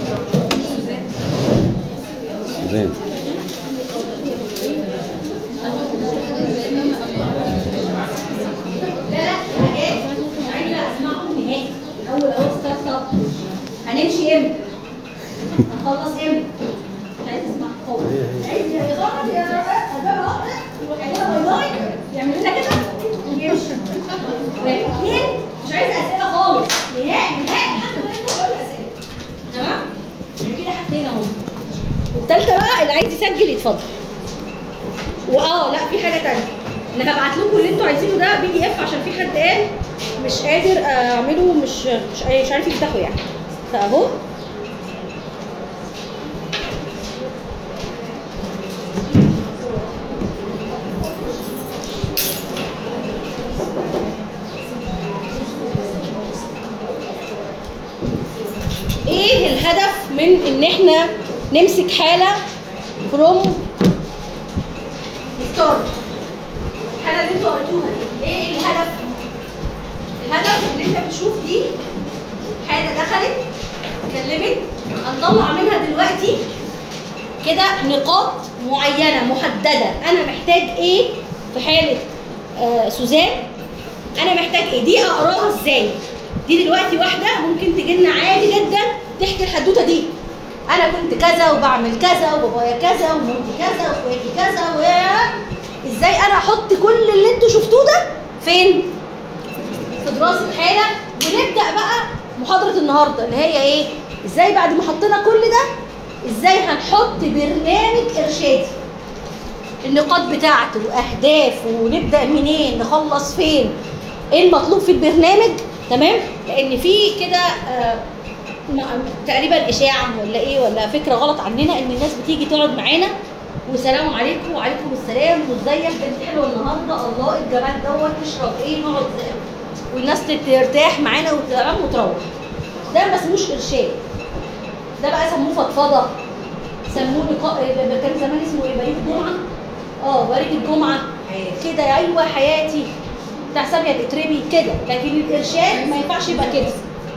زين لا لا حاجات عايزه اسمعهم نهائي الاول اهو ستارت اب هنمشي امتى؟ هنخلص امتى؟ مش عايز اسمع خالص عايز يا ظهر يا الباب اهو يعملها باي باي يعمل لنا كده ويمشي والاثنين مش عايز اسئله خالص نهائي نهائي حتى ما ينفع اقول اسئله تمام؟ كده حاجتين اهو والثالثه بقى اللي عايز يسجل يتفضل واه لا في حاجه تانية انا هبعت لكم اللي انتوا عايزينه ده بي دي اف عشان في حد قال مش قادر اعمله مش مش مش عارف يفتحه يعني فاهو ايه الهدف من ان احنا نمسك حاله فروم ستارت الحاله اللي انتوا قريتوها دي ايه الهدف؟ الهدف ان انت بتشوف دي حاله دخلت اتكلمت هنطلع منها دلوقتي كده نقاط معينه محدده انا محتاج ايه في حاله آه سوزان انا محتاج ايه دي اقراها ازاي دي دلوقتي واحده ممكن تجي لنا عادي جدا تحكي الحدوته دي انا كنت كذا وبعمل كذا وبابايا كذا ومامتي كذا واخواتي كذا و ازاي انا احط كل اللي انتوا شفتوه ده فين في دراسه حاله ونبدا بقى محاضره النهارده اللي هي ايه ازاي بعد ما حطينا كل ده ازاي هنحط برنامج ارشادي النقاط بتاعته واهدافه ونبدا منين نخلص فين ايه المطلوب في البرنامج تمام لان في كده آه م- تقريبا اشاعه ولا ايه ولا فكره غلط عننا ان الناس بتيجي تقعد معانا وسلام عليكم وعليكم السلام وازيك بنت حلوه النهارده الله الجمال دوت تشرب ايه نقعد والناس ترتاح معانا وتمام وتروح ده ما اسموش ارشاد ده بقى سموه فضفضه سموه لقاء ده كان زمان اسمه ايه بريد الجمعه اه بريد الجمعه كده ايوه حياتي بتاع ساميه تتربي كده لكن الارشاد ما ينفعش يبقى كده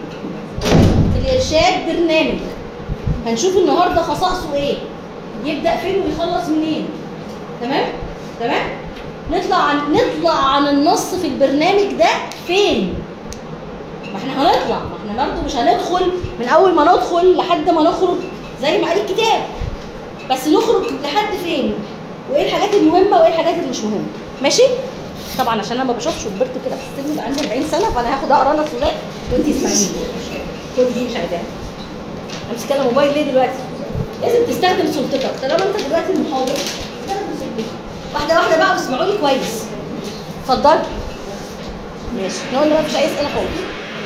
الارشاد برنامج هنشوف النهارده خصائصه ايه يبدا فين ويخلص منين تمام تمام نطلع عن نطلع عن النص في البرنامج ده فين ما احنا هنطلع ما احنا برضه مش هندخل من اول ما ندخل لحد ما نخرج زي ما قال الكتاب بس نخرج لحد فين وايه الحاجات المهمه وايه الحاجات اللي مش مهمه ماشي طبعا عشان انا ما بشوفش وكبرت كده في السن بقى عندي 40 سنه فانا هاخد اقرا انا سؤال وانت اسمعيني كل دي مش عايزاها امسك انا موبايل ليه دلوقتي لازم تستخدم سلطتك طالما انت دلوقتي المحاضر استخدم سلطتك واحده واحده بقى واسمعوني كويس اتفضل ماشي احنا قلنا مفيش اي اسئله خالص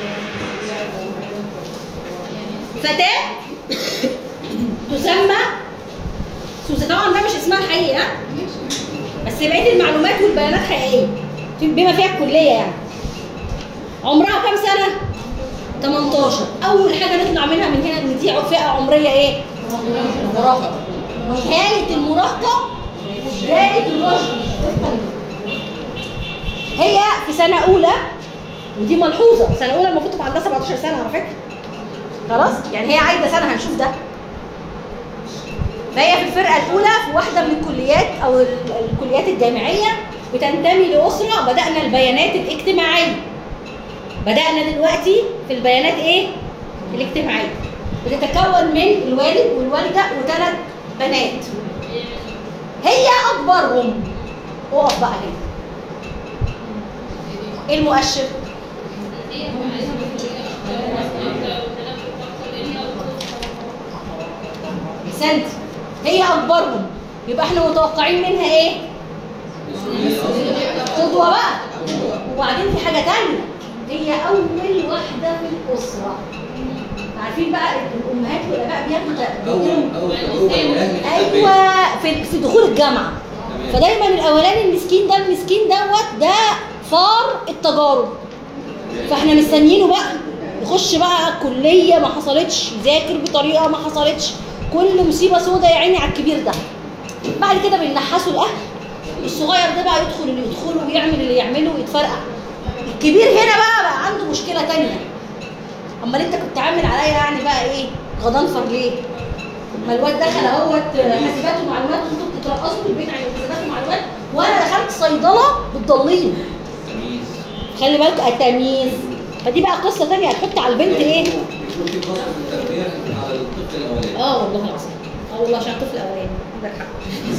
فتاه تسمى سوسه طبعا ده مش اسمها الحقيقي ها بس بقيه المعلومات والبيانات حقيقيه بما فيها الكليه يعني عمرها كام سنه 18 اول حاجه نطلع منها من هنا ان دي فئه عمريه ايه مراهقه نهايه المراهقه وبدايه الرشد هي في سنه اولى ودي ملحوظه سنه اولى المفروض تبقى عندها 17 سنه على فكره خلاص يعني هي عايده سنه هنشوف ده فهي في الفرقه الاولى في واحده من الكليات او ال- الكليات الجامعيه بتنتمي لاسره بدانا البيانات الاجتماعيه بدانا دلوقتي في البيانات ايه الاجتماعيه بتتكون من الوالد والوالده وثلاث بنات هي اكبرهم اقف بقى هنا ايه المؤشر سنت هي اكبرهم يبقى احنا متوقعين منها ايه قدوه بقى وبعدين في حاجه تانية هي اول واحده في الاسره عارفين بقى الامهات والاباء بياخدوا اول اول تجربه للاهل في التربية. ايوه في في دخول الجامعه فدايما الاولاني المسكين ده المسكين دوت ده فار التجارب فاحنا مستنيينه بقى يخش بقى كليه ما حصلتش يذاكر بطريقه ما حصلتش كل مصيبه سودة يا عيني على الكبير ده بعد كده بنلحسوا الاهل الصغير ده بقى يدخل اللي يدخله ويعمل اللي يعمله ويتفرقع الكبير هنا بقى بقى عنده مشكله تانية امال انت كنت عامل عليا يعني بقى ايه غضنفر ليه؟ ما الواد دخل اهوت حاسبات ومعلومات وانتوا بتترقصوا في البيت عن حاسبات ومعلومات وانا دخلت صيدله بتضليني تمييز خلي بالك التمييز فدي بقى قصه ثانيه هتحط على البنت ايه؟ يكون في فصل في التربيه على الطفل الاولاني اه والله العظيم اه والله عشان الطفل الاولاني عندك حق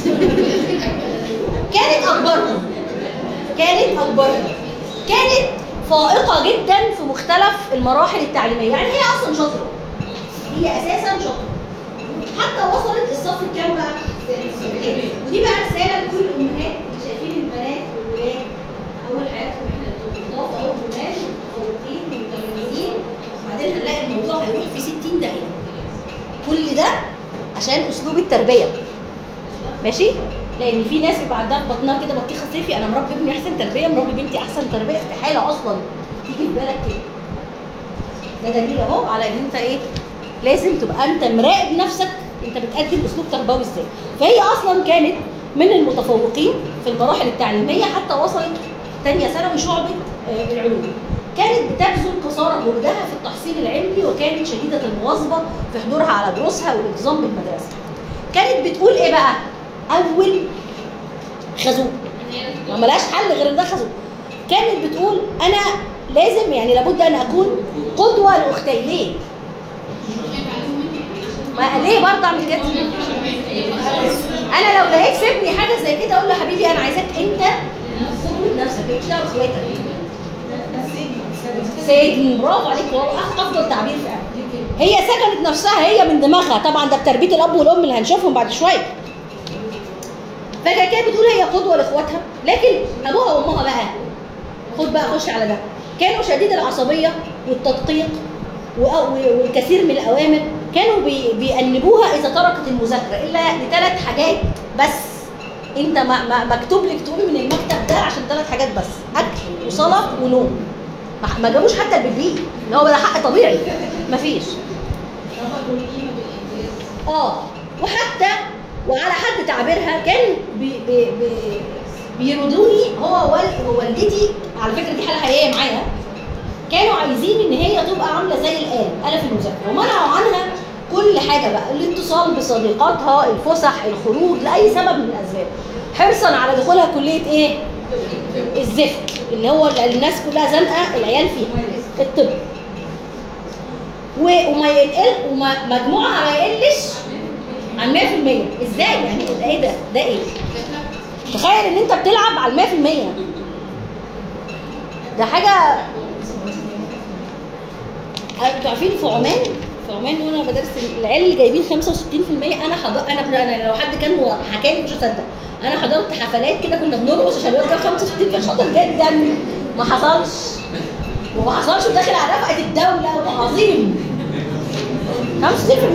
كانت اكبرهم كانت اكبرهم كانت فائقه جدا في مختلف المراحل التعليميه يعني هي اصلا شاطره هي اساسا شاطره حتى وصلت الصف الكام بقى؟ ودي بقى رساله لكل الامهات اللي شايفين البنات والولاد اول حياتهم احنا الضغط اهو البنات متفوقين ومتميزين وبعدين هنلاقي الموضوع هيروح في 60 داهيه كل ده عشان اسلوب التربيه ماشي لان في ناس بيبقى عندها في بطنها كده بطيخه صيفي انا مربي ابني احسن تربيه مربي بنتي احسن تربيه استحاله اصلا تيجي في بالك كده ده دليل اهو على ان انت ايه لازم تبقى انت مراقب نفسك انت بتقدم اسلوب تربوي ازاي فهي اصلا كانت من المتفوقين في المراحل التعليميه حتى وصلت ثانيه ثانوي شعبه آه، العلوم كانت بتبذل قصارى جهدها في التحصيل العلمي وكانت شديده المواظبه في حضورها على دروسها والالتزام بالمدرسه كانت بتقول ايه بقى اول خازوق ما ملهاش حل غير ان ده خازوق كانت بتقول انا لازم يعني لابد ان اكون قدوه لاختي ليه ما ليه برضه اعمل كده انا لو لقيت في ابني حاجه زي كده اقول له حبيبي انا عايزاك انت قدوة نفسك مش دعوه باخواتك سجن برافو عليك والله افضل تعبير فعلا هي سجنت نفسها هي من دماغها طبعا ده بتربيه الاب والام اللي هنشوفهم بعد شويه فجاه كده بتقول هي قدوه لاخواتها لكن ابوها وامها بقى خد بقى خش على ده كانوا شديد العصبيه والتدقيق وأ- والكثير من الاوامر كانوا بي بيأنبوها اذا تركت المذاكره الا لثلاث حاجات بس انت ما ما مكتوب لك تقومي من المكتب ده عشان ثلاث حاجات بس اكل وصلاه ونوم ما- ما جابوش حتى البيبي اللي هو ده حق طبيعي مفيش اه وحتى وعلى حد تعبيرها كان بي بي بي بيرضوني هو وال- ووالدتي على فكره دي حاله حقيقيه معايا كانوا عايزين ان هي تبقى عامله زي الآلة آلة في المذاكره ومنعوا عنها كل حاجه بقى الاتصال بصديقاتها الفسح الخروج لاي سبب من الاسباب حرصا على دخولها كليه ايه الزفت اللي هو اللي الناس كلها زنقه العيال فيها الطب و- وما يقل وما مجموعها ما يقلش عن 100% ازاي يعني ده ايه ده ده ايه تخيل ان انت بتلعب على 100% ده حاجه انتوا عارفين في عمان في عمان وانا بدرس العيال اللي جايبين 65% انا حضر انا انا لو حد كان حكى لي مش هصدق انا حضرت حفلات كده كنا بنرقص عشان الواد جاب 65 كان شاطر جدا ما حصلش وما حصلش وداخل على رفقه الدوله وعظيم 65%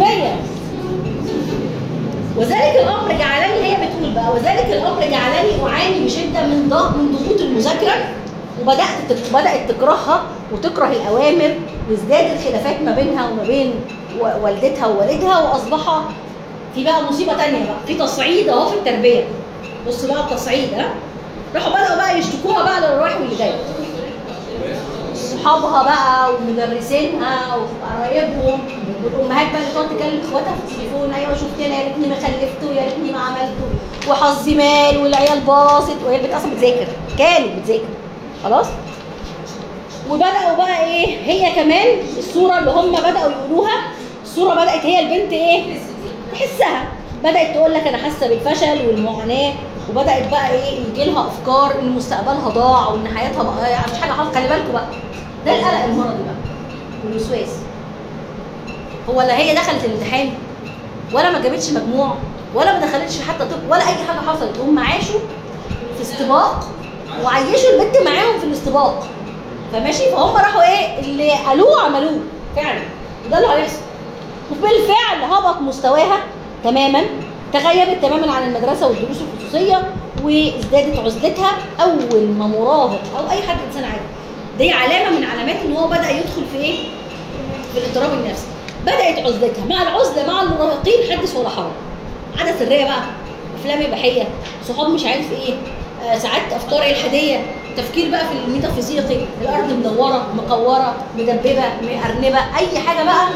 وذلك الامر جعلني هي بتقول بقى وذلك الامر جعلني اعاني بشده من ضغط من ضغوط المذاكره وبدات تك- بدات تكرهها وتكره الاوامر وازداد الخلافات ما بينها وما بين و- والدتها ووالدها واصبح في بقى مصيبه تانية بقى في تصعيد اهو في التربيه بص بقى التصعيد ها راحوا بداوا بقى يشتكوها بقى للي رايح واللي جاي صحابها بقى ومدرسينها وقرايبهم والامهات بقى اللي تقعد تكلم اخواتها في التليفون ايوه شفت انا يا ريتني ما خلفته يا ريتني ما عملته وحظي مال والعيال باصت وهي البنت اصلا بتذاكر كانت بتذاكر خلاص وبداوا بقى ايه هي كمان الصوره اللي هم بداوا يقولوها الصوره بدات هي البنت ايه تحسها بدات تقول لك انا حاسه بالفشل والمعاناه وبدات بقى ايه يجي لها افكار ان مستقبلها ضاع وان حياتها بقى يعني مش حاجه حصل خلي بالكم بقى ده القلق المرضي بقى والوسواس هو لا هي دخلت الامتحان ولا ما جابتش مجموع ولا ما دخلتش حتى طب ولا اي حاجه حصلت هم عاشوا في استباق وعيشوا البنت معاهم في الاستباق فماشي فهم راحوا ايه اللي قالوه عملوه فعلا وده اللي هيحصل وبالفعل هبط مستواها تماما تغيبت تماما عن المدرسه والدروس الخصوصيه وازدادت عزلتها اول ما مراهق او اي حد انسان عادي دي علامه من علامات ان هو بدا يدخل في ايه؟ في الاضطراب النفسي بدات عزلتها مع العزله مع المراهقين حدث ولا حرج عاده سريه بقى افلام اباحيه صحاب مش عارف ايه آه ساعات افكار الحاديه تفكير بقى في الميتافيزيقي الارض مدوره مقوره مدببه مأرنبه اي حاجه بقى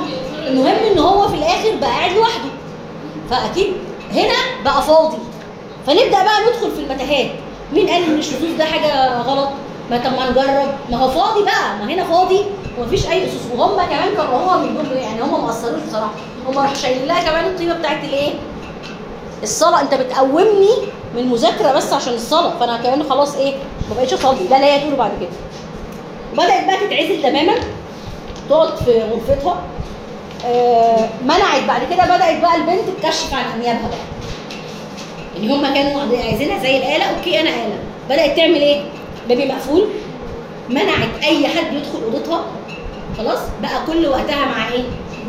المهم ان هو في الاخر بقى قاعد لوحده فاكيد هنا بقى فاضي فنبدا بقى ندخل في المتاهات مين قال ان الشذوذ ده حاجه غلط ما طب ما نجرب ما هو فاضي بقى ما هنا فاضي ومفيش اي اسس وهم كمان كرهوها من ضمن يعني هم ما قصروش بصراحه هم راحوا شايلين لها كمان القيمه بتاعت الايه الصلاه انت بتقومني من مذاكره بس عشان الصلاه فانا كمان خلاص ايه ما بقتش اصلي لا لا هي تقولوا بعد كده بدات بقى تتعزل تماما تقعد في غرفتها آه، منعت بعد كده بدات بقى البنت تكشف عن انيابها بقى يعني هم كانوا عايزينها زي الاله اوكي انا اله بدات تعمل ايه بابي مقفول منعت اي حد يدخل اوضتها خلاص بقى كل وقتها مع ايه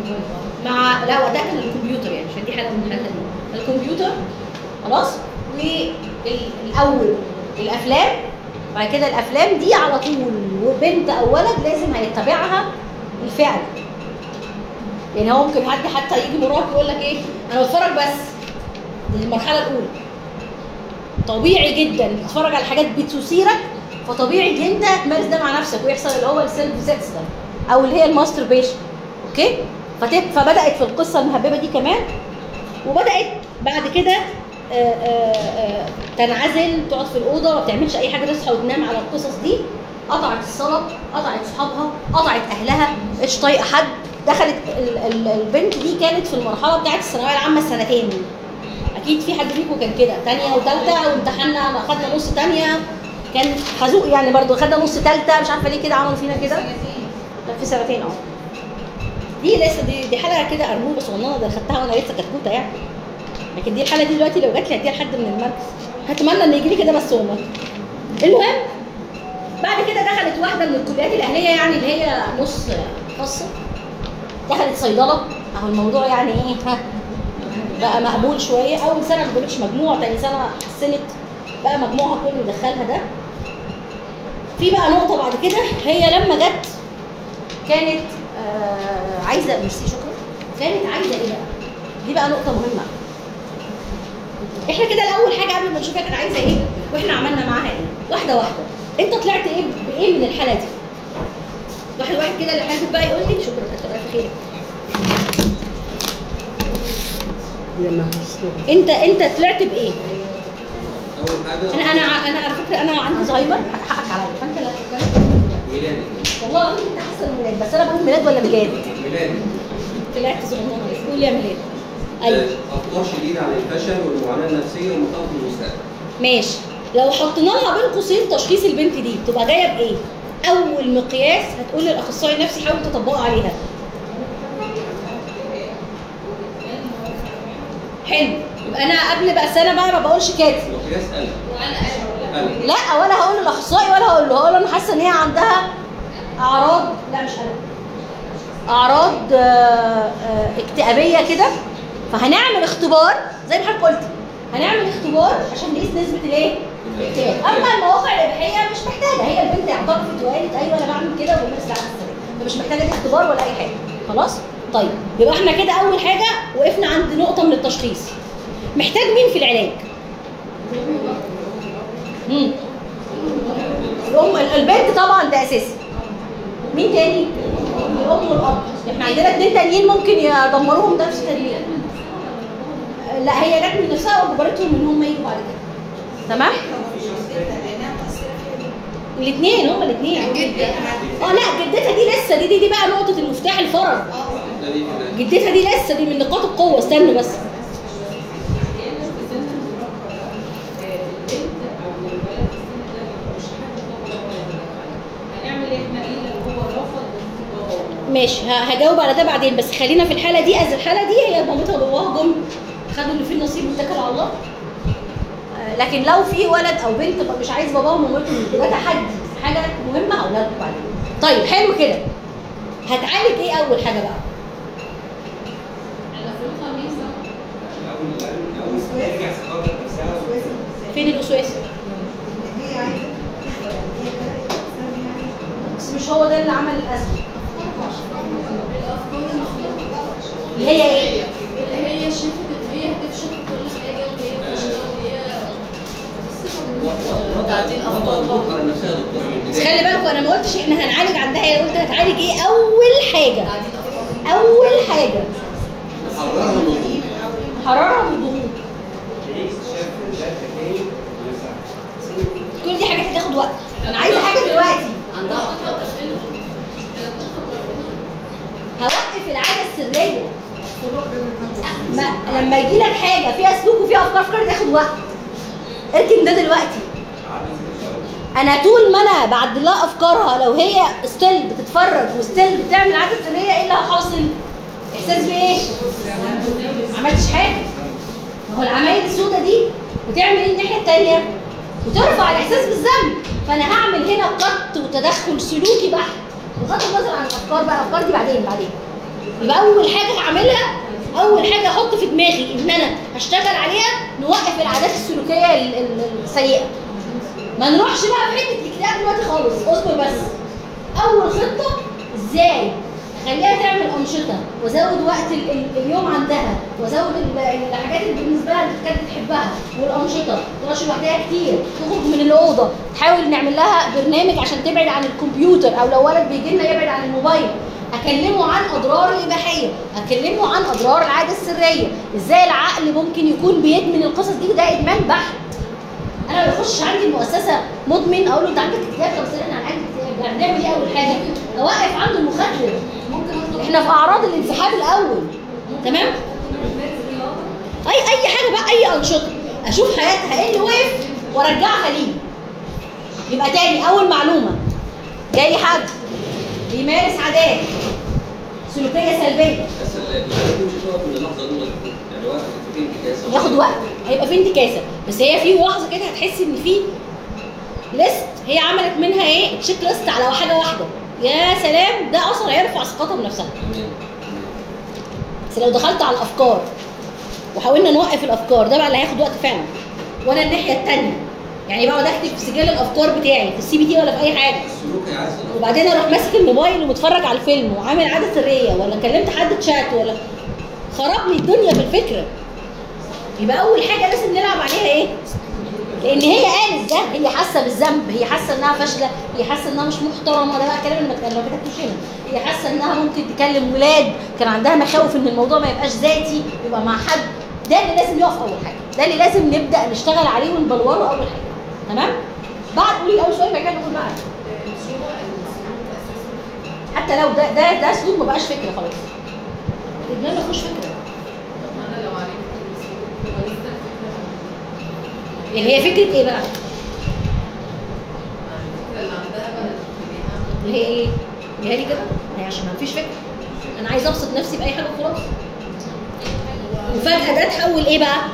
مع لا وقتها كان الكمبيوتر يعني عشان دي حاجه من الحاجات دي الكمبيوتر خلاص والاول الافلام بعد كده الافلام دي على طول وبنت او ولد لازم هيتبعها الفعل يعني هو ممكن حد حتى يجي مراهق يقول لك ايه انا بتفرج بس دي المرحله الاولى طبيعي جدا تتفرج على حاجات بتثيرك فطبيعي ان انت تمارس ده مع نفسك ويحصل اللي هو السيلف سيكس ده او اللي هي الماستربيشن اوكي فت- فبدات في القصه المهببه دي كمان وبدات بعد كده آه، آه، آه، تنعزل تقعد في الاوضه ما بتعملش اي حاجه تصحى وتنام على القصص دي قطعت الصلاه قطعت صحابها قطعت اهلها ما بقتش طايقه حد دخلت ال- ال- البنت دي كانت في المرحله بتاعت الثانويه العامه السنتين اكيد في حد فيكم كان كده تانية وتالتة وامتحنا خدنا نص تانية كان خازوق يعني برضو خدنا نص تالتة مش عارفه ليه كده عملوا فينا كده لا في سنتين اه دي لسه دي, دي حلقه كده ارنوبه صغننه ده خدتها وانا لسه كتكوته يعني لكن دي الحلقه دي دلوقتي لو جات لي هديها لحد من المركز هتمنى ان يجي لي كده بس والله المهم بعد كده دخلت واحده من الكليات الاهليه يعني اللي هي نص خاصه دخلت صيدله اهو الموضوع يعني ايه ها بقى مقبول شويه اول سنه ما جابتش مجموع تاني سنه حسنت بقى مجموعها كله اللي دخلها ده في بقى نقطه بعد كده هي لما جت كانت آه عايزه ميرسي شكرا كانت عايزه ايه بقى دي بقى نقطه مهمه احنا كده الاول حاجه قبل ما نشوفها كانت عايزه ايه واحنا عملنا معاها ايه واحده واحده انت طلعت ايه بايه من الحاله دي واحد واحد كده اللي حاسب بقى يقول لي شكرا كتر الف خيرك انت انت طلعت بايه اول حاجه انا انا ع- انا على فكره انا عندي زهايمر حقك عليا فانت لا تتكلم ميلادي والله العظيم انت حاسه الميلاد بس انا بقول ميلاد ولا ميلاد ميلادي طلعت صغننه قول يا ميلاد ايوه افكار شديده عن الفشل والمعاناه النفسيه ومخاوف المستقبل ماشي لو حطينا لها بين قوسين تشخيص البنت دي تبقى جايه بايه؟ اول مقياس هتقول للاخصائي النفسي حاول تطبقه عليها. حلو يبقى انا قبل بقى سنه بقى ما بقولش كده مقياس قلق قلق لا ولا هقول للاخصائي ولا هقول له هقول له انا حاسه ان هي عندها اعراض لا مش انا اعراض آه، آه، اكتئابيه كده فهنعمل اختبار زي ما حضرتك قلت هنعمل اختبار عشان نقيس نسبه الايه؟ الاكتئاب اما المواقع الاباحيه مش محتاجه هي البنت اعترفت وقالت ايوه انا بعمل كده وبمارس العاده السريه فمش محتاجه دي اختبار ولا اي حاجه خلاص؟ طيب يبقى احنا كده اول حاجه وقفنا عند نقطه من التشخيص محتاج مين في العلاج؟ مم. الام البنت طبعا ده اساسي مين تاني الام والاب احنا عندنا اتنين تانيين ممكن يدمروهم نفس التدمير لا هي جت من نفسها واجبرتهم ان هم يجوا بعد كده تمام الاثنين هما الاثنين اه لا جدتها دي لسه دي دي, دي بقى نقطه المفتاح الفرج ده دي كمان جدتها دي لسه دي من نقاط القوه استنوا بس ماشي ه- هجاوب على ده بعدين بس خلينا في الحاله دي از الحاله دي هي مامتها وباباها جم خدوا اللي فيه النصيب واتكلوا على الله آه، لكن لو في ولد او بنت بقى مش عايز باباه ومامته ده تحدي حاجه مهمه هقولها لكم بعدين طيب حلو كده هتعالج ايه اول حاجه بقى فين الوسواس بس مش هو ده اللي عمل الازمه اللي هي ايه اللي هي شافت ان هي هتفشل في كل حاجه وهي فاشله وهي وضع وضع الضغط على النفسيه يا دكتور من بس البدايه خلي بالكم انا ما قلتش احنا هنعالج عندها هي قلت هتعالج ايه اول حاجه اول حاجه حاجه حررها من الضغوط حراره والضغوط كل دي حاجات هتاخد وقت انا عايزه حاجه دلوقتي عندها اكتر تفصيل هوقف العاده السريه ما لما يجي لك حاجه فيها سلوك وفيها افكار افكار تاخد وقت اركن ده دلوقتي انا طول ما انا بعدل لها افكارها لو هي ستيل بتتفرج وستيل بتعمل عاده سريه ايه اللي هيحصل؟ احساس بايه؟ ما عملتش حاجه ما هو العمايل السوداء دي بتعمل ايه الناحيه الثانيه؟ بترفع الاحساس بالذنب فانا هعمل هنا قط وتدخل سلوكي بحت بغض النظر عن الافكار بقى الافكار دي بعدين بعدين يبقى اول حاجه هعملها اول حاجه احط في دماغي ان انا هشتغل عليها نوقف العادات السلوكيه ال- ال- السيئه ما نروحش بقى في حته الاكتئاب دلوقتي خالص اصبر بس اول خطه ازاي اخليها تعمل انشطه وازود وقت ال- ال- اليوم عندها وازود ال- الحاجات اللي بالنسبه لها اللي كانت بتحبها والانشطه تمشي لوحدها كتير تخرج من الاوضه تحاول نعمل لها برنامج عشان تبعد عن الكمبيوتر او لو ولد بيجي لنا يبعد عن الموبايل اكلمه عن اضرار الاباحيه اكلمه عن اضرار العاده السريه ازاي العقل ممكن يكون بيدمن القصص دي وده ادمان بحت انا ما بخش عندي المؤسسه مدمن اقول له انت عندك اكتئاب طب سالنا عن عندك اكتئاب يعني نعمل ايه اول حاجه؟ اوقف عنده المخدر ممكن اطلب احنا في اعراض الانسحاب الاول تمام؟ اي اي حاجه بقى اي انشطه اشوف حياتها ايه اللي وقف وارجعها ليه يبقى تاني اول معلومه جاي حد بيمارس عادات سلوكيه سلبيه بس الحاجات دي مش هتقف من اللحظه الاولى يعني وقت في انتكاسه ياخد وقت هيبقى في انتكاسه بس هي في لحظه كده هتحسي ان في ليست هي عملت منها ايه تشيك ليست على حاجه واحده يا سلام ده اصلا هيرفع ثقتها بنفسها تمام بس لو دخلت على الافكار وحاولنا نوقف الافكار ده بقى اللي هياخد وقت فعلا وانا الناحيه الثانيه يعني بقعد اكتب في سجل الافكار بتاعي في السي بي تي ولا في اي حاجه السلوك هيعزل وبعدين اروح ماسك الموبايل ومتفرج على الفيلم وعامل عاده سريه ولا كلمت حد تشات ولا خرب لي الدنيا في الفكره يبقى اول حاجه لازم نلعب عليها ايه؟ لان هي قالت ده هي حاسه بالذنب هي حاسه انها فاشله هي حاسه انها مش محترمه ده بقى الكلام اللي ما ما كتبتوش هنا هي حاسه انها ممكن تكلم ولاد كان عندها مخاوف ان الموضوع ما يبقاش ذاتي يبقى مع حد ده اللي لازم يقف اول حاجه ده اللي لازم نبدا نشتغل عليه ونبلوره اول حاجه تمام بعد قولي اول سؤال بعد كده نقول بقى حتى لو ده ده ده اسلوب ما بقاش فكره خلاص الادمان ما فيهوش فكره انا لو عرفت السلوك وعرفت الفكره اللي هي فكره ايه بقى؟ الفكره اللي عندها بقى الاتجاه اللي هي ايه؟ اللي هي دي كده هي عشان ما فيش فكره انا عايزه ابسط نفسي باي حاجه وخلاص وفجاه ده تحول ايه بقى؟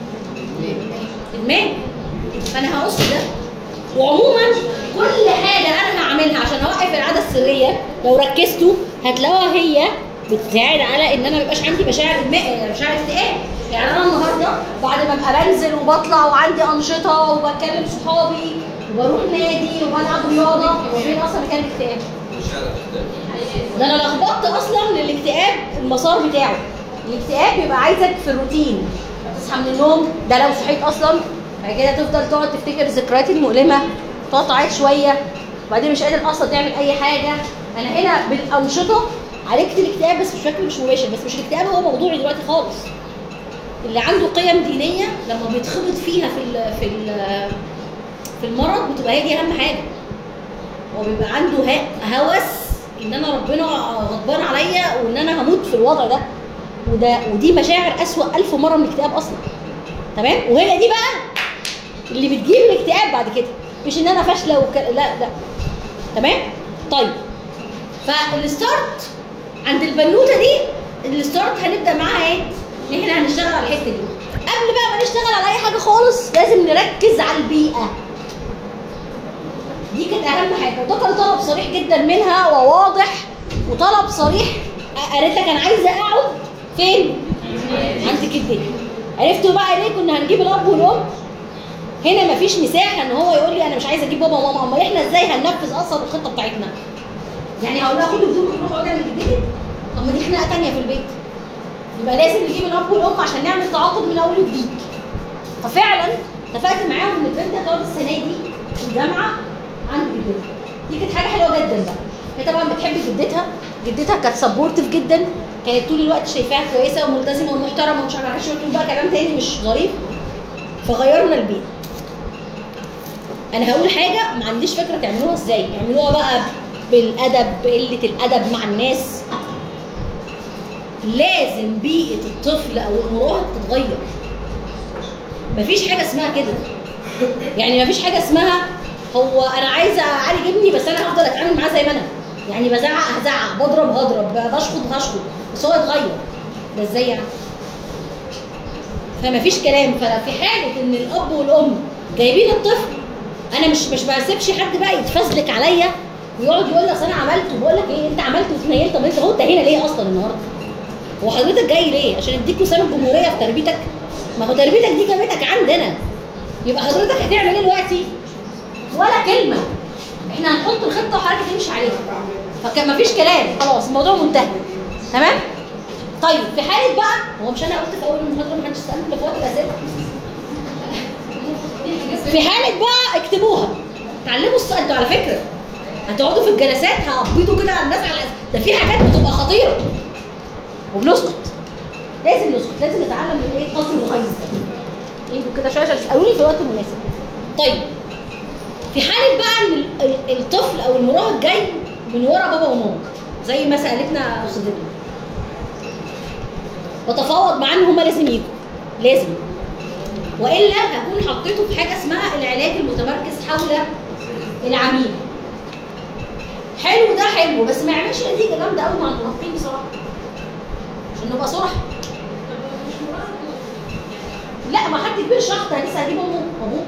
ادمان فانا هقص ده وعموما كل حاجه انا هعملها عشان اوقف العاده السريه لو ركزتوا هتلاقوها هي بتساعد على ان انا ما يبقاش عندي مشاعر إدمان- مشاعر اكتئاب يعني انا النهارده بعد ما ابقى بنزل وبطلع وعندي انشطه وبكلم صحابي وبروح نادي وبلعب رياضه هو فين اصلا مكان الاكتئاب؟ مش عارف ده انا لخبطت اصلا للاكتئاب المسار بتاعه الاكتئاب بيبقى عايزك في الروتين تصحى من النوم ده لو صحيت اصلا بعد كده تفضل تقعد تفتكر الذكريات المؤلمه تقعد تعيط شويه وبعدين مش قادر اصلا تعمل اي حاجه انا هنا بالانشطه عالجت الاكتئاب بس بشكل مش مباشر بس مش الاكتئاب هو موضوعي دلوقتي خالص اللي عنده قيم دينيه لما بيتخبط فيها في ال في ال في المرض بتبقى هي دي اهم حاجه هو بيبقى عنده ه- هوس ان انا ربنا غضبان عليا وان انا هموت في الوضع ده وده ودي مشاعر اسوأ ألف مره من الاكتئاب اصلا تمام وهي دي بقى اللي بتجيب الاكتئاب بعد كده مش ان انا فاشله وك... لا لا تمام طيب فالستارت عند البنوته دي الستارت هنبدا معاها ايه ان احنا هنشتغل على الحته دي قبل بقى ما نشتغل على اي حاجه خالص لازم نركز على البيئه دي كانت اهم حاجه وده كان طلب صريح جدا منها وواضح وطلب صريح قالت لك انا عايزه اقعد فين عند جدتي عرفتوا بقى ليه كنا هنجيب الاب والام هنا مفيش مساحه ان هو يقول لي انا مش عايز اجيب بابا وماما امال احنا ازاي هننفذ اصلا الخطه بتاعتنا يعني هقول لها خدوا هدومك روحوا اقعدوا عند جدتك طب ما دي خناقه تانيه في البيت يبقى لازم نجيب الاب والام عشان نعمل تعاقد من اول وجديد ففعلا اتفقت معاهم ان البنت هتقعد السنه دي في الجامعه عند جدتها دي كانت حاجه حلوه جدا بقى هي طبعا بتحب جدتها جدتها كانت سبورتيف جدا كانت طول الوقت شايفاها كويسه وملتزمه ومحترمه ومش عارفه شويه تقول بقى كلام تاني مش ظريف فغيرنا البيت انا هقول حاجه ما عنديش فكره تعملوها ازاي اعملوها بقى بالادب بقله الادب مع الناس لازم بيئه الطفل او المراهق تتغير مفيش حاجه اسمها كده يعني مفيش حاجه اسمها هو انا عايزه اعالج ابني بس انا هفضل اتعامل معاه زي ما انا يعني بزعق هزعق بضرب هضرب بشخط هشخط بس هو يتغير ده ازاي يعني فمفيش كلام ففي حاله ان الاب والام جايبين الطفل انا مش مش بسيبش حد بقى يتفزلك عليا ويقعد يقول لي اصل انا عملت وبقول لك ايه انت عملت وتنيلت طب انت هو انت هنا ليه اصلا النهارده؟ هو حضرتك جاي ليه؟ عشان اديك وسام الجمهوريه في تربيتك؟ ما هو تربيتك دي جابتك عندنا يبقى حضرتك هتعمل ايه دلوقتي؟ ولا كلمه احنا هنحط الخطه وحضرتك تمشي عليها فكان مفيش كلام خلاص الموضوع منتهي تمام؟ طيب في حاله بقى هو مش انا قلت في اول المحاضره ما حدش سالني الا في وقت الاسئله في حاله بقى اكتبوها اتعلموا السؤال انتوا على فكره هتقعدوا في الجلسات هقبضوا كده على الناس على الأس- ده في حاجات بتبقى خطيره وبنسكت لازم نسكت لازم نتعلم من ايه قصر المخيز ده انتوا كده شويه عشان تسالوني في الوقت المناسب طيب في حاله بقى ان ال- ال- الطفل او المراهق جاي من ورا بابا وماما زي ما سالتنا استاذتنا وتفاوض معاه ان هما لازم يجوا لازم والا هكون حطيته في حاجه اسمها العلاج المتمركز حول العميل حلو ده حلو بس ما يعملش نتيجه جامده قوي مع المراهقين بصراحه عشان نبقى صراحه لا ما حد كبير شخط لسه هجيب امه وابوه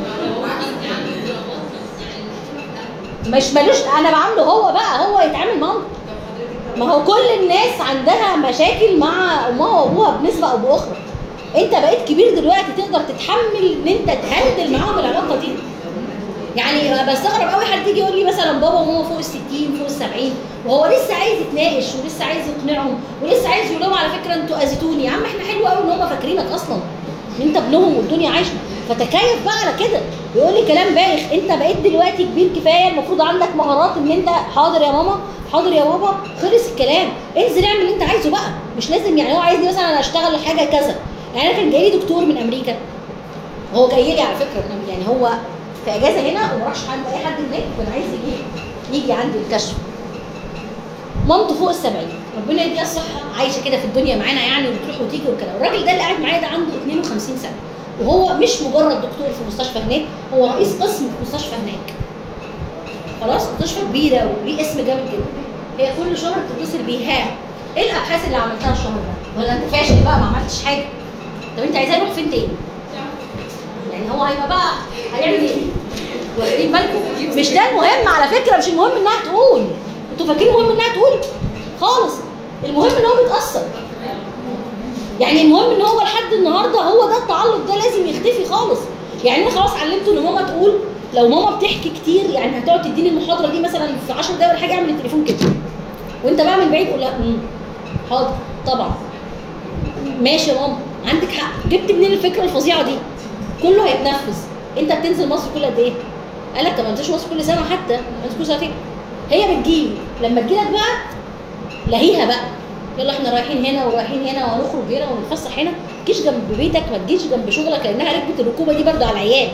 مش ملوش انا بعامله هو بقى هو يتعامل معاهم ما هو كل الناس عندها مشاكل مع امها وابوها بنسبه او باخرى انت بقيت كبير دلوقتي تقدر تتحمل ان انت تهندل معاهم العلاقه دي يعني بستغرب قوي حد يجي يقول لي مثلا بابا وماما فوق ال 60 فوق ال 70 وهو لسه عايز يتناقش ولسه عايز يقنعهم ولسه عايز يقول لهم على فكره انتوا اذيتوني يا عم احنا حلو قوي ان هم فاكرينك اصلا ان انت ابنهم والدنيا عايشه فتكيف بقى على كده يقول لي كلام بايخ انت بقيت دلوقتي كبير كفايه المفروض عندك مهارات ان انت حاضر يا ماما حاضر يا بابا خلص الكلام انزل اعمل اللي انت عايزه بقى مش لازم يعني هو عايزني مثلا اشتغل حاجه كذا يعني انا كان جاي لي دكتور من امريكا هو جاي لي على فكره يعني هو في اجازه هنا وما راحش عند اي حد هناك وكان عايز يجي يجي عندي الكشف مامته فوق السبعين ربنا يديها الصحه عايشه كده في الدنيا معانا يعني وبتروح وتيجي والكلام الراجل ده اللي قاعد معايا ده عنده 52 سنه وهو مش مجرد دكتور في مستشفى هناك هو رئيس قسم في مستشفى هناك خلاص مستشفى كبيره وليه اسم جامد جدا هي كل شهر تتصل بيه ها ايه الابحاث اللي عملتها الشهر ده ولا انت فاشل بقى ما عملتش حاجه طب انت عايزاه يروح فين تاني يعني هو هيبقى بقى هيعمل ايه واخدين بالكم مش ده المهم على فكره مش المهم انها تقول انتوا فاكرين المهم انها تقول خالص المهم ان هو بيتاثر يعني المهم ان هو لحد النهارده هو ده التعلق ده لازم يختفي خالص يعني انا خلاص علمته ان ماما تقول لو ماما بتحكي كتير يعني هتقعد تديني المحاضره دي مثلا في 10 دقايق ولا حاجه اعمل التليفون كده وانت بقى من بعيد قول لها "أمم، حاضر طبعا ماشي يا ماما عندك حق جبت منين الفكره الفظيعه دي كله هيتنفذ انت بتنزل مصر كل قد ايه قال لك ما انتش مصر كل سنه حتى ما كل سنتين هي بتجيلي لما تجيلك بقى لهيها بقى يلا احنا رايحين هنا ورايحين هنا وهنخرج هنا ونتفسح هنا ما تجيش جنب بيتك ما تجيش جنب شغلك لانها ركبت الركوبه دي برضه على العيال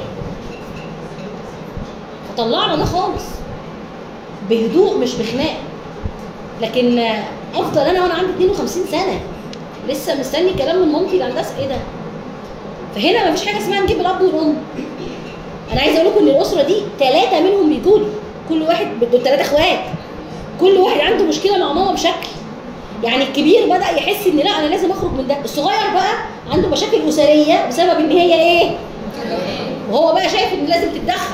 فطلعنا ده خالص بهدوء مش بخناق لكن آه، افضل انا وانا عندي 52 سنه لسه مستني كلام من مامتي الهندسه ايه ده فهنا مفيش حاجه اسمها نجيب الاب والام انا عايزه اقول لكم ان الاسره دي ثلاثه منهم بيجوا لي كل واحد دول ثلاثه اخوات كل واحد عنده مشكله مع ماما بشكل يعني الكبير بدا يحس ان لا انا لازم اخرج من ده الصغير بقى عنده مشاكل اسريه بسبب ان هي ايه وهو بقى شايف ان لازم تتدخل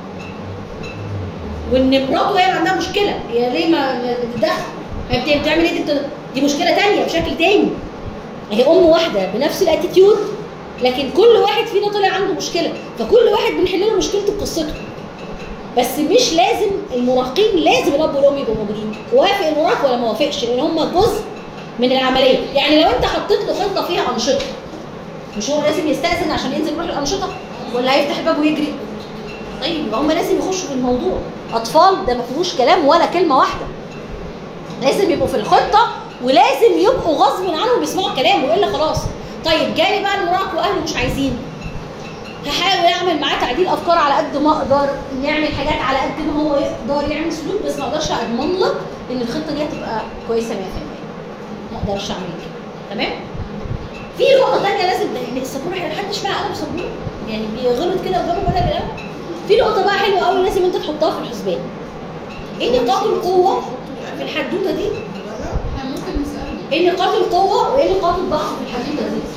وان مراته هي اللي عندها مشكله هي ليه ما ما تتدخل هي بت- بتعمل ايه دي بت- دي مشكله تانية بشكل تاني هي ام واحده بنفس الاتيتيود لكن كل واحد فينا طلع عنده مشكله فكل واحد بنحل له مشكلته بقصته بس مش لازم المراهقين لازم الاب والام يبقوا موجودين وافق المراهق ولا ما وافقش لان هم جزء من العمليه يعني لو انت حطيت له خطه فيها انشطه مش هو لازم يستاذن عشان ينزل يروح الانشطه ولا هيفتح الباب ويجري طيب يبقى هم لازم يخشوا في الموضوع اطفال ده ما فيهوش كلام ولا كلمه واحده لازم يبقوا في الخطه ولازم يبقوا غصب عنهم بيسمعوا الكلام والا خلاص طيب جالي بقى المراهق واهله مش عايزين هحاول اعمل معاه تعديل افكار على قد ما اقدر نعمل حاجات على قد ما هو يقدر يعمل سلوك بس ما اقدرش اضمن لك ان الخطه دي هتبقى كويسه 100% ما اقدرش اعمل كده تمام في نقطه ثانيه لازم يعني السبوره احنا محدش بقى قلم سبوره يعني بيغلط كده قدامه بدل القلم في نقطه بقى حلوه قوي لازم انت تحطها في الحسبان ايه نقاط القوه في الحدوته دي احنا ممكن نسأله ايه نقاط القوه وايه نقاط الضعف في الحدوته دي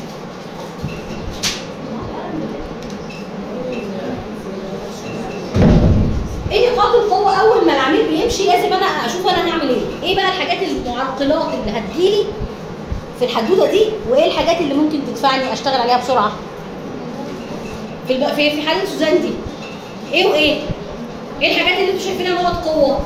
ايه نقاط القوه اول ما العميل بيمشي لازم انا اشوف انا هعمل ايه ايه بقى الحاجات المعرقلات اللي هتجيلي في الحدوته دي وايه الحاجات اللي ممكن تدفعني اشتغل عليها بسرعه في الب... في في حاله سوزان دي ايه وايه ايه الحاجات اللي انتوا شايفينها نقط قوه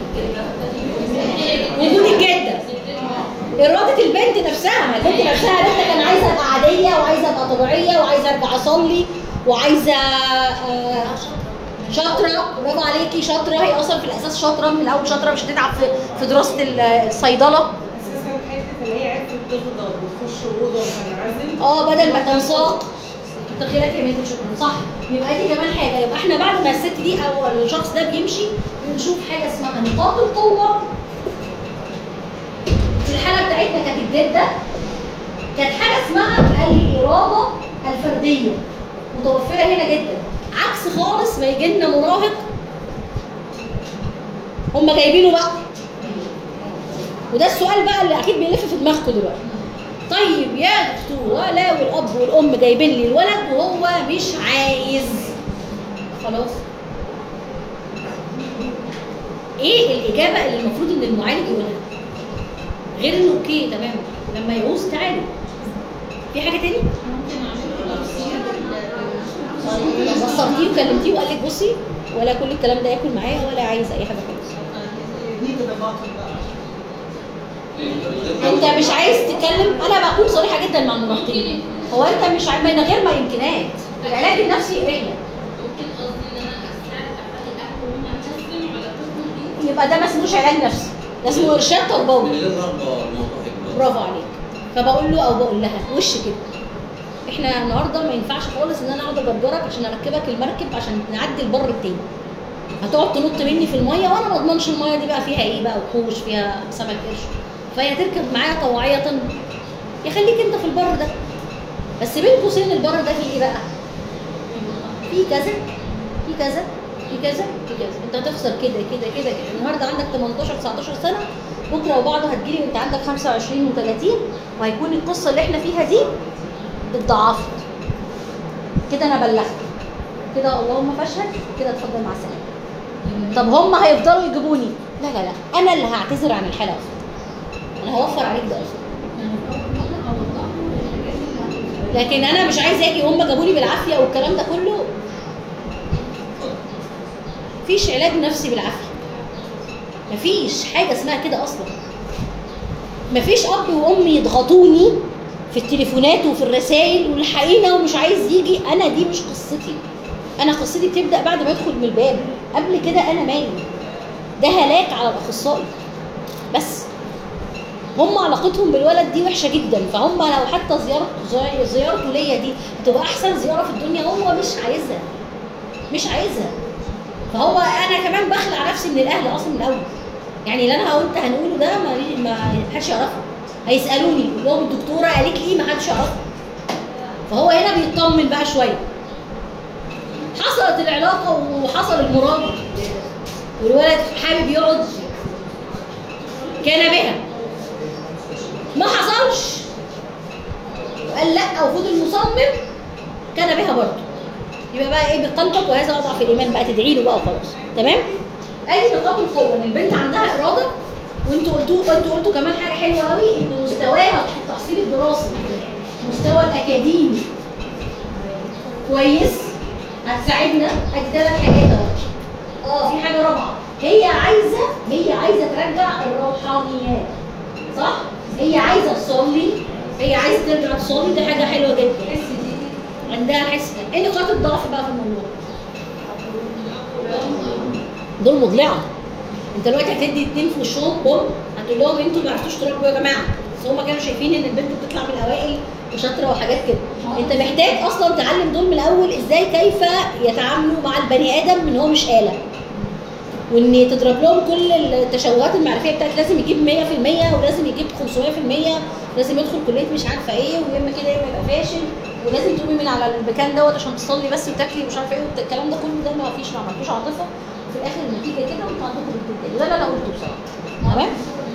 وجود الجده إرادة البنت نفسها ما البنت نفسها لسه كان عايزة أبقى عادية وعايزة أبقى طبيعية وعايزة أرجع أصلي وعايزة آه، شاطرة برافو عليكي شاطرة هي أصلا في الأساس شاطرة من الأول شاطرة مش هتتعب في في دراسة ال- الصيدلة اساسا حته اللي هي عرفت تفضل وتخش اوضه وتنعزل اه بدل ما تنساق تخيلات يا بنتي شكرا صح يبقى دي كمان حاجه يبقى احنا بعد ما الست دي او الشخص ده بيمشي بنشوف حاجه اسمها نقاط القوه في الحاله بتاعتنا كانت الجده كانت حاجه اسمها الاراده الفرديه متوفره هنا جدا عكس خالص ما يجي لنا مراهق هم جايبينه بقى وده السؤال بقى اللي اكيد بيلف في دماغكم دلوقتي طيب يا دكتوره لا والاب والام جايبين لي الولد وهو مش عايز خلاص ايه الاجابه اللي المفروض ان المعالج يقولها غير انه اوكي تمام لما يعوز تعالوا في حاجه تاني ممكن اعمل له تفسير وصلتيه وكلمتيه وقال لك بصي ولا كل الكلام ده ياكل معايا ولا عايز اي حاجه خالص انت مش عايز تتكلم انا بكون صريحه جدا مع المراهقين هو انت مش عايز من غير ما يمكنات العلاج النفسي رحله ممكن قصدي ان انا اساعد اخلي الاهل وهم اسسم على طفل دي يبقى ده ما اسموش علاج نفسي ده اسمه ارشاد تربوي من غير رغبه الموضوع يكبر برافو عليك فبقول له او بقول لها وش كده احنا النهارده ما ينفعش خالص ان انا اقعد اجرجرك عشان اركبك المركب عشان نعدي البر التاني هتقعد تنط مني في الميه وانا ما اضمنش الميه دي بقى فيها ايه بقى وحوش فيها سمك قرش فهي تركب معايا طوعيه يخليك انت في البر ده بس بين قوسين البر ده فيه ايه بقى؟ في كذا في كذا في كذا في كذا انت هتخسر كده كده كده كده النهارده عندك 18 19 سنه بكره وبعده هتجيلي وانت عندك 25 و30 وهيكون القصه اللي احنا فيها دي اتضاعفت كده انا بلغت كده اللهم فاشهد كده اتفضل مع السلامه طب هم هيفضلوا يجيبوني لا لا لا انا اللي هعتذر عن الحاله اصلا انا هوفر عليك ده اصلا لكن انا مش عايزه اجي هم جابوني بالعافيه والكلام ده كله مفيش علاج نفسي بالعافيه مفيش حاجه اسمها كده اصلا مفيش اب وام يضغطوني في التليفونات وفي الرسائل والحقيقه ومش عايز يجي انا دي مش قصتي انا قصتي بتبدا بعد ما يدخل من الباب قبل كده انا مالي ده هلاك على الاخصائي بس هم علاقتهم بالولد دي وحشه جدا فهم لو حتى زيارته زي- زيارته ليا دي هتبقى احسن زياره في الدنيا هو مش عايزها مش عايزها فهو انا كمان بخلع نفسي من الاهل اصلا من الاول يعني اللي انا وانت هنقوله ده ما ما حدش يعرفه هيسالوني يقول لهم الدكتوره قالت لي ما حدش يعرفه فهو هنا بيطمن بقى شويه حصلت العلاقه وحصل المراد والولد حابب يقعد كان بها ما حصلش وقال لا وفضل مصمم كان بها برضه يبقى بقى ايه بقلبك وهذا اضعف الايمان بقى تدعي له بقى وخلاص تمام ادي نقاط القوه ان البنت عندها اراده وانتوا قلتوا انتوا قلتوا كمان حاجه حلوه قوي ان مستواها في التحصيل الدراسي مستوى الاكاديمي كويس هتساعدنا ادي ثلاث حاجات اهو اه في حاجه رابعه هي عايزه هي عايزه ترجع الروحانيات صح هي عايزه تصلي هي عايزه ترجع تصلي دي حاجه حلوه جدا عندها حس ايه نقاط الضعف بقى في الموضوع دول مضلعه انت دلوقتي هتدي اتنين في وشهم بوم قلت لهم انتوا ما عرفتوش تربوا يا جماعه بس هم كانوا شايفين ان البنت بتطلع من الاوائل وشاطره وحاجات كده انت محتاج اصلا تعلم دول من الاول ازاي كيف يتعاملوا مع البني ادم ان هو مش اله وان تضرب لهم كل التشوهات المعرفيه بتاعت لازم يجيب 100% ولازم يجيب 500% لازم يدخل كليه مش عارفه ايه ويا اما كده يا اما يبقى فاشل ولازم تقومي من على المكان دوت عشان تصلي بس وتاكلي مش عارفه ايه والت- الكلام ده كله ده ما فيش ما عملتوش عاطفه في الاخر النتيجه كده وانتوا عندكم البنت ده اللي انا قلته بصراحه تمام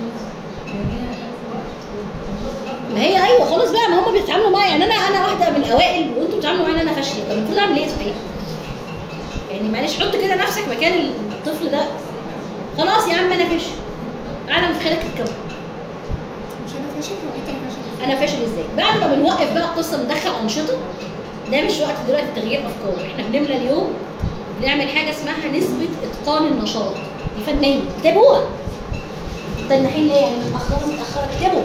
ما هي ايوه خلاص بقى ما هم بيتعاملوا معايا يعني انا انا واحده من الاوائل وانتوا بتتعاملوا معايا ان انا فاشله طب المفروض اعمل ايه صحيح؟ يعني معلش حط كده نفسك مكان الطفل ده خلاص يا عم انا فاشل انا متخيلك تتكون مش انا فاشل وانت فاشل انا فاشل ازاي بعد ما بنوقف بقى القصه ندخل انشطه ده مش وقت دلوقتي تغيير افكار احنا بنملى اليوم بنعمل حاجه اسمها نسبه اتقان النشاط دي فنيه اكتبوها متنحين ليه يعني متاخره متاخره اكتبوا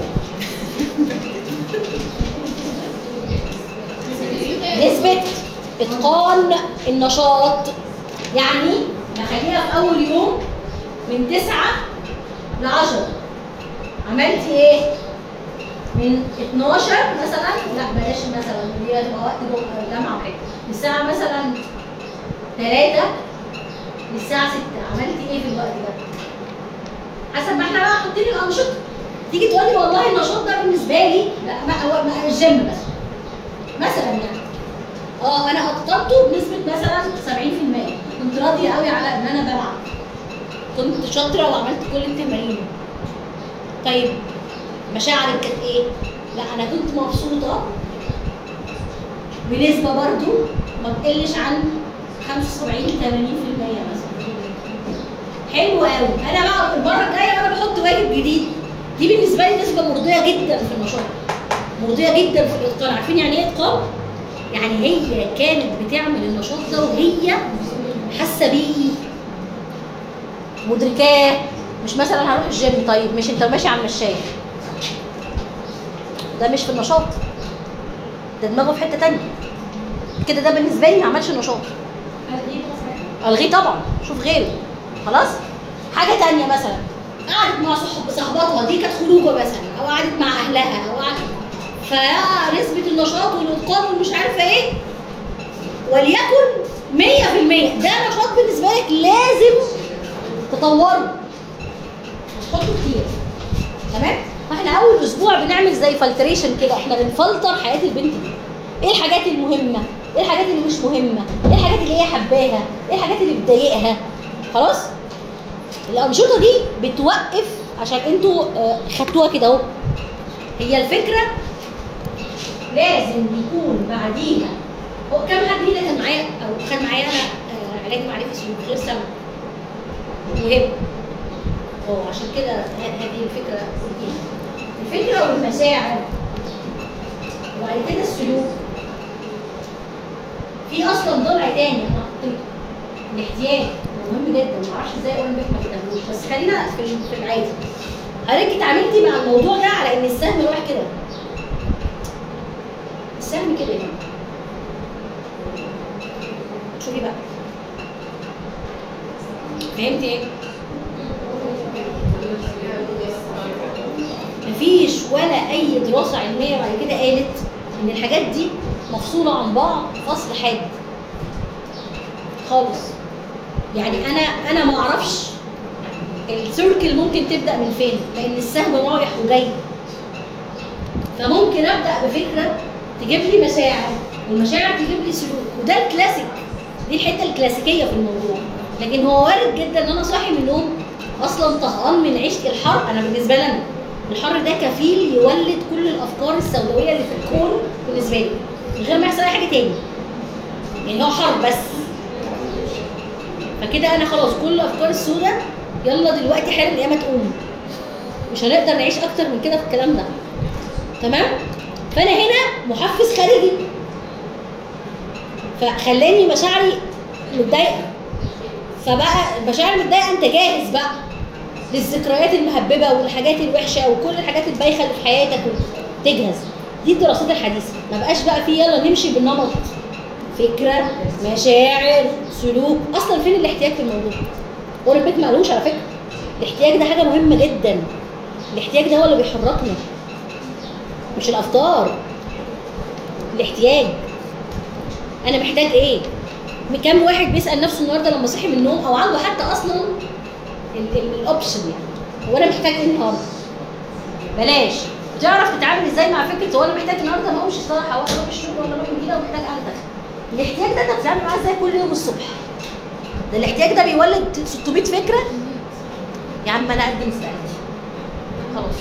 نسبة إتقان النشاط يعني نخليها في أول يوم من تسعة لعشرة عملتي إيه؟ من 12 مثلا لا بلاش مثلا دي هتبقى وقت جو- جامعة وحاجة من الساعة مثلا 3 للساعة 6 عملتي إيه في الوقت ده؟ حسب ما احنا بقى حاطين الأنشطة تيجي تقولي والله النشاط ده بالنسبة لي لا ما هو ما الجيم بس مثلا يعني اه انا اتقنته بنسبه مثلا 70% كنت راضيه قوي على ان انا بلعب كنت شاطره وعملت كل التمارين طيب مشاعرك كانت ايه لا انا كنت مبسوطه بنسبه برضو ما تقلش عن 75 80% مثلا حلو قوي انا بقى المره الجايه وانا بحط واجب جديد دي بالنسبه لي نسبه مرضيه جدا في النشاط مرضيه جدا في الاتقان عارفين يعني ايه اتقان يعني هي كانت بتعمل النشاط ده وهي حاسه بيه مدركاه مش مثلا هروح الجيم طيب مش انت ماشي على المشايه ده مش في النشاط ده دماغه في حته تانية كده ده بالنسبه لي ما عملش نشاط الغيه طبعا شوف غيره خلاص حاجه تانية مثلا قعدت مع صحب صاحباتها دي كانت خروجه مثلا او قعدت مع اهلها او قعدت فنسبه النشاط والاتقان ومش عارفه ايه وليكن 100% ده نشاط بالنسبه لك لازم تطوره تحطه كتير تمام فاحنا اول اسبوع بنعمل زي فلتريشن كده احنا بنفلتر حياه البنت دي ايه الحاجات المهمه ايه الحاجات اللي مش مهمه ايه الحاجات اللي هي حباها ايه الحاجات اللي بتضايقها خلاص الانشطه دي بتوقف عشان انتوا آه، خدتوها كده اهو هي الفكره لازم يكون بعديها هو كم حد هنا كان معايا او كان معايا انا آه، علاج معرفي سلوك غير سمع مهم اه عشان كده ه- هذه الفكره الفكره والمشاعر وبعد كده السلوك في اصلا ضلع تاني انا حطيته الاحتياج ده مهم جدا معرفش ازاي اولمبيك ما كتبوش بس خلينا في في العادي حضرتك اتعاملتي مع الموضوع ده على ان السهم رايح كده السهم كده يعني شوفي بقى فهمتي ايه؟ مفيش ولا اي دراسه علميه بعد كده قالت ان الحاجات دي مفصوله عن بعض فصل حاد خالص يعني انا انا ما اعرفش السيركل ممكن تبدا من فين لان السهم رايح وجاي فممكن ابدا بفكره تجيب لي مشاعر والمشاعر تجيب لي سلوك وده الكلاسيك دي الحته الكلاسيكيه في الموضوع لكن هو وارد جدا ان انا صاحي من النوم اصلا طهقان من عيشه الحر انا بالنسبه لي أنا الحر ده كفيل يولد كل الافكار السوداويه اللي في الكون بالنسبه لي من غير ما يحصل اي حاجه تاني يعني هو حر بس فكده انا خلاص كل الافكار السوداء يلا دلوقتي حالا القيامه تقوم مش هنقدر نعيش اكتر من كده في الكلام ده تمام فانا هنا محفز خارجي فخلاني مشاعري متضايقه فبقى المشاعر المتضايقه انت جاهز بقى للذكريات المهببه والحاجات الوحشه وكل الحاجات البايخه اللي في حياتك تجهز دي الدراسات الحديثه ما بقاش بقى في يلا نمشي بالنمط فكره مشاعر سلوك اصلا فين الاحتياج في الموضوع اولمبيك مالوش على فكره الاحتياج ده حاجه مهمه جدا الاحتياج ده هو اللي بيحركنا مش الافكار الاحتياج انا محتاج ايه كم واحد بيسال نفسه النهارده لما صحي من النوم او عنده حتى اصلا ال- ال- الاوبشن يعني هو انا محتاج ايه النهارده بلاش تعرف تتعامل ازاي مع فكره هو انا محتاج النهارده ما اقومش الصراحه ولا اروح الشغل ولا اروح كده ومحتاج اهدى الاحتياج ده انت بتتعامل معاه ازاي كل يوم الصبح ده الاحتياج ده بيولد 600 فكره يا عم انا اقدم استقالتي خلاص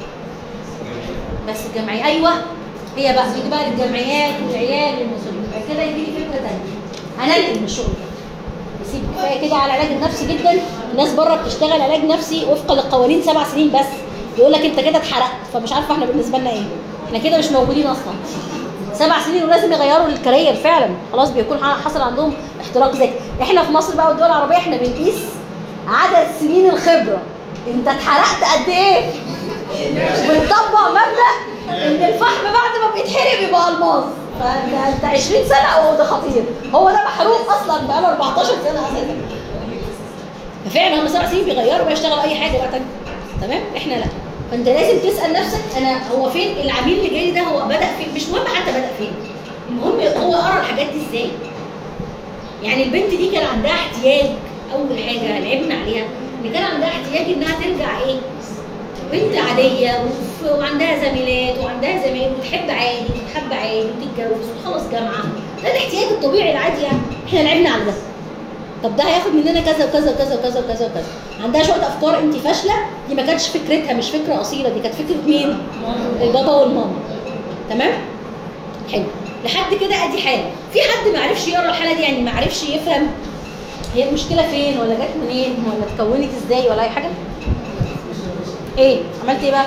بس الجمعيه ايوه هي بقى بيجي بقى للجمعيات والعيال والمصريين بعد كده يجي لي فكره ثانيه هننقل من الشغل ده نسيب كفايه كده على العلاج النفسي جدا الناس بره بتشتغل علاج نفسي وفقا للقوانين سبع سنين بس يقول لك انت كده اتحرقت فمش عارفه احنا بالنسبه لنا ايه احنا كده مش موجودين اصلا سبع سنين ولازم يغيروا الكارير فعلا خلاص بيكون حصل عندهم احتراق ذاتي احنا في مصر بقى والدول العربيه احنا بنقيس عدد سنين الخبره انت اتحرقت قد ايه بنطبق مبدا ان الفحم بعد ما بيتحرق بيبقى الماظ فانت انت 20 سنه او ده خطير هو ده محروق اصلا بقاله 14 سنه اساسا ففعلا هم سبع سنين بيغيروا ويشتغلوا اي حاجه بقى تانية تمام احنا لا فانت لازم تسال نفسك انا هو فين العميل اللي جاي ده هو بدا فين مش مهم حتى بدا فين المهم هو قرا الحاجات دي ازاي يعني البنت دي كان عندها احتياج اول حاجه لعبنا عليها ان كان عندها احتياج انها ترجع ايه بنت عاديه وف- وعندها زميلات وعندها زمايل وتحب عادي وتحب عادي وتتجوز وتخلص جامعه ده الاحتياج الطبيعي العادي يعني احنا لعبنا على ده طب ده هياخد مننا كذا وكذا وكذا وكذا وكذا وكذا عندها شويه افكار انت فاشله دي ما كانتش فكرتها مش فكره اصيله دي كانت فكره مين البابا والماما تمام حلو لحد كده ادي حاله في حد ما عرفش يقرا الحاله دي يعني ما عرفش يفهم هي المشكله فين ولا جت منين ولا اتكونت ازاي ولا اي حاجه ايه عملت ايه بقى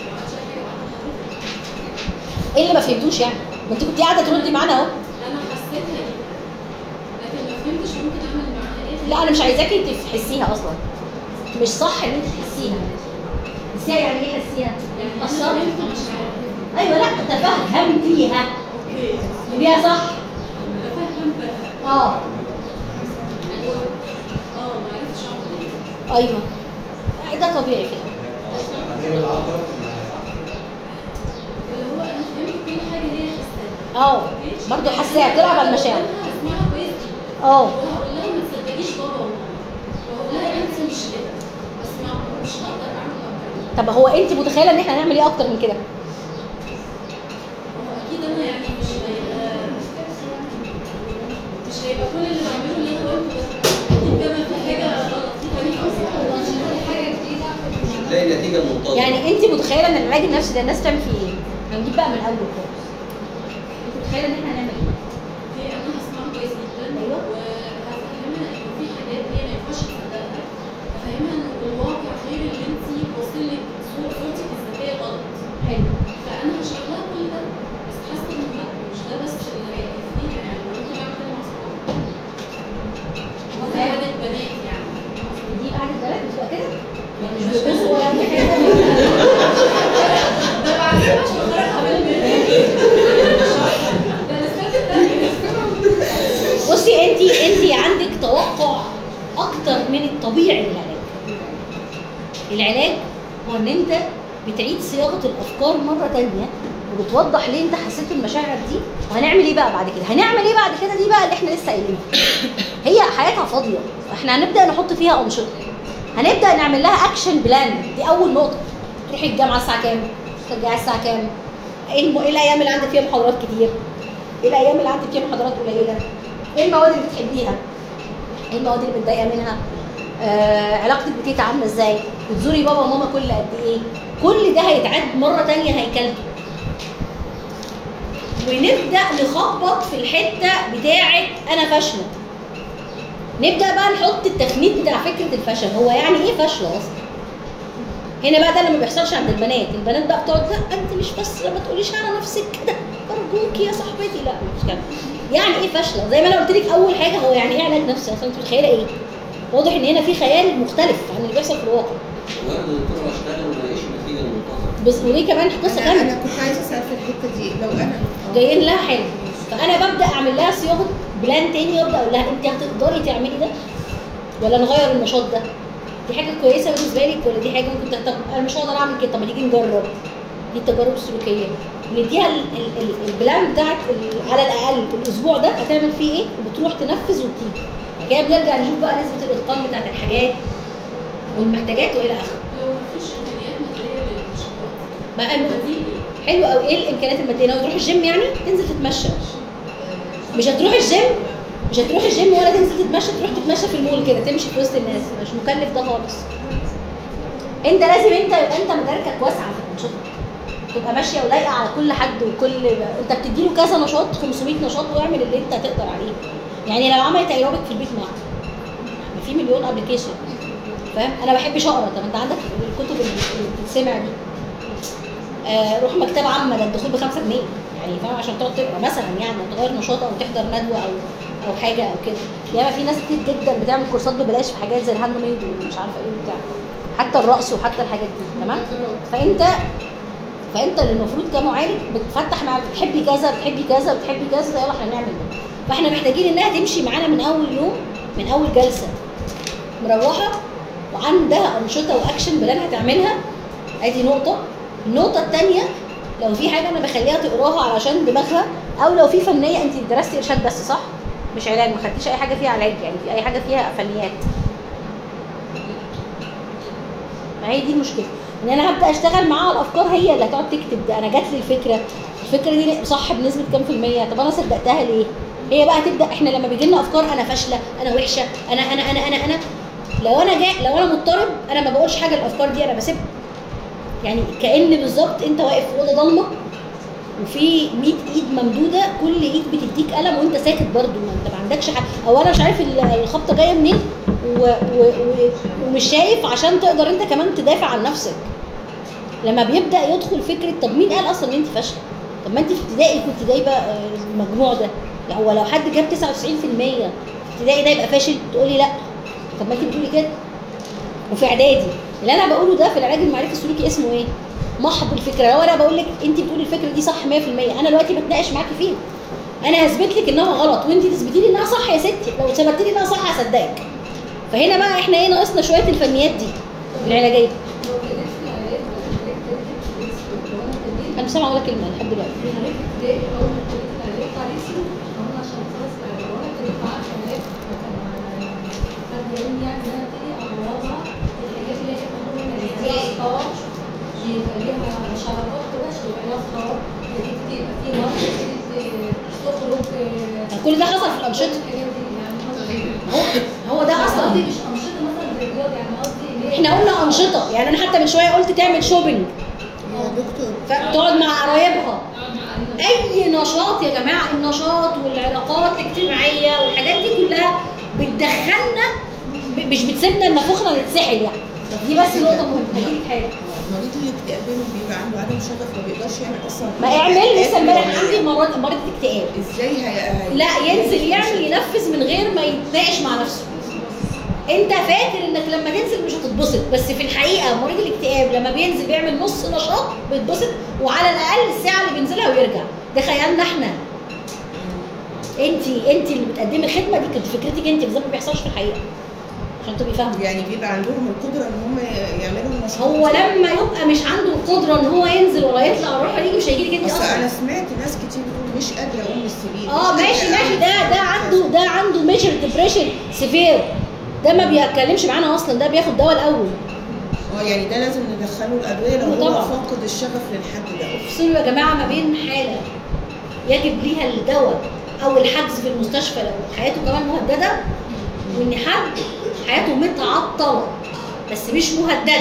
ايه اللي ما فهمتوش يعني ما انت كنت قاعده تردي معانا اهو انا حسيتها دي لكن ما فهمتش ممكن اعمل معاها ايه لا انا مش عايزاكي تحسيها اصلا مش صح ان انت تحسيها تحسيها يعني ايه تحسيها؟ يعني أثرت. انا فهمت مشاعرها ايوه لا تفهمتيها اوكي تبيها صح افهم بقى اه اه ما عرفتش اعمل ايه ايوه ده طبيعي كده اللي هو انا فهمت كل حاجه هي حساها اه برضه حساها بتلعب على المشاعر اسمعها كويس جدا اه وهقول لها ما تصدقيش بابا وماما وهقول لها انت مش كده بس ما مش هقدر اعمل اكتر طب هو انت متخيله ان احنا هنعمل ايه اكتر من كده هو اكيد انا يعني مش هيبقى مش هيبقى كل اللي بعمله اللي انا قلته ده اكيد كمان في حاجه غلط في طريقه اصلا حاجه جديده مش هتلاقي النتيجه المنتظره يعني انت متخيله ان العلاج النفسي ده الناس تعمل فيه ايه هنجيب بقى من الاول خالص انت متخيله ان احنا هنعمل ايه هي انا هسمعها كويس جدا أيوة. وهفهمها ان في حاجات هي ما ينفعش تصدقها هفهمها ان الواقع غير اللي انت واصل لك صور- صورتك الذاتيه غلط حلو فانا هشرح لها كل ده بس حاسه ان لا مش ده بس اللي هيكفيها يعني ممكن اعمل كده مع صحابي وقعدة بنات يعني دي قاعده بلد بتبقى كده يعني مش بيبصوا ولا اي حاجه ده بعد كده عشان خرج عمل ده الاستاذ التاني بصي انت انت عندك توقع اكتر من الطبيعي للعلاج العلاج هو ان انت بتعيد صياغه الافكار مره تانية وبتوضح ليه انت حسيت المشاعر دي وهنعمل ايه بقى بعد كده هنعمل ايه بعد كده دي بقى اللي احنا لسه قايلينها هي حياتها فاضيه احنا هنبدا نحط فيها انشطه هنبدا نعمل لها اكشن بلان دي اول نقطه تروحي الجامعه الساعه كام ترجعي الساعه كام ايه الم- إيه الايام اللي عندك فيها محاضرات كتير ايه الايام اللي عندك فيها محاضرات قليله ايه المواد اللي بتحبيها ايه المواد اللي متضايقه منها آه علاقتك بتيتا عامله ازاي بتزوري بابا وماما كل قد ايه كل ده هيتعاد مره تانية هيكلته ونبدا نخبط في الحته بتاعه انا فاشله نبدا بقى نحط التفنيد بتاع فكره الفشل هو يعني ايه فاشله اصلا هنا بقى ده اللي ما بيحصلش عند البنات البنات بقى بتقعد لا انت مش بس ما تقوليش على نفسك كده ارجوكي يا صاحبتي لا مش كده يعني ايه فاشله زي ما انا قلت لك اول حاجه هو يعني ايه علاج نفسي اصلا انت متخيله ايه واضح ان هنا في خيال مختلف عن اللي بيحصل في الواقع وانا دكتور اشتغل وما الاقيش النتيجه المنتظره بس وليه كمان قصه انا انا ثانيه كنت عايزه اسال في الحته دي لو انا جايين لها حلو فانا ببدا اعمل لها صياغه بلان تاني وابدا اقول لها انت هتقدري تعملي ده ولا نغير النشاط ده دي حاجه كويسه بالنسبه لك ولا دي حاجه ممكن طب انا مش هقدر اعمل كده طب ما تيجي نجرب دي التجارب السلوكيه نديها ال- ال- ال- البلان بتاعت ال- على الاقل الاسبوع ده هتعمل فيه ايه وبتروح تنفذ وتيجي بعد كده بنرجع نشوف بقى نسبه الاتقان بتاعت الحاجات والمحتاجات والى اخره لو مفيش امكانيات ماديه للنشاطات بقى الم- بديل حلو قوي ايه الامكانيات الماديه لو تروح الجيم يعني تنزل تتمشى مش هتروح الجيم مش هتروح الجيم ولا تنزل تتمشى تروح تتمشى في المول كده تمشي في وسط الناس مش مكلف ده خالص انت لازم انت يبقى انت مداركك واسعه في الانشطه تبقى ماشيه ولايقه على كل حد وكل انت بتديله كذا نشاط 500 نشاط واعمل اللي انت تقدر عليه يعني لو عملت ايروبيك في البيت معاك ما في مليون ابلكيشن فاهم انا ما بحبش اقرا طب انت عندك الكتب اللي اللي بتتسمع دي آه روح مكتبه عامه ده الدخول ب 5 جنيه يعني فاهم عشان تقعد تقرا مثلا يعني أو تغير نشاط او تحضر ندوه او او حاجه او كده ياما في ناس كتير جدا بتعمل كورسات ببلاش في حاجات زي الهاند ميد ومش عارفه ايه وبتاع حتى الرقص وحتى الحاجات دي تمام فانت فانت اللي المفروض كمعالج بتفتح مع بتحبي كذا بتحبي كذا بتحبي كذا يلا احنا نعمل ده فاحنا محتاجين انها تمشي معانا من اول يوم من اول جلسه مروحه وعندها انشطه واكشن بلان هتعملها ادي نقطه النقطه الثانيه لو في حاجه انا بخليها تقراها علشان دماغها او لو في فنيه انت درستي ارشاد بس صح مش علاج ما خدتيش اي حاجه فيها علاج يعني في اي حاجه فيها فنيات ما هي دي المشكله ان انا هبدا اشتغل معاها على الافكار هي اللي هتقعد تكتب ده انا جات لي الفكره الفكره دي صح بنسبه كام في الميه طب انا صدقتها ليه هي بقى تبدا احنا لما بيجي لنا افكار انا فاشله انا وحشه انا انا انا انا انا لو انا جاي لو انا مضطرب انا ما بقولش حاجه الافكار دي انا بسيبها يعني كان بالظبط انت واقف في اوضه ضلمه وفي 100 ايد ممدوده كل ايد بتديك قلم وانت ساكت برضو ما انت ما عندكش حاجه او انا مش عارف ال- الخبطه جايه منين و... و... و... ومش شايف عشان تقدر انت كمان تدافع عن نفسك لما بيبدا يدخل فكره طب مين قال اصلا ان انت فاشله طب ما انت في ابتدائي كنت جايبه آه، المجموع ده يعني هو لو حد جاب 99% في ابتدائي ده يبقى فاشل تقولي لا طب ما انت بتقولي كده وفي اعدادي اللي انا بقوله ده في العلاج المعرفي السلوكي اسمه ايه محض الفكره لو انا بقول لك انت بتقولي الفكره دي صح 100% انا دلوقتي بتناقش معاكي فيها انا هثبت لك انها غلط وانت تثبتي لي انها صح يا ستي لو ثبتي لي انها صح هصدقك فهنا بقى احنا ايه ناقصنا شويه الفنيات دي العلاجيه لو ابتديت في العلاج العلاج ابتديت في الفيسبوك لو انا ابتديت انا مش سامعه ولا كلمه لحد دلوقتي في العلاج ابتدائي اول ما ابتديت العلاج بتاع ريسي قلنا عشان خلاص العلاج وانا ابتديت معاه في العلاج فكان حد قال لي يعني ان انا ابتدي اعرضها الحاجات اللي هي كانت موجوده من زي اصحاب يبقى ليها شراكات كده عشان يبقى لها اصحاب تبتدي يبقى في وقت تبتدي تخرج كل ده حصل في الانشطه الحاجات دي يعني قصدي هو هو ده اصلا قصدي مش انشطه مثلا زي الرياضه يعني قصدي ان هي احنا قلنا انشطه يعني انا حتى من شويه قلت تعمل شوبينج يا دكتور فتقعد مع قرايبها اي نشاط يا جماعه النشاط والعلاقات الاجتماعيه والحاجات دي كلها بتدخلنا ب- مش بتسيبنا ان نفوخنا نتسحل يعني دي بس نقطه مهمه هجيلك حاجه مريض الاكتئاب ده بيبقى عنده عدم شغف ما بيقدرش يعمل اصلا ما اعمل لسه امبارح عندي مرض مريض اكتئاب ازاي هي هي- لا ينزل يعمل ينفذ من غير ما يتناقش مع نفسه انت فاكر انك لما تنزل مش هتتبسط بس في الحقيقه مريض الاكتئاب لما بينزل بيعمل نص نشاط بيتبسط وعلى الاقل الساعه اللي بينزلها ويرجع ده خيالنا احنا انت انت اللي بتقدمي الخدمه دي كانت فكرتك انت بس ده ما بيحصلش في الحقيقه عشان تبقي فاهمه يعني بيبقى عندهم القدره ان هم يعملوا نشاط هو لما يبقى مش عنده القدره ان هو ينزل ولا يطلع ولا يروح ولا يجي مش هيجي لك انت اصل اصلا انا سمعت ناس كتير بتقول مش قادره اقوم من السرير اه مش ماشي قادرة ماشي أعمل ده ده عنده ده عنده ميجر ديبريشن سيفير ده ما بيتكلمش معانا اصلا ده بياخد دواء الاول اه يعني ده لازم ندخله الادويه لو هو طبعا. فقد الشغف للحد ده افصلوا يا جماعه ما بين حاله يجب ليها الدواء او الحجز في المستشفى لو حياته كمان مهدده وان حد حياته متعطله بس مش مهدده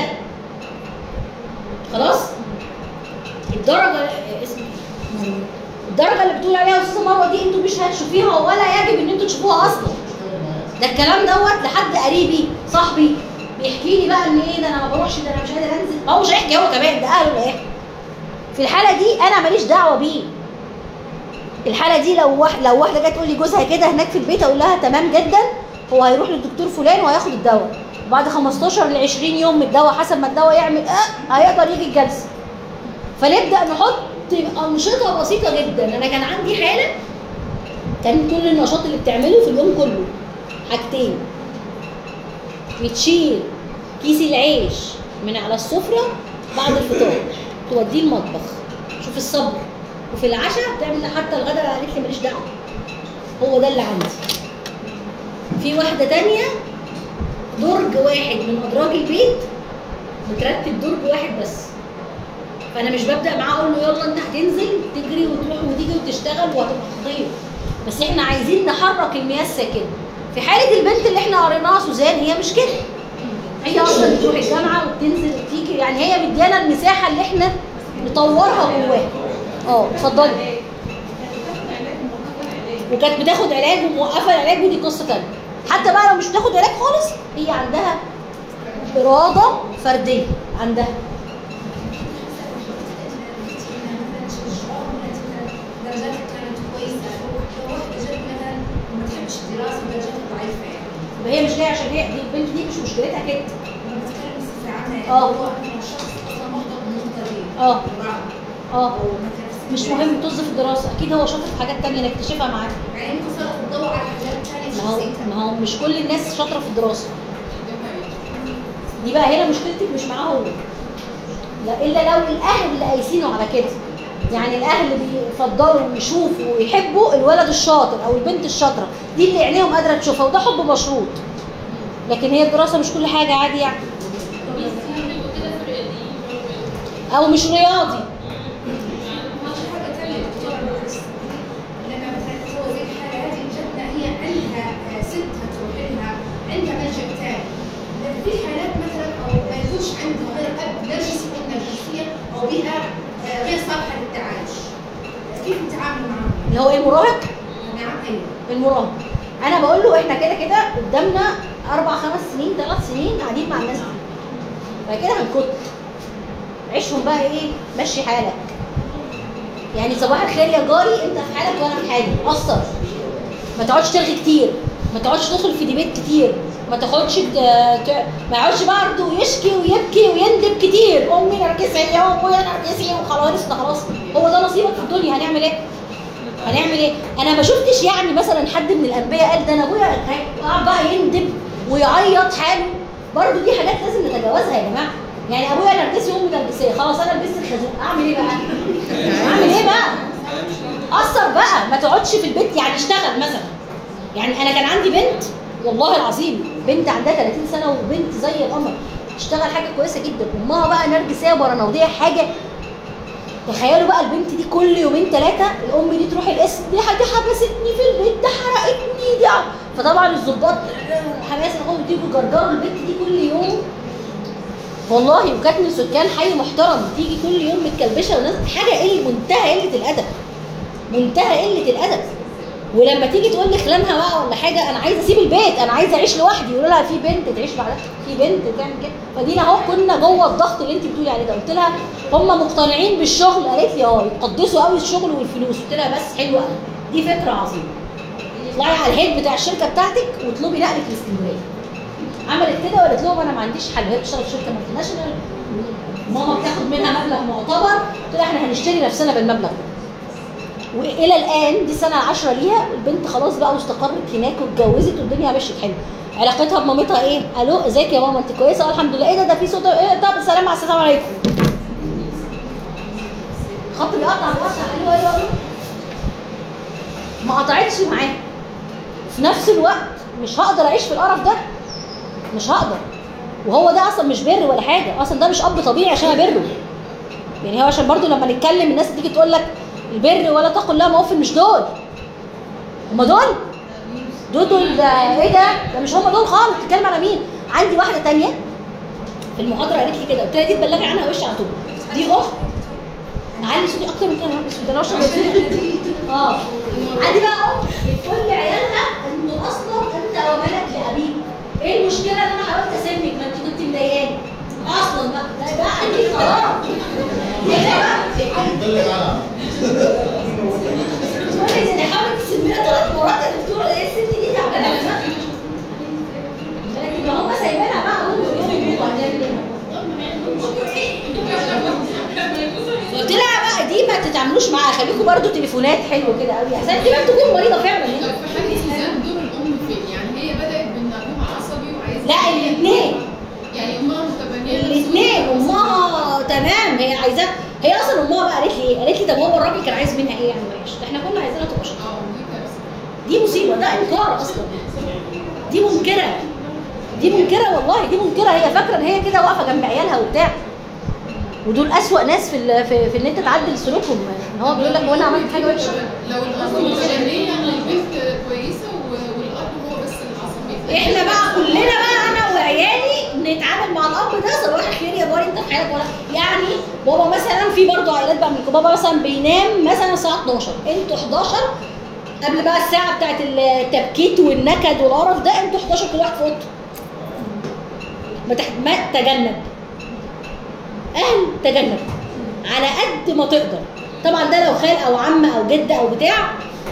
خلاص الدرجه اسم الدرجه اللي بتقول عليها استاذه مروه دي انتوا مش هتشوفيها ولا يجب ان انتوا تشوفوها اصلا ده الكلام دوت لحد قريبي صاحبي بيحكي لي بقى ان ايه ده انا ما بروحش ده انا مش قادر انزل ما هو مش هيحكي هو كمان ده اهله اللي هيحكي في الحاله دي انا ماليش دعوه بيه الحاله دي لو واحد لو واحده جت تقول لي جوزها كده هناك في البيت اقول لها تمام جدا هو هيروح للدكتور فلان وهياخد الدواء بعد 15 ل 20 يوم من الدواء حسب ما الدواء يعمل اه هيقدر يجي الجلسه فنبدا نحط انشطه بسيطه جدا انا كان عندي حاله كان كل النشاط اللي بتعمله في اليوم كله حاجتين بتشيل كيس العيش من على السفره بعد الفطار توديه المطبخ شوف الصبر وفي العشاء بتعمل حتى الغداء قالت لي ماليش دعوه هو ده اللي عندي في واحده تانية درج واحد من ادراج البيت مترتب درج واحد بس فانا مش ببدا معاه اقول له يلا انت هتنزل تجري وتروح وتيجي وتشتغل وهتبقى خطير بس احنا عايزين نحرك المياه الساكنه في حاله البنت اللي احنا قريناها سوزان هي مش كده هي اصلا بتروح الجامعه وبتنزل وتيجي يعني هي مديانا المساحه اللي احنا نطورها جواها اه اتفضلي وكانت بتاخد علاج وموقفه العلاج ودي قصه تانيه حتى بقى لو مش بتاخد علاج خالص هي عندها اراده فرديه عندها درجاتك كانت كويسه لو واحده جت مثلا ما تحبش الدراسه ودرجاتها ضعيفه يعني يبقى هي مش جايه عشان هي دي البنت دي مش مشكلتها كده انا بتكلم بصفه عامه يعني آه. هو انا شخص اصلا محبط من النقطه دي اه بالرغم. اه او مثلا في مش السن مهم طز في الدراسه اكيد هو شاطر في حاجات تانية نكتشفها معاه يعني ممكن صارت تدور على حاجات ثانيه في ما هو شخصيتها ما هو مش كل الناس شاطره في الدراسه دي بقى هنا مشكلتك مش معاه هو لا الا لو الاهل اللي قايسينه على كده يعني الاهل بيفضلوا ويشوفوا ويحبوا الولد الشاطر او البنت الشاطره دي اللي عينيهم قادره تشوفها وده حب مشروط لكن هي الدراسه مش كل حاجه عادي يعني او مش رياضي ما في حاجه ثانيه دكتوره بس لما مثلا هو زي الحاله هذه جدنا هي عندها آه، ستها تروح لها عندها ملجا ثاني لكن في حالات مثلا او ما يكونش عندها غير اب نرجسي او نرجسيه او بيئه آه، غير صالحه للتعايش كيف التعامل معهم؟ اللي هو ايه المراهق نعم ايوه المراهق انا بقول له احنا كده كده قدامنا اربع خمس سنين ثلاث سنين قاعدين مع الناس دي بعد كده هنكت عيشهم بقى ايه مشي حالك يعني صباح الخير يا جاري انت في حالك وانا في حالي قصر ما تقعدش ترغي كتير ما تقعدش تدخل في ديبيت كتير ما تاخدش ت... ت... ما يقعدش برضه يشكي ويبكي ويندب كتير امي نرجسيه وابويا نرجسي وخلاص ده خلاص هو ده نصيبك في الدنيا هنعمل ايه؟ هنعمل ايه؟ انا ما شفتش يعني مثلا حد من الانبياء قال ده انا ابويا قاعد بقى يندب ويعيط حاله برضه دي حاجات لازم نتجاوزها يا جماعه يعني ابويا نرجسي وامي نرجسيه خلاص انا لبست الخازوق اعمل ايه بقى؟ اعمل ايه بقى؟ اثر بقى ما تقعدش في البيت يعني اشتغل مثلا يعني انا كان عندي بنت والله العظيم بنت عندها 30 سنه وبنت زي القمر تشتغل حاجه كويسه جدا امها بقى نرجسيه وبرناوديه حاجه تخيلوا بقى البنت دي كل يومين ثلاثه الام دي تروح القسم دي حاجه حبستني في البيت ده حرقتني دي ع- فطبعا الظباط حماس القوم تيجوا جرجروا البنت دي كل يوم والله وكانت من سكان حي محترم تيجي كل يوم متكلبشه وناس حاجه قله منتهى قله الادب منتهى قله الادب ولما تيجي تقول لي خلانها بقى ولا حاجه انا عايزه اسيب البيت انا عايزه اعيش لوحدي يقولوا لها في بنت تعيش بعدها في بنت تعمل كده فدينا اهو كنا جوه الضغط اللي انت بتقولي عليه ده قلت لها هم مقتنعين بالشغل قالت لي اه يقدسوا قوي الشغل والفلوس قلت لها بس حلوه قوي دي فكره عظيمه اطلعي على الهيد بتاع الشركه بتاعتك واطلبي نقلك لاسكندريه عملت كده وقالت لهم انا ما عنديش حل وهي بتشتغل في شركه مالتي ناشونال ماما بتاخد منها مبلغ معتبر قلت لها احنا هنشتري نفسنا بالمبلغ ده والى الان دي سنه 10 ليها البنت خلاص بقى واستقرت هناك واتجوزت والدنيا مشيت حلو علاقتها بمامتها ايه؟ الو ازيك يا ماما انت كويسه؟ اه الحمد لله ايه ده ده في صوت ايه طب السلام على السلام عليكم خط بيقطع بيقطع ايوه ايوه ايوه ما قطعتش معاه في نفس الوقت مش هقدر اعيش في القرف ده مش هقدر وهو ده اصلا مش بر ولا حاجه اصلا ده مش اب طبيعي عشان ابره يعني هو عشان برضو لما نتكلم الناس تيجي تقول لك البر ولا تقل لها موفن مش دول هما دول دول دول ده ايه ده ده مش هما دول خالص بتتكلم على مين عندي واحده تانية في المحاضره قالت لي كده قلت لها دي تبلغي عنها وش على طول دي اخت علي صوتي اكتر من كده يا بس ده انا اشرب اه عندي بقى اخت بتقول لعيالها انه اصلا انت ومالك لابيك ايه المشكله ان انا حاولت اسمك ما انت كنت مضايقاني اصلا بقى ده بقى عندي خلاص ايه ده بقى بلغ عنها تقول لي ده حاولت تسميها ثلاث مرات يا دكتوره ايه الست دي تعبانه لكن هم سايبينها بقى هم يوم وبعدين قلت لها بقى دي ما تتعاملوش معاها خليكم برضو تليفونات حلو كده قوي عشان احتمال تكون مريضه فعلا طب في حاجة سوزان دور الأم فين؟ يعني هي بدأت بإن أبوها عصبي وعايزة لا الاثنين يعني أمها تمام هي عايزاه هي اصلا امها بقى قالت لي ايه؟ قالت لي طب هو الراجل كان عايز منها ايه يعني وحش؟ ده احنا كنا عايزينها تبقى شاطره اه دي كارثه دي مصيبه ده انكار اصلا دي منكره دي منكره والله دي منكره هي فاكره ان هي كده واقفه جنب عيالها وبتاع ودول اسوأ ناس في ال- في, في ان انت تعدل سلوكهم ان هو بيقول لك وانا عملت حاجه وحشه لو الأم الأولانية البنت كويسة و- والأب هو بس العصبي احنا بقى كلنا بقى انا وعيالي نتعامل مع الاب ده صباح الخير يا بابا انت في حياتك ولا يعني بابا مثلا في برضه عائلات بقى منكم بابا مثلا بينام مثلا الساعه 12 انتوا 11 قبل بقى الساعه بتاعت التبكيت والنكد والقرف ده انتوا 11 كل واحد في اوضته ما تح... ما تجنب اهل تجنب على قد ما تقدر طبعا ده لو خال او عم او جد او بتاع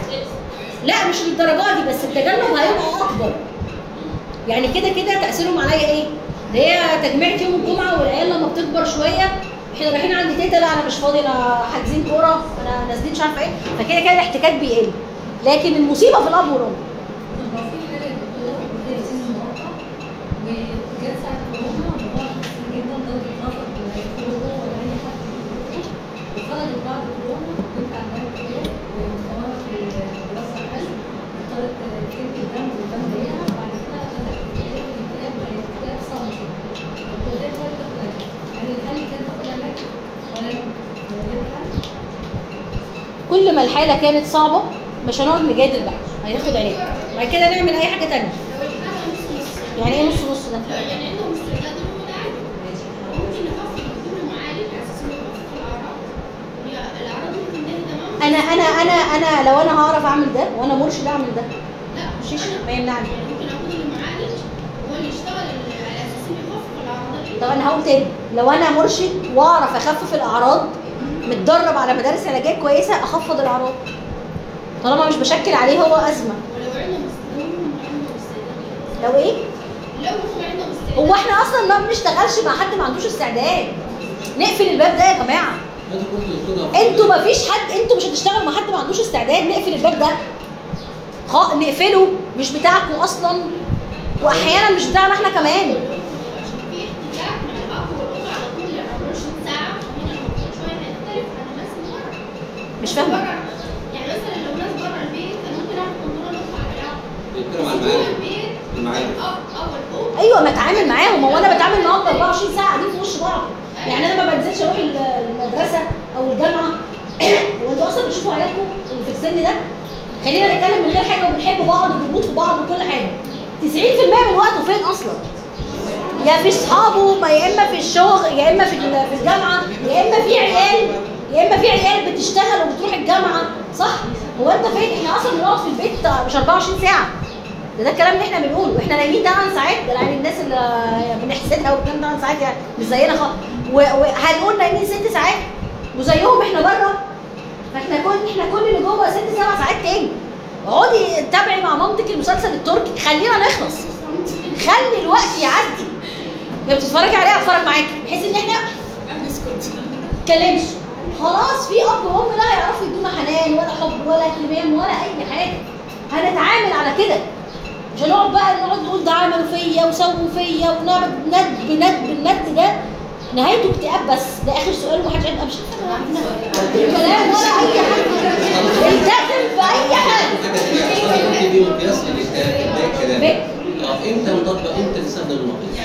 لا مش للدرجه دي بس التجنب هيبقى اكبر يعني كده كده تاثيرهم عليا ايه؟ ده هي تجميعة يوم الجمعه والعيال لما بتكبر شويه احنا رايحين عند تيتا لا انا مش فاضي انا حاجزين كوره انا نازلين مش عارفه ايه فكده كده الاحتكاك بيقل لكن المصيبه في الاب والام طب لو في حالة دكتور مدرسين المواقع وجت ساعة كورونا الموضوع حسن جدا درجة رفض الخروج ولا أي حد وخرجت بعد كورونا بنت عندها اكتئاب ومستواها في الدراسة أقل اضطرت تكتب الدم والدم ضيقها وبعد كده أخدت اكتئاب الاكتئاب اكتئاب صامت الدكتور قالت تاخد علاج هل الحل كان تاخد علاج ولا لا؟ ولا غير حل؟ كل ما الحاله كانت صعبه مش هنقعد نجادل بقى هياخد علاج بعد كده نعمل اي حاجه تانية لو الحالة نص نص يعني ايه نص نص ده لا يعني عندهم استعداد انهم يتعالجوا ممكن نخفف بدون معالج على اساس انه يخفف الاعراض هي الاعراض ممكن تنتهي تماما انا انا انا انا لو انا هعرف اعمل ده وانا مرشد اعمل ده لا مش مش ما يمنعني يعني ممكن اخد المعالج هو اللي يشتغل على اساس انه يخفف الاعراض اللي طب انا هقول تاني لو انا مرشد واعرف اخفف الاعراض متدرب على مدارس علاجيه كويسه اخفض الاعراض طالما مش بشكل عليه هو ازمه ولو عندهم لو هم عندهم استعداد لو ايه لو هم عندهم استعداد هو احنا اصلا ما بنشتغلش مع حد ما عندوش استعداد نقفل الباب ده يا جماعه انت كنت دكتور انتوا ما فيش حد انتوا مش هتشتغلوا مع حد ما عندوش استعداد نقفل الباب ده خ... نقفله مش بتاعكم اصلا واحيانا مش بتاعنا احنا كمان عشان في احتكاك مع الاب والام على طول 24 ساعه هنا الموضوع شويه هيختلف عن الناس اللي بره مش فاهمه بره يعني مثلا لو ناس بره البيت انا ممكن اعمل كنترول على العيال بيتكلم عن جوه المعالج البيت المعالج الاب او الام ايوه ما اتعامل معاهم هو انا بتعامل معاهم 24 ساعه قاعدين في وش بعض يعني انا ما بنزلش اروح ال- المدرسه او الجامعه وانتوا اصلا بتشوفوا عيالكم اللي في السن ده خلينا نتكلم من غير حاجه وبنحب بعض وبنموت في بعض وكل حاجه 90% من وقته فين اصلا؟ يا في اصحابه ما يا اما في الشغل يا اما في ال- في الجامعه يا اما في عيال يا اما في عيال بتشتغل وبتروح الجامعه صح؟ هو انت فين؟ احنا اصلا بنقعد في البيت مش 24 ساعه ده, ده الكلام اللي احنا بنقوله واحنا نايمين 8 ساعات ده يعني الناس اللي بنحسدها وبننام 8 ساعات يعني مش زينا خالص و- وهنقول نايمين 6 ساعات وزيهم احنا بره فاحنا كل احنا كل اللي جوه 6 7 ساعات تاني اقعدي تابعي مع مامتك المسلسل التركي خلينا نخلص خلي الوقت يعدي لما بتتفرجي عليها اتفرج معاكي بحيث ان احنا تتكلمش خلاص في اب وام لا يعرفوا يدونا حنان ولا حب ولا اهتمام ولا اي حاجه هنتعامل على كده مش هنقعد بقى نقعد نقول ده عملوا فيا وسووا فيا ونقعد ند بند بالند ده نهايته اكتئاب بس ده اخر سؤال ومحدش هيبقى مش عارفه كلام ولا اي حاجه التزم في اي حاجه في دي مقياس للاكتئاب ده الكلام بيه. اه امتى نطبق امتى نستخدم المقياس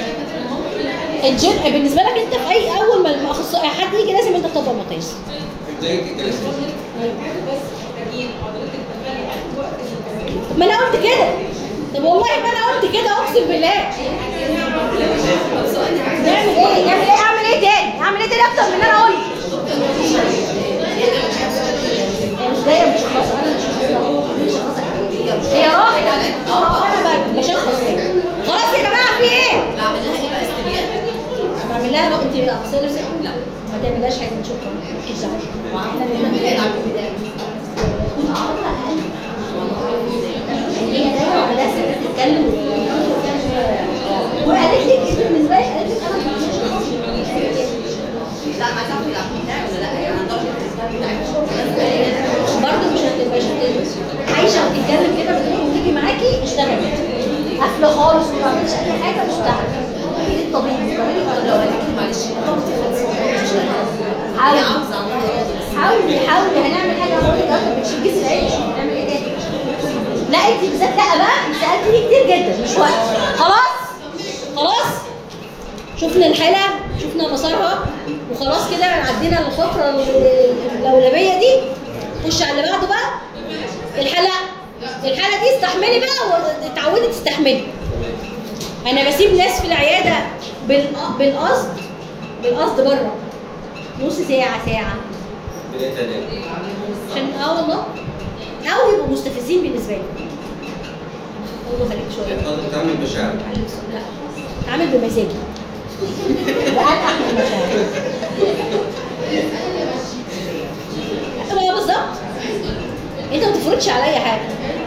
الجن بالنسبه لك انت في اي اول ما الاخصائي حد يجي لازم انت تطبق مقياس زي الجلسات بس محتاجين حضرتك تخلي اخر وقت للتمارين. ما انا قلت كده طب والله ما انا قلت كده اقسم بالله نعمل ايه نعمل ايه اعمل ايه تاني اعمل ايه تاني اكتر من اللي انا قلت هي مش جايه مش خلاص انا مش مش هي راحت انا بشخص خلاص يا جماعه في ايه بعمل لها ايه بقى استبيان؟ بعمل لها بقى انت بقى اغسلي نفسك لا ما تعملهاش حاجه شكرا مفيش دعوه احنا بنعمل هي دايما على اساس تتكلم وقالت لك إيه بالنسبه لي قالت لك انا ما بعملش لا ما تعرفي العقل بتاعي ولا لا يعني عندها الاسباب بتاعتها برضه مش هتبقى مش هتبقى عايشه بتتكلم كده بتقول تيجي معاكي اشتغلي قافله خالص وما بعملش اي حاجه اشتغل ايه الطبيعي لو قالت لي معلش حاول. عاوزة عاوزة. حاولي حاولي هنعمل حاجه اقول لك اصلا مش الجسم العيش هنعمل ايه تاني لا انت بالذات لا بقى انت سالتني كتير جدا مش وقت خلاص خلاص شفنا الحاله شفنا مسارها وخلاص كده عدينا الفتره ال- الاولويه دي خش على اللي بعده بقى الحاله الحاله دي استحملي بقى واتعودي تستحملي انا بسيب ناس في العياده بالق- بالقصد بالقصد بره نص ساعه ساعه بداية تانية عشان اه والله او يبقوا مستفزين بالنسبه لي اقول له خليك شويه تقدر تعمل مشاعر لا عامل بمزاجي بقطع من المشاعر هو بالظبط انت ما تفرضش عليا حاجه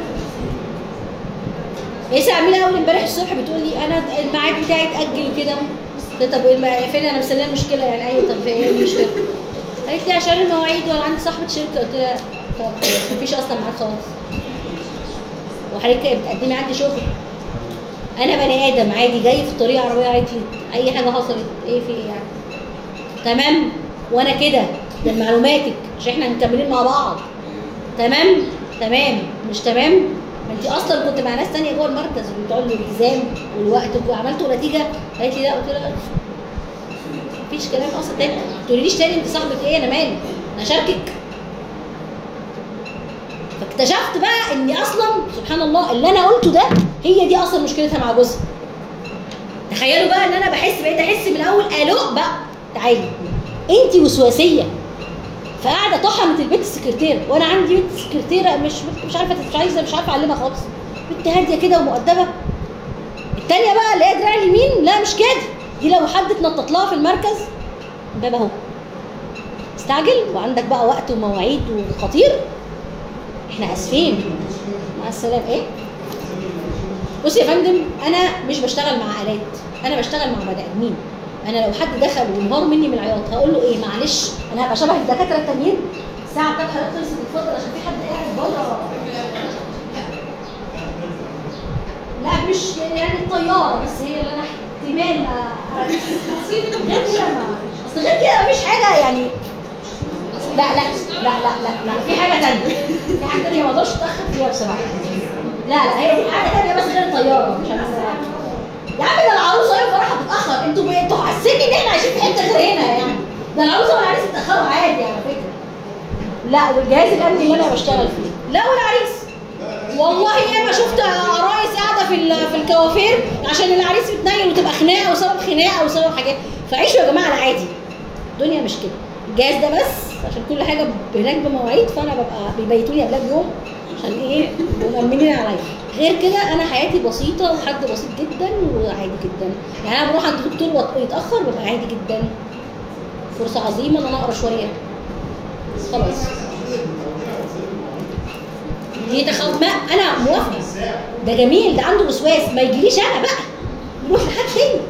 لسه عامله اول امبارح الصبح بتقول لي انا الميعاد بتاعي اتاجل كده قلت لها طب ايه الم- فين انا مسلمه المشكله يعني ايوه طب في ايه المشكله؟ قالت لي عشان المواعيد وانا عندي صاحبه شركه قلت لها طب خلاص، مفيش اصلا ميعاد خالص وحضرتك بتقدمي عندي شغل انا بني ادم عادي جاي في الطريق عربيه عادي اي حاجه حصلت ايه في ايه يعني تمام وانا كده ده معلوماتك عشان احنا مكملين مع بعض تمام تمام مش تمام ما انت اصلا كنت مع ناس تانية جوه المركز وبتقول له الالتزام والوقت وعملتوا نتيجه قالت لي لا قلت لها مفيش كلام اصلا تاني ما تقوليليش تاني انت صاحبه ايه انا مالي انا شاركك فاكتشفت بقى اني اصلا سبحان الله اللي انا قلته ده هي دي اصلا مشكلتها مع جوزها تخيلوا بقى ان انا بحس بقيت احس من الاول الو بقى تعالي انت وسواسيه فقاعده طحنت البنت السكرتيره وانا عندي بنت سكرتيره مش مش عارفه مش عايزه مش عارفه اعلمها خالص بنت هاديه كده ومؤدبه التانيه بقى اللي هي دراع اليمين لا مش كده دي لو حد اتنطط لها في المركز باب اهو استعجل وعندك بقى وقت ومواعيد وخطير احنا اسفين مع السلامه ايه بص يا فندم انا مش بشتغل مع الات انا بشتغل مع بني ادمين انا لو حد دخل وانهار مني من العياط هقول له ايه معلش انا هبقى شبه الدكاتره التانيين الساعه بتاعت حضرتك خلصت اتفضل عشان في حد قاعد بره لا مش يعني الطياره بس هي اللي انا احتمال أ- غير كده ما- اصل غير كده مفيش حاجه يعني لا لا لا لا لا لا في حاجه ثانيه في حاجه ثانيه ما اقدرش اتاخر فيها بصراحه لا لا هي في حاجه ثانيه بس غير الطياره مش عارفه يا عم ده العروسه هي فرحه بتتاخر انتوا ب- انتوا حاسين ان احنا عايشين في حته غير هنا يعني ده العروسه والعريس اتاخروا عادي على فكره لا والجهاز الامني اللي انا بشتغل فيه لا والعريس والله ياما شفت عرايس قاعده في ال- في الكوافير عشان العريس متنيل وتبقى خناقه وسبب خناقه وسبب حاجات فعيشوا يا جماعه العادي الدنيا مش كده الجهاز ده بس عشان كل حاجه هناك بمواعيد فانا ببقى بيبيتوني قبلها بيوم عشان ايه بيبقوا مأمنين عليا غير كده انا حياتي بسيطه وحد بسيط جدا وعادي جدا يعني انا بروح عند دكتور وات- يتاخر ببقى عادي جدا فرصه عظيمه ان انا اقرا شويه خلاص يتخو ما انا موافقه ده جميل ده عنده وسواس ما يجيليش انا بقى نروح لحد تاني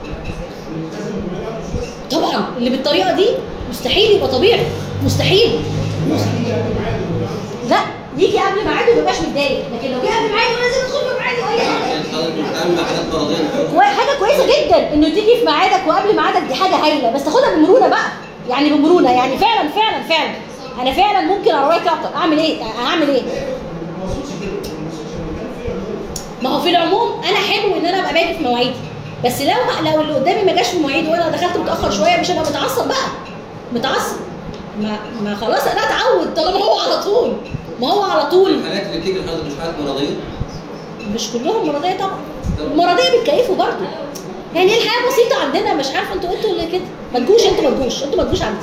طبعا اللي بالطريقه دي مستحيل يبقى طبيعي مستحيل لا يجي قبل ميعاده ما يبقاش متضايق لكن لو جه قبل ميعاده لازم يدخل بميعاده اي حاجه يعني حضرتك بتتعامل مع حاجات مرضية كوي- حاجه كويسه جدا انه تيجي في ميعادك وقبل ميعادك دي حاجه هايله بس تاخدها بمرونه بقى يعني بمرونه يعني فعلا فعلا فعلا انا فعلا ممكن عربيه تعطل اعمل ايه هعمل ايه ما هو في العموم انا حلو ان انا ابقى باجي في مواعيدي بس لو لو اللي قدامي ما جاش في مواعيده وانا دخلت متاخر شويه مش هبقى متعصب بقى متعصب ما ما خلاص انا اتعود طالما هو على طول ما هو على طول الحالات اللي بتيجي لحضرتك مش حالات مرضية مش كلهم مرضيه طبعا المرضيه بتكيفوا برضه يعني الحياه بسيطه عندنا مش عارفه انتوا انتوا اللي كده ما تجوش انتوا ما تجوش انتوا ما تجوش عندي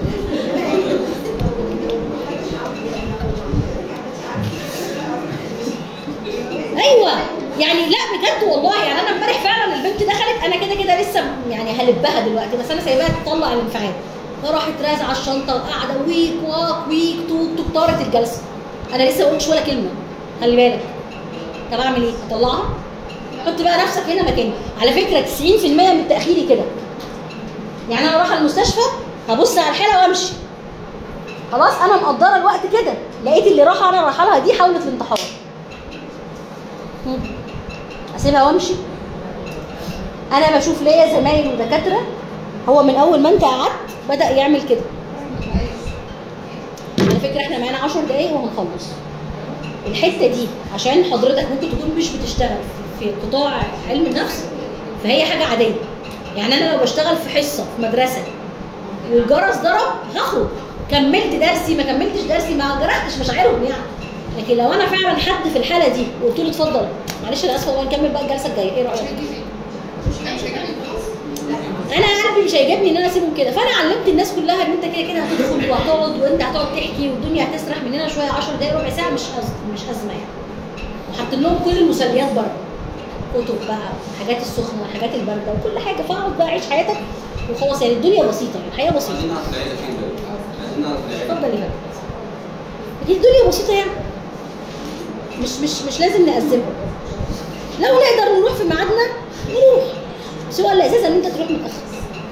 ايوه يعني لا بجد والله يعني انا امبارح فعلا البنت دخلت انا كده كده لسه يعني هلبها دلوقتي بس انا سايباها تطلع الانفعال فراحت رازعه الشنطه وقاعده ويك واك ويك توك توك طارت الجلسه انا لسه ما قلتش ولا كلمه خلي بالك طب اعمل ايه؟ اطلعها؟ حط بقى نفسك هنا مكاني على فكره 90% من تاخيري كده يعني انا رايحه المستشفى هبص على الحاله وامشي خلاص انا مقدره الوقت كده لقيت اللي رايحه انا رايحه لها دي حاولت الانتحار هم. اسيبها وامشي انا بشوف ليا زمايل ودكاتره هو من اول ما انت قعدت بدا يعمل كده فكره احنا معانا 10 دقايق وهنخلص الحته دي عشان حضرتك ممكن تكون مش بتشتغل في قطاع علم النفس فهي حاجه عاديه يعني انا لو بشتغل في حصه في مدرسه والجرس ضرب هخرج كملت درسي ما كملتش درسي ما جرحتش مشاعرهم يعني لكن لو انا فعلا حد في الحاله دي وقلت له اتفضل معلش انا اسفه والله نكمل بقى الجلسه الجايه ايه رايك؟ انا قلبي مش هيجيبني ان انا اسيبهم كده فانا علمت الناس كلها ان انت كده كده هتدخل وهتقعد وانت هتقعد تحكي والدنيا هتسرح مننا شويه 10 دقايق ربع ساعه مش أز... مش ازمه يعني وحاطين لهم كل المسليات بره كتب بقى الحاجات السخنه الحاجات البارده وكل حاجه فاقعد بقى عيش حياتك وخلاص يعني الدنيا بسيطه يعني الحياه بسيطه عايزين نعرف العيله فين دلوقتي عايزين نعرف العيله اتفضل يا فندم هي الدنيا بسيطه يعني مش مش مش لازم نأزمها لو نقدر نروح في ميعادنا نروح بس هو الاساس ان انت تروح متاخر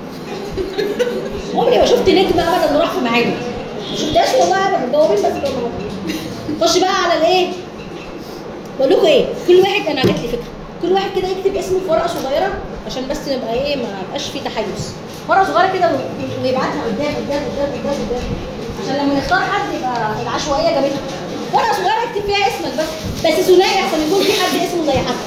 عمري ما شفت نجم ابدا راح في ميعاده ما شفتهاش والله ابدا بوابين بس بيبقوا موجودين. خش بقى على الايه بقول لكم ايه كل واحد انا جات لي فكره كل واحد كده يكتب اسمه في ورقه صغيره عشان بس نبقى ايه ما يبقاش في تحيز ورقه صغيره كده و- ويبعتها قدام قدام قدام قدام قدام عشان لما نختار حد يبقى العشوائيه جابتها ورقه صغيره اكتب فيها اسمك بس بس ثنائي عشان يكون في حد اسمه زي حد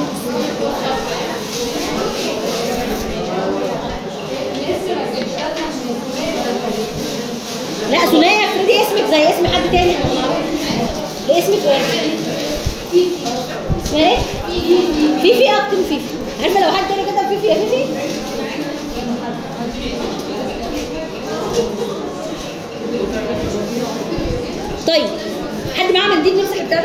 لا ثنائي افرضي اسمك زي اسم حد تاني انا ما اعرفش ده اسمك ايه؟ اسمها ايه؟ فيفي اكتب فيفي عارفه لو حد تاني كتب فيفي يا فيفي طيب حد معاه منديل نمسح البتاع ده؟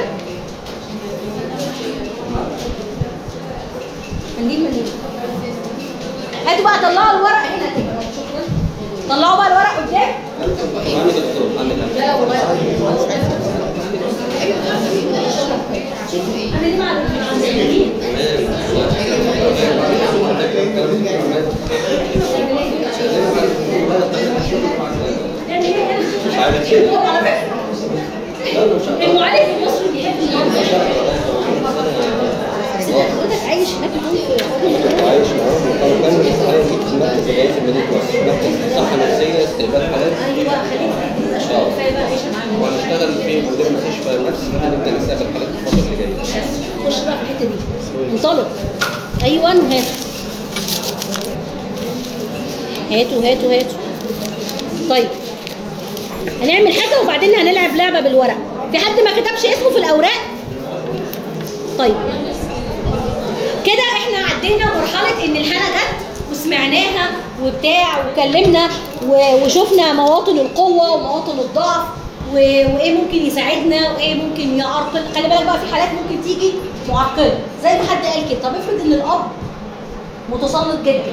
منديل منديل هاتوا بقى طلعوا الورق هنا كده شكرا طلعوا بقى الورق قدام انا دكتور عامل لا والله انا دي مع مع المسلمين يعني ايه مش عارف كده هو على فكره المعالج المصري بيحب المنظر بس انت حضرتك عايش هناك بدون في عايش معاهم طبعا كان في مركز رعايه المدينه مصر مركز صحه نفسيه استقبال حالات ايوه خليك تدينا شويه كفايه بقى عيشه معانا وهنشتغل في مدير مستشفى نفسي هنبدا نستقبل حالات الفتره اللي جايه خش بقى في الحته دي انطلق ايوه هات هاتوا هاتوا هاتوا طيب هنعمل حاجه وبعدين هنلعب لعبه بالورق في حد ما كتبش اسمه في الاوراق طيب كده احنا عدينا مرحله ان الحاله جت وسمعناها وبتاع وكلمنا و- وشفنا مواطن القوه ومواطن الضعف و- وايه ممكن يساعدنا وايه ممكن يعرقل خلي بالك بقى في حالات ممكن تيجي معرقله زي ما حد قال كده طب افرض ان الاب متسلط جدا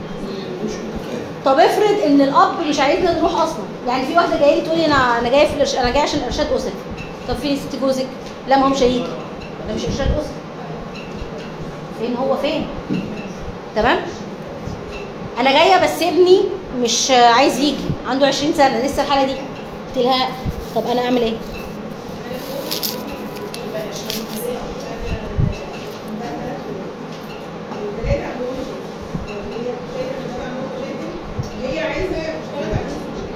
طب افرض ان الاب مش عايزنا نروح اصلا يعني في واحده جايه لي تقول لي انا انا جايه في الإرش- انا جايه عشان ارشاد اسري طب فين ست جوزك لا ما هو مش هيجي ده مش ارشاد اسري فين هو فين تمام انا جايه بس ابني مش عايز يجي عنده 20 سنه لسه الحاله دي قلت لها طب انا اعمل ايه هي عايزه تشتغل على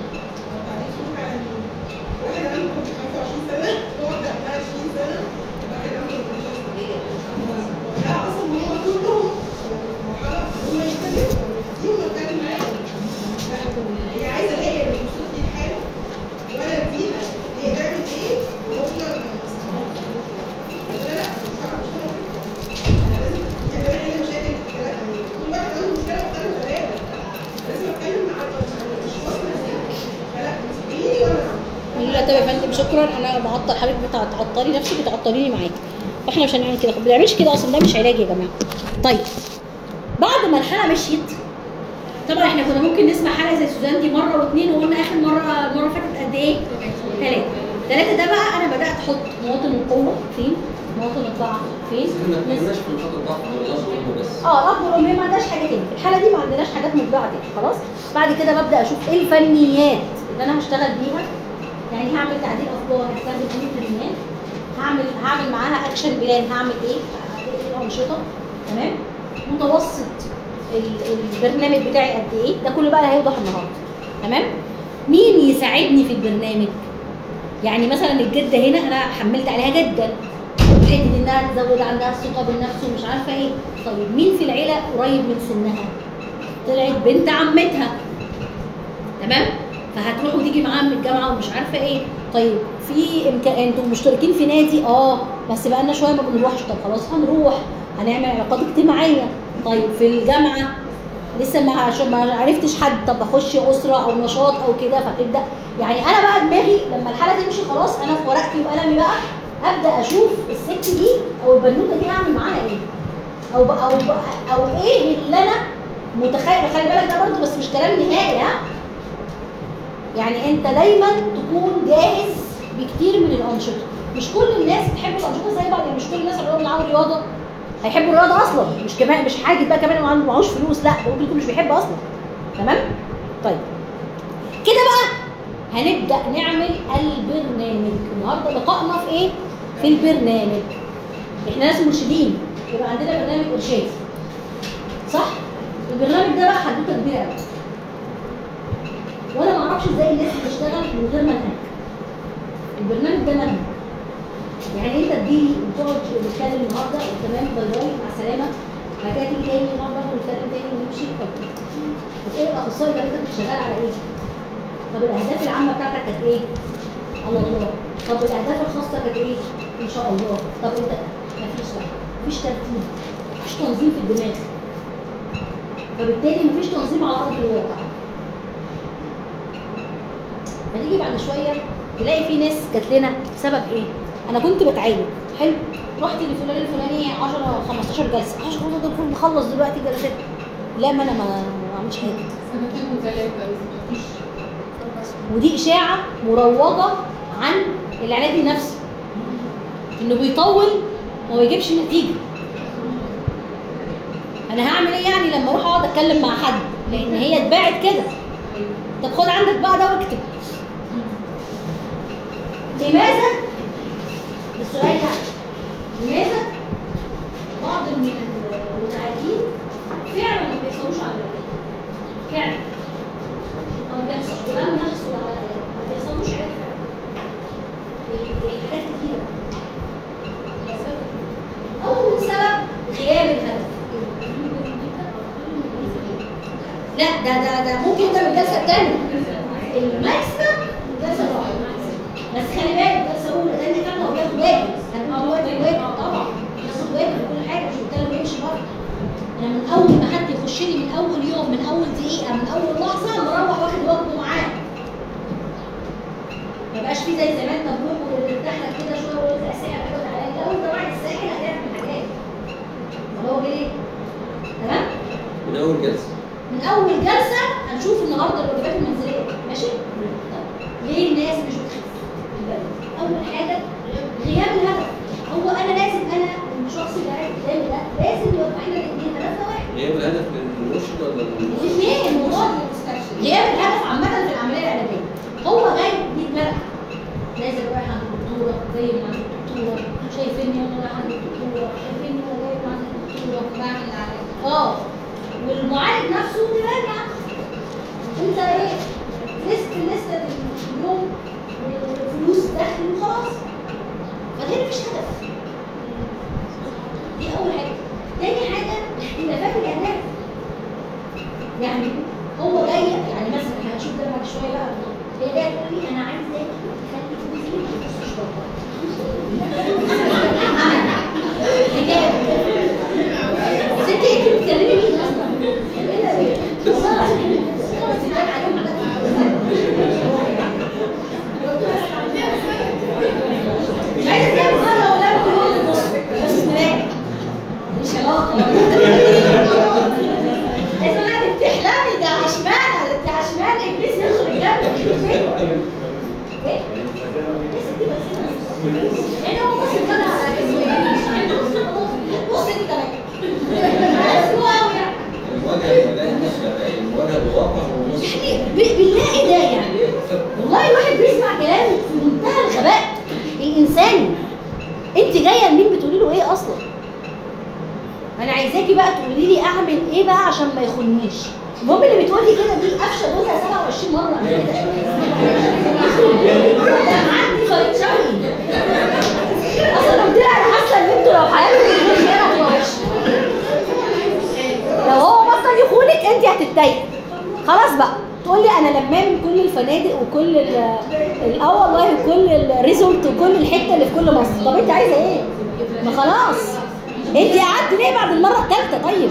واحد عنده 25 سنه واحده عندها 20 سنه واحد عنده 18 لا اصلا هم كلهم مرحله هم يتكلموا دي هم بتكلم معاهم هي عايزه هي اللي توصل لي الحاله ولا فيها هي تعمل ايه وهم لا لا مش هعرف اشتغل انا لازم يعني انا مشاكل كل واحد عنده مشكله مختلفه تماما لازم اتكلم مع الاشخاص نفسهم فلا تسيبيني وانا لا طب يا فندم شكرا انا بعطل حضرتك بتعطلي نفسك بتعطليني معاكي واحنا مش هنعمل كده ما بنعملش كده اصلا ده مش علاج يا جماعه طيب بعد ما الحاله مشيت طبعا احنا كنا ممكن نسمع حاله زي سوزان دي مره واثنين وقلنا اخر مره المره اللي فاتت قد ايه؟ ثلاثه ثلاثه ده بقى انا بدات احط مواطن القوه فين؟ مواطن الضعف فين؟ احنا ما كناش في نقاط الضعف والله كله بس اه الاب والام هي ما عندهاش حاجه تاني في الحاله دي ما عندناش حاجات مبدعه تاني خلاص بعد كده ببدا اشوف ايه الفنيات اللي انا هشتغل بيها يعني هعمل تعديل افكار هستخدم ايه الفنيات هعمل هعمل معاها اكشن بلان هعمل ايه ايه الانشطه تمام متوسط ال- البرنامج بتاعي قد ايه ده كله بقى هيوضح النهارده تمام مين يساعدني في البرنامج يعني مثلا الجده هنا انا حملت عليها جدا حته انها تزود عندها الثقه بالنفس ومش عارفه ايه طيب مين في العيله قريب من سنها طلعت بنت عمتها تمام فهتروح وتيجي معاها من الجامعه ومش عارفه ايه طيب في امكان انتوا مشتركين في نادي اه بس بقالنا شويه ما بنروحش طب خلاص هنروح هنعمل علاقات اجتماعيه طيب في الجامعه لسه ما عش- ما عرفتش حد طب اخش اسره او نشاط او كده فتبدا يعني انا بقى دماغي لما الحاله تمشي خلاص انا في ورقتي وقلمي بقى ابدا اشوف الست دي او البنوته دي هعمل معاها ايه او بقى او بقى او ايه اللي انا متخيل خلي بالك ده برضه بس مش كلام نهائي ها يعني انت دايما تكون جاهز بكتير من الانشطه مش كل الناس بتحب الانشطه زي بعض يعني مش كل الناس اللي هم معاهم رياضه هيحبوا الرياضه اصلا مش كمان مش حاجه بقى كمان ما معهوش فلوس لا ممكن يكون مش بيحب اصلا تمام طيب كده بقى هنبدا نعمل البرنامج النهارده لقائنا في ايه في البرنامج احنا ناس مرشدين يبقى عندنا برنامج ارشادي صح البرنامج ده بقى حدوته كبيره قوي وانا ما اعرفش ازاي الناس بتشتغل من غير منهج البرنامج ده منهج يعني انت تجيلي وتقعد نتكلم النهارده تمام باي باي مع السلامه بعد كده تيجي تاني نقعد برضه نتكلم تاني ونمشي طب ايه الاخصائي ده انت كنت شغال على ايه؟ طب الاهداف العامه بتاعتك كانت ايه؟ الله الله طب الاهداف الخاصه كانت ايه؟ ان شاء الله طب انت مفيش بقى مفيش ترتيب مفيش تنظيم في الدماغ فبالتالي مفيش تنظيم على ارض الواقع هتيجي بعد شويه تلاقي في ناس جات لنا بسبب ايه؟ انا كنت بتعالج حلو رحت لفلان الفلاني 10 15 جلسه 10 15 دول المفروض نخلص دلوقتي جلسات لا ما انا ما ما اعملش حاجه سنتين وثلاثة مفيش ودي اشاعه مروجه عن العلاج النفسي انه بيطول وما بيجيبش نتيجه انا هعمل ايه يعني لما اروح اقعد اتكلم مع حد لان هي اتباعت كده طب خد عندك بقى ده واكتب لماذا السؤال ده لماذا بعض من المتعالجين فعلا ما بيحصلوش على العلاج فعلا ما بيحصلش كلام نفسه على العلاج ما بيحصلوش علاج فعلا حاجات كتيرة أول سبب غياب الهدف لا ده ده ده ممكن ده من الجلسة التانية الماكسيمم الجلسة الرابعة بس خلي بالك الجلسة الأولى لأن كان هو بياخد واجب كان هو واجب واجب طبعا بياخد واجب وكل حاجة مش قلت له يمشي بره أنا من أول ما حد يخش لي من أول يوم من أول دقيقة من أول لحظة مروح واخد واجبه معاه ما بقاش في زي زمان طب روح وارتاح لك كده شويه وقول لك اسئله حلوه تعالى لا انت واحد الساحل هتعمل حاجات طب هو جه تمام من اول جلسه من اول جلسه هنشوف النهارده الوجبات المنزليه ماشي طب ليه الناس مش بتخف البلد؟ اول حاجه غياب الهدف هو انا لازم انا الشخص اللي قاعد قدامي ده لازم يبقى احنا الاثنين هدفنا واحد غياب الهدف للمرشد ولا للمرشد؟ الاثنين الموضوع غياب الهدف عامة في العملية العلاجية هو جاي بيتمرق نازل رايح عند الدكتورة جاي من عند الدكتورة شايفيني وانا رايح عند الدكتورة شايفيني وانا جاي من عند الدكتورة بعمل العلاج اه والمعالج نفسه تراجع انت ايه لست لستة اليوم والفلوس دخل وخلاص فغير مفيش هدف دي اول حاجة تاني حاجة اختلافات الاهداف يعني هو جاي يعني مثلا هنشوف ده بعد شويه بقى هي جايه تقول لي انا عايزه تخلي جوزي ما يبصش بره هي جايه ست انت بتكلمي مين اصلا؟ ايه ده ليه؟ والله ستات عليهم مش عايزه تعمل مره ولا كل بص بص تلاقي مش علاقه لازم انا بتحلمي ده عشمان ده عشمان ابليس يدخل الجنه ايه؟ يعني هو بص ان انا بص انت كمان بس هو قوي يعني المواجهه المواجهه بالواقع والنص يعني ب- بنلاقي ده يعني والله الواحد بيسمع كلام في منتهى الغباء الانساني انت جايه لمين بتقولي له ايه اصلا انا عايزاكي بقى تقولي لي اعمل ايه بقى عشان ما يخونيش المهم اللي بتقولي كده دي قفشه جوزها 27 مره قبل كده ده عندي فريد شوقي اصلا لو طلع انا حاسه ان انتوا لو حياتكم مش كده هتبقى وحشه لو هو بطل يخونك انت هتتضايقي خلاص بقى تقول لي انا لمام كل الفنادق وكل ال ال- اه والله وكل الريزورت وكل الحته اللي في كل مصر طب انت عايزه ايه؟ ما خلاص انت قعدت ليه بعد المره الثالثه طيب؟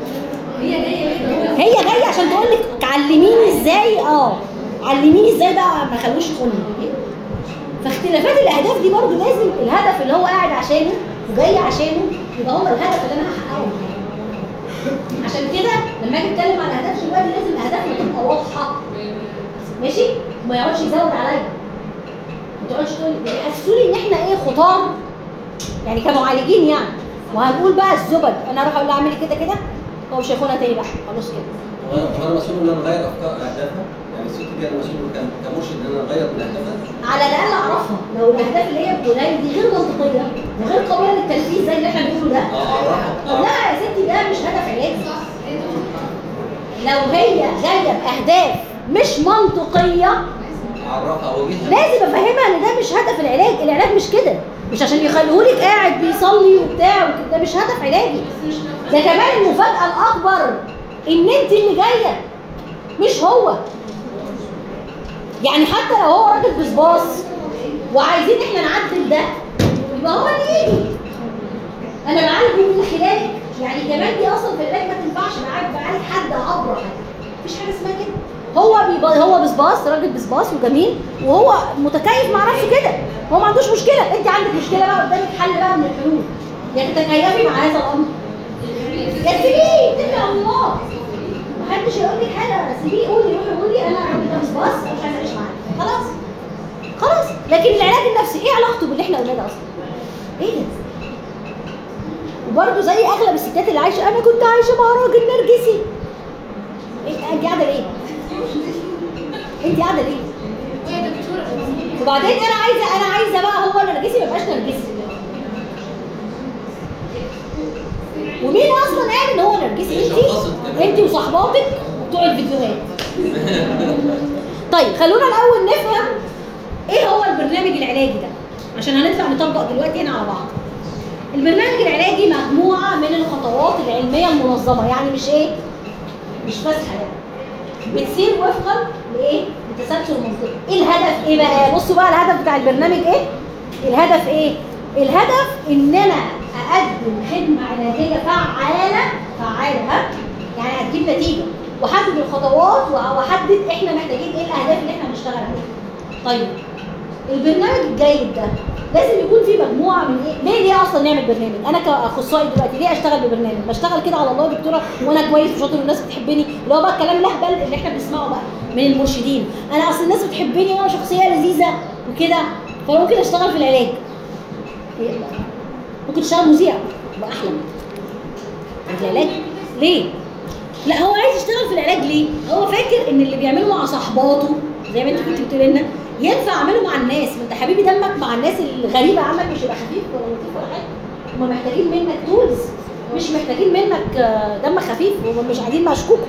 هي جايه عشان تقول لك علميني ازاي اه علميني ازاي بقى ما خلوش يخوني فاختلافات الاهداف دي برضو لازم الهدف اللي هو قاعد عشانه وجاي عشانه يبقى هو الهدف اللي انا هحققه عشان كده لما اجي اتكلم عن اهداف دلوقتي لازم اهدافنا تبقى واضحه ماشي وما يقعدش يزود عليا ما تقعدش تقول يحسسوني ان احنا ايه خطار يعني كمعالجين يعني وهنقول بقى الزبد انا اروح اقول لها اعملي كده كده هو مش هيخونها تاني بقى خلاص كده هو انا هو أنا مسؤول ان انا اغير افكار اهدافها يعني الست دي انا مسؤول كم- كمرشد ان انا اغير من اهدافها على الاقل اعرفها لو الاهداف اللي هي بتقولها لي دي غير منطقيه وغير قابله للتنفيذ زي اللي احنا بنقوله ده اه اعرفها طب لا يا ستي ده مش هدف علاجي لو هي جايه باهداف مش منطقيه اعرفها اوجهها لازم افهمها ان ده مش هدف العلاج العلاج مش كده مش عشان يخليهولك قاعد بيصلي وبتاع وكده ده مش هدف علاجي ده كمان المفاجاه الاكبر ان انت اللي جايه مش هو يعني حتى لو هو راجل بصباص وعايزين احنا نعدل ده يبقى هو اللي يجي انا بعالجه من خلالك يعني كمان دي اصلا في العلاج ما تنفعش معاك بعالج حد عبره حد مفيش حاجه اسمها كده هو بيبقى هو بصباص راجل بصباص وجميل وهو متكيف مع نفسه كده هو ما عندوش مشكله انت عندك مشكله بقى قدامك حل بقى من الحلول يعني تتكيفي مع هذا الامر يا سيبيه اتكلي على الله محدش يقول لك حاجه سيبيه قولي روحي قولي انا راجل بصباص مش عايزه اعيش معاك خلاص خلاص لكن العلاج النفسي ايه علاقته باللي احنا قلناه ده اصلا؟ ايه ده؟ وبرده زي اغلب الستات اللي عايشه انا كنت عايشه مع راجل نرجسي إيه انت قاعده ليه؟ انت قاعده ليه؟ وهي دكتورة وبعدين انا عايزه انا عايزه بقى هو نرجسي ما يبقاش نرجسي ومين اصلا قال ان هو نرجسي مش هنقصد انت كمان. انت وصحباتك بتوع الفيديوهات طيب خلونا الاول نفهم ايه هو البرنامج العلاجي ده عشان هنطلع نطبق دلوقتي هنا على بعض البرنامج العلاجي مجموعه من الخطوات العلميه المنظمه يعني مش ايه مش فاتحه يعني بتصير وفقا لايه؟ لتسلسل منطقي. ايه الهدف ايه بقى؟ بصوا بقى الهدف بتاع البرنامج ايه؟ الهدف ايه؟ الهدف ان انا اقدم خدمه علاجيه فعاله فعاله ها؟ يعني هتجيب نتيجه واحدد الخطوات واحدد احنا محتاجين ايه الاهداف اللي احنا هنشتغل عليها. طيب البرنامج الجيد ده لازم يكون فيه مجموعه من ايه؟ ليه ليه اصلا نعمل برنامج؟ انا كاخصائي دلوقتي ليه اشتغل ببرنامج؟ بشتغل كده على الله يا دكتوره وانا كويس وشاطر والناس بتحبني اللي هو بقى الكلام الاهبل اللي احنا بنسمعه بقى من المرشدين، انا اصل الناس بتحبني وانا شخصيه لذيذه وكده فممكن اشتغل في العلاج. إيه؟ ممكن تشتغل مذيع يبقى احلى العلاج ليه؟ لا هو عايز يشتغل في العلاج ليه؟ هو فاكر ان اللي بيعمله مع صحباته زي ما انت كنت بتقولي لنا ينفع اعمله مع الناس، ما انت حبيبي دمك مع الناس الغريبه عنك مش هيبقى خفيف ولا لطيف ولا حاجه. هم محتاجين منك تولز مش محتاجين منك آه، دم خفيف هم مش قاعدين مع شكوك.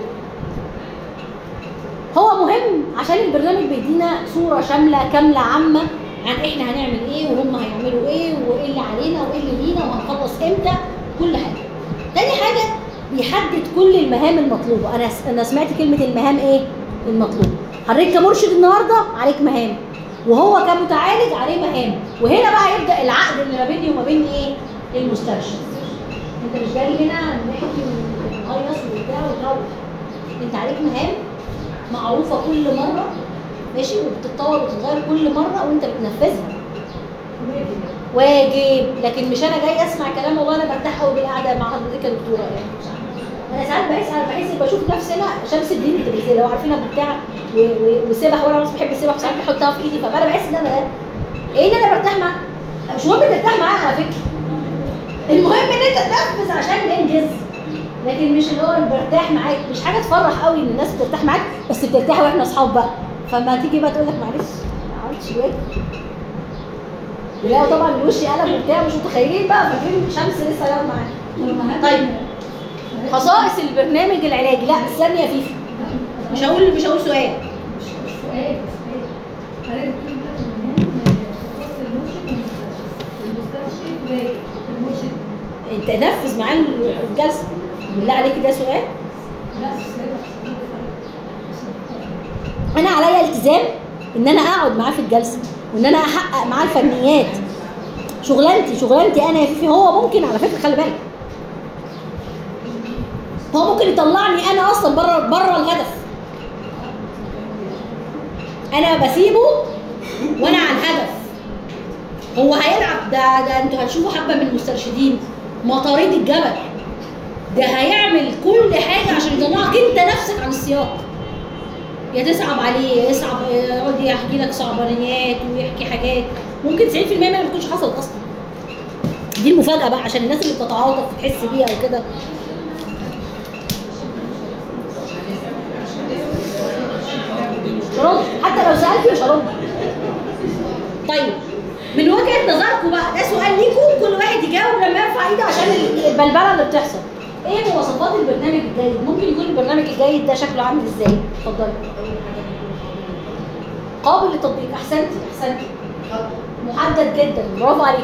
هو مهم عشان البرنامج بيدينا صوره شامله كامله عامه عن احنا هنعمل ايه وهم هيعملوا ايه وايه اللي علينا وايه اللي لينا وهنخلص امتى كل حاجه. تاني حاجه بيحدد كل المهام المطلوبه انا انا سمعت كلمه المهام ايه المطلوبه حضرتك كمرشد النهارده عليك مهام وهو كمتعالج عليه مهام وهنا بقى يبدا العقد اللي ما بيني وما بين ايه المستشفى انت مش جاي هنا نحكي ونهيص وبتاع وتروح انت عليك مهام معروفه كل مره ماشي وبتتطور وتتغير كل مره وانت بتنفذها واجب لكن مش انا جاي اسمع كلام والله انا برتاح قوي بالقعده مع حضرتك يا دكتوره يعني انا ساعات بحس انا بحس بشوف نفسي انا شمس الدين التلفزيون لو عارفينها بتاع و- و- وسبح وانا بس بحب السبح وساعات بحطها في ايدي فانا بحس ان انا ده ايه ان انا برتاح معاه مش مهم ترتاح معاه على فكره المهم ان انت تنفذ عشان ننجز لكن مش اللي هو اللي برتاح معاك مش حاجه تفرح قوي ان الناس بترتاح معاك بس بترتاحي واحنا اصحاب بقى فما تيجي بقى تقول لك معلش ما عملتش واجب يلاقوا طبعا الوش قلب وبتاع مش متخيلين بقى فاكرين شمس لسه جايه معانا طيب خصائص البرنامج العلاجي لا استني يا فيفي مش هقول مش هقول سؤال سؤال سؤال حضرتك بتقولي دلوقتي المهام ازاي المرشد انت نفذ معاه الجلسه بالله عليك ده سؤال لا ازاي انا عليا التزام ان انا اقعد معاه في الجلسه وان انا احقق معاه الفنيات شغلانتي شغلانتي انا يا فيفي هو ممكن على فكره خلي بالك هو ممكن يطلعني انا اصلا بره بره الهدف انا بسيبه وانا على الهدف هو هيلعب ده ده انتوا هتشوفوا حبه من المسترشدين مطاريد الجبل ده هيعمل كل حاجه عشان يطلعك انت نفسك عن السياق يا تصعب عليه يصعب يقعد يحكي لك صعبانيات ويحكي حاجات ممكن 90% منها ما تكونش حصلت اصلا دي المفاجاه بقى عشان الناس اللي بتتعاطف وتحس بيها وكده مش هرد حتى لو سالتي مش هرد طيب من وجهه نظركم بقى ده سؤال ليكم كل واحد يجاوب لما يرفع ايده عشان البلبله اللي بتحصل ايه مواصفات البرنامج الجيد ممكن يكون البرنامج الجيد ده شكله عامل ازاي اتفضلي قابل للتطبيق احسنتي احسنتي محدد جدا برافو عليك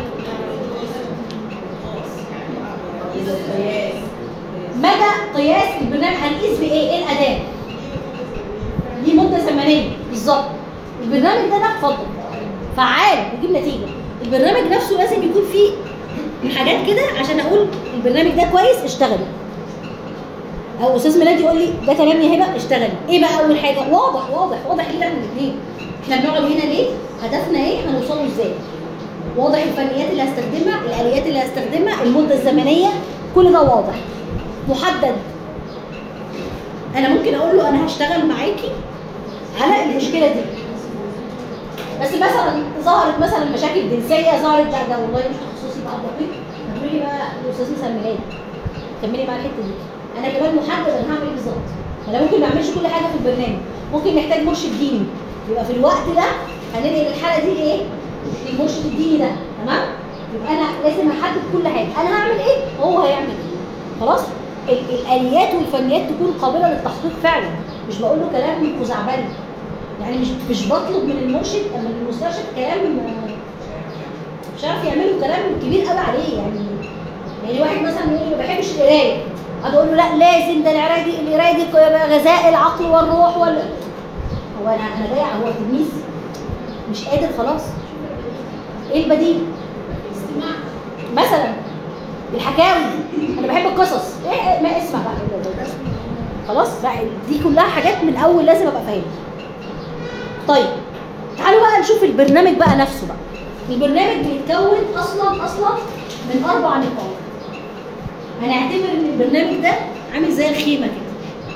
مدى قياس البرنامج هنقيس بايه ايه الاداه دي مده زمنيه بالظبط البرنامج ده ده اتفضل فعال بيجيب نتيجه البرنامج نفسه لازم يكون فيه حاجات كده عشان اقول البرنامج ده كويس اشتغلي او استاذ ميلاد يقول لي ده تمام يا هبه اشتغلي ايه بقى اول حاجه واضح واضح واضح ليه من الاثنين احنا بنقعد هنا ليه هدفنا ايه هنوصله ازاي واضح الفنيات اللي هستخدمها الاليات اللي هستخدمها المده الزمنيه كل ده واضح محدد انا ممكن اقول له انا هشتغل معاكي على المشكله دي بس مثلا ظهرت مثلا مشاكل جنسيه ظهرت ده ده والله مش تخصصي بقى دقيق هتقولي بقى الاستاذ مثلا ميلاد كملي بقى الحته دي انا كمان محدد انا هعمل ايه بالظبط انا ممكن ما اعملش كل حاجه في البرنامج ممكن نحتاج مرشد ديني يبقى في الوقت ده هننقل الحاله دي ايه للمرشد الديني ده تمام يبقى انا لازم احدد كل حاجه انا هعمل ايه هو هيعمل ايه خلاص ال- الاليات والفنيات تكون قابله للتحقيق فعلا مش بقول له كلام خزعبلي يعني مش مش بطلب من المرشد من المستشفى كلام آه، مش عارف يعملوا كلام كبير قوي عليه يعني يعني واحد مثلا يقول لي ما بحبش القرايه اقعد اقول له لا لازم ده القرايه دي القرايه دي غذاء العقل والروح ولا هو انا انا جاي هو تلميذ مش قادر خلاص ايه البديل؟ استماع مثلا الحكاوي انا بحب القصص ايه ما اسمع بقى إيه ده- ده- ده. خلاص بقى دي كلها حاجات من الاول لازم ابقى فاهمها طيب تعالوا بقى نشوف البرنامج بقى نفسه بقى البرنامج بيتكون اصلا اصلا من اربع نقاط هنعتبر ان البرنامج ده عامل زي الخيمه كده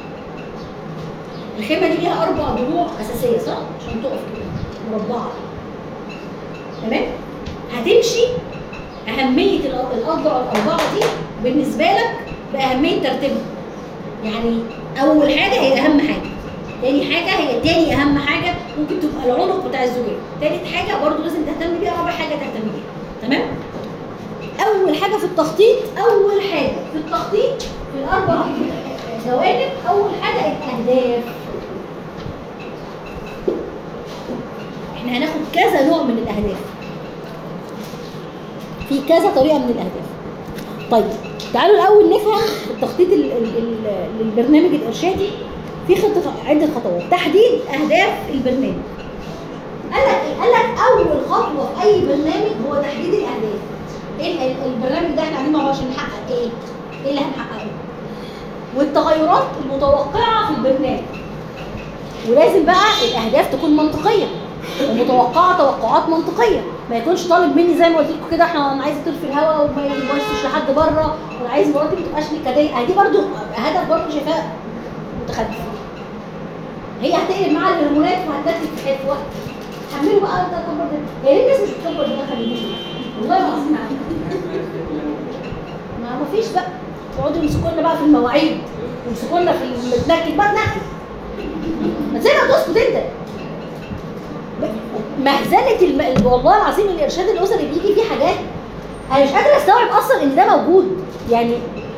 الخيمه دي ليها اربع ضلوع اساسيه صح عشان تقف كده مربعه تمام هتمشي اهميه الأ- الاضلع الاربعه دي بالنسبه لك باهميه ترتيبها يعني اول حاجه هي اهم حاجه تاني حاجه هي تاني اهم حاجه ممكن تبقى العنق بتاع الزجاج تالت حاجه برضو لازم تهتم بيها رابع حاجه تهتم بيها تمام اول حاجه في التخطيط اول حاجه في التخطيط في الاربع جوانب اول حاجه الاهداف احنا هناخد كذا نوع من الاهداف في كذا طريقه من الاهداف طيب تعالوا الاول نفهم التخطيط ال- ال- ال- للبرنامج الارشادي في خطه عده خطوات تحديد اهداف البرنامج قال لك ايه؟ قال لك اول خطوه في اي برنامج هو تحديد الاهداف ايه ال- ال- البرنامج ده احنا قاعدين مع بعض عشان نحقق ايه؟ ايه اللي هنحققه؟ والتغيرات المتوقعه في البرنامج ولازم بقى الاهداف تكون منطقيه ومتوقعه توقعات منطقيه ما يكونش طالب مني زي ما قلت لكم كده احنا انا عايز اطير في الهواء وما يبصش لحد بره وانا عايز مراتي ما تبقاش نكديه يعني دي برضو هدف برضو شايفاه متخلف هي هتقلب معاها الهرمونات وهتدخل في حته وقت حملوا بقى ده كبر ده يا ريت الناس مش بتكبر دماغها ليه والله العظيم ما ما فيش بقى يقعدوا يمسكوا لنا بقى في المواعيد ويمسكوا لنا في المتنكد بقى تنكد ما زي ما تسكت انت مهزله الم... والله العظيم الارشاد الاسري بيجي فيه حاجات انا مش قادره استوعب اصلا ان ده موجود يعني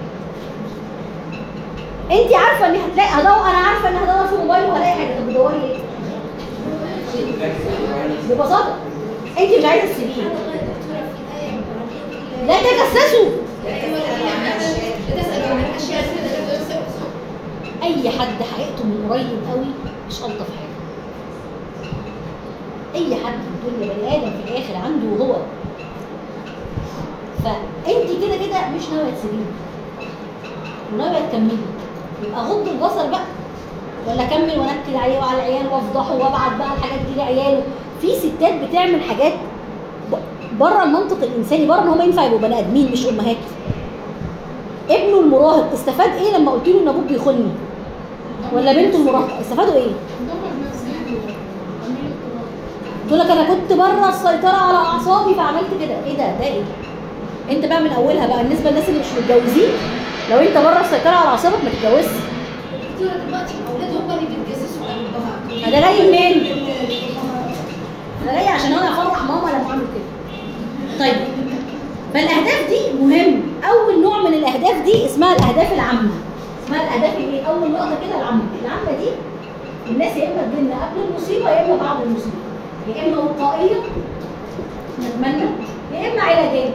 انت عارفه اني هتلاقي هدور انا عارفه اني هدور في موبايلي وهلاقي حاجه طب بتدوري ليه؟ ببساطه انت مش عايزه تسيبيه لا تجسسوا اي حد حقيقته من قريب قوي مش الطف حاجه اي حد في الدنيا بني ادم في الاخر عنده هو فانت كده كده مش ناويه تسيبيه وناويه تكملي يبقى غض البصر بقى ولا اكمل وانكد عليه وعلى العيال وافضحه وابعت بقى الحاجات دي لعياله في ستات بتعمل حاجات بره المنطق الانساني بره ان هم ينفع يبقوا بني ادمين مش امهات ابنه المراهق استفاد ايه لما قلت له ان ابوك بيخوني ولا بنته المراهقه استفادوا ايه تقول لك انا كنت بره السيطره على اعصابي فعملت كده ايه ده ده ايه انت بقى من اولها بقى بالنسبه للناس اللي مش متجوزين لو انت بره السيطره على اعصابك ما تتجوزش كتير دلوقتي الاولاد هم اللي بيتجسسوا على البابا ده جاي منين انا جاي عشان انا افرح ماما لما اعمل كده طيب فالاهداف دي مهم اول نوع من الاهداف دي اسمها الاهداف العامه اسمها الاهداف ايه اول نقطه كده العامه العامه دي الناس يا اما تجيلنا قبل المصيبه يا اما بعد المصيبه يا اما وقائيه نتمنى يا اما علاجيه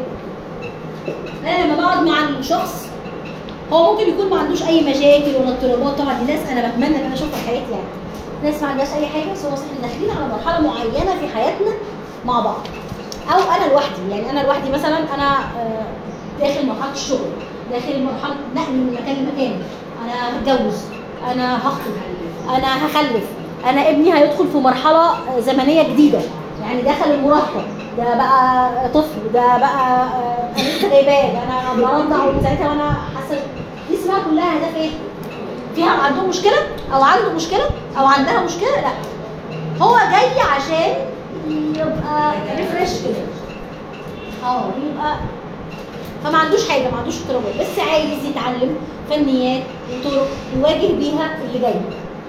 انا لما بقعد مع الشخص هو ممكن يكون ما عندوش اي مشاكل ولا اضطرابات طبعا دي ناس انا بتمنى ان انا اشوفها في حياتي يعني ناس ما عندهاش اي حاجه بس هو احنا داخلين على مرحله معينه في حياتنا مع بعض او انا لوحدي يعني انا لوحدي مثلا انا آه، داخل مرحله الشغل داخل مرحله نقل من مكان لمكان انا هتجوز انا هخطب انا هخلف انا ابني هيدخل في مرحله آه، زمنيه جديده يعني دخل المراهقه ده بقى طفل ده بقى آه، انا لسه جايباه ده انا برضع ومن ساعتها وانا حاسه دي اسمها كلها اهداف ايه؟ فيها عنده مشكله او عنده مشكله او عندها مشكله لا هو جاي عشان يبقى ريفرش كده اه يبقى فما عندوش حاجه ما عندوش اضطرابات بس عايز يتعلم فنيات وطرق يواجه بيها اللي جاي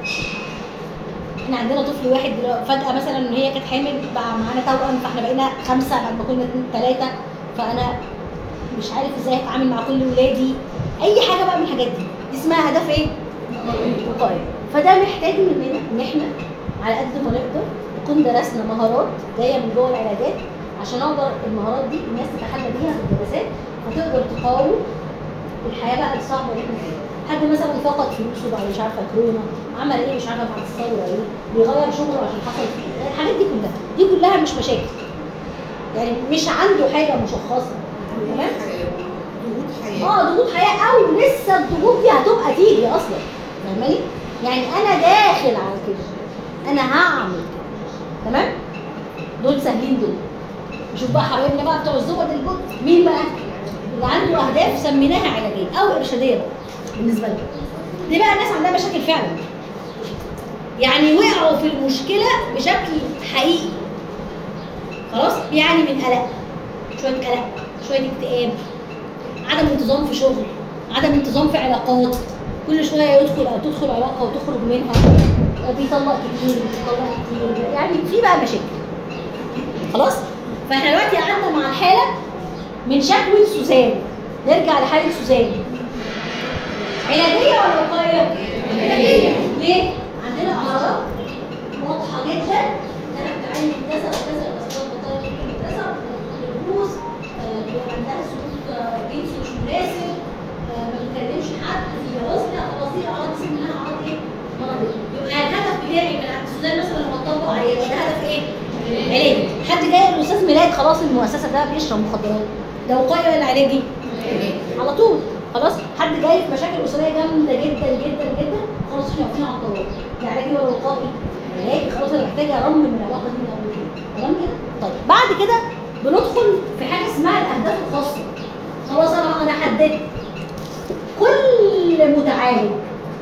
احنا عندنا طفل واحد دلوقتي فجاه مثلا ان هي كانت حامل بقى معانا توأم فاحنا بقينا خمسه بعد ما كنا اتنين ثلاثه فانا مش عارف ازاي اتعامل مع كل ولادي اي حاجه بقى من الحاجات دي دي اسمها هدف ايه؟ وقايه فده محتاج مننا ان احنا على قد ما نقدر نكون درسنا مهارات جايه من جوه العلاجات عشان اقدر المهارات دي الناس تتحلى بيها في الدراسات فتقدر تقاوم الحياه بقى الصعبه اللي احنا فيها حد مثلا فقد فلوسه بعد مش عارفه كورونا عمل ايه مش عارفه بعد الثوره ايه بيغير شغله عشان حصل فيه الحاجات دي كلها دي كلها مش مشاكل يعني مش عنده حاجه مشخصه تمام ضغوط حياه اه ضغوط حياه او لسه الضغوط دي هتبقى تيجي اصلا فاهماني؟ يعني انا داخل على كده انا هعمل كده تمام؟ دول سهلين دول نشوف بقى حبايبنا بقى بتوع الزبد البط مين بقى؟ اللي عنده اهداف سميناها علاجيه او ارشاديه بقى بالنسبه لنا دي بقى الناس عندها مشاكل فعلا يعني وقعوا في المشكله بشكل حقيقي خلاص بيعاني من قلق شويه قلق شويه اكتئاب عدم انتظام في شغل عدم انتظام في علاقات كل شويه يدخل او تدخل علاقه وتخرج منها بيطلق كتير بيطلق كتير يعني في بقى مشاكل خلاص فاحنا دلوقتي قعدنا مع الحاله من شكوى سوزان نرجع لحاله سوزان علاجيه ولا وقايه؟ علاجيه ليه؟ عندنا اعراض واضحه جدا انا بتعاني من كذا وكذا الاسباب بطاقه كذا البروز آه، بيبقى عندها سلوك آه، جنسي مش مناسب آه، ما بتكلمش حد في عزله خلاص دي اعراض اسمها اعراض ايه؟ مرضيه يبقى الهدف بتاعي من عند سوزان مثلا لما اطبق عليه يبقى ده هدف ايه؟ علاجي حد جاي الاستاذ ميلاد خلاص المؤسسه ده بيشرب مخدرات ده وقايه ولا علاجي؟ على طول خلاص حد جاي في مشاكل اسريه جامده جدا جدا جدا خلاص احنا واقفين على الطوارئ ده علاجي ولا وقائي؟ علاجي خلاص انا محتاجه ارمم من العلاقه دي من اول كده تمام كده؟ طيب بعد كده بندخل في حاجه اسمها الاهداف الخاصه خلاص انا انا حددت كل متعالج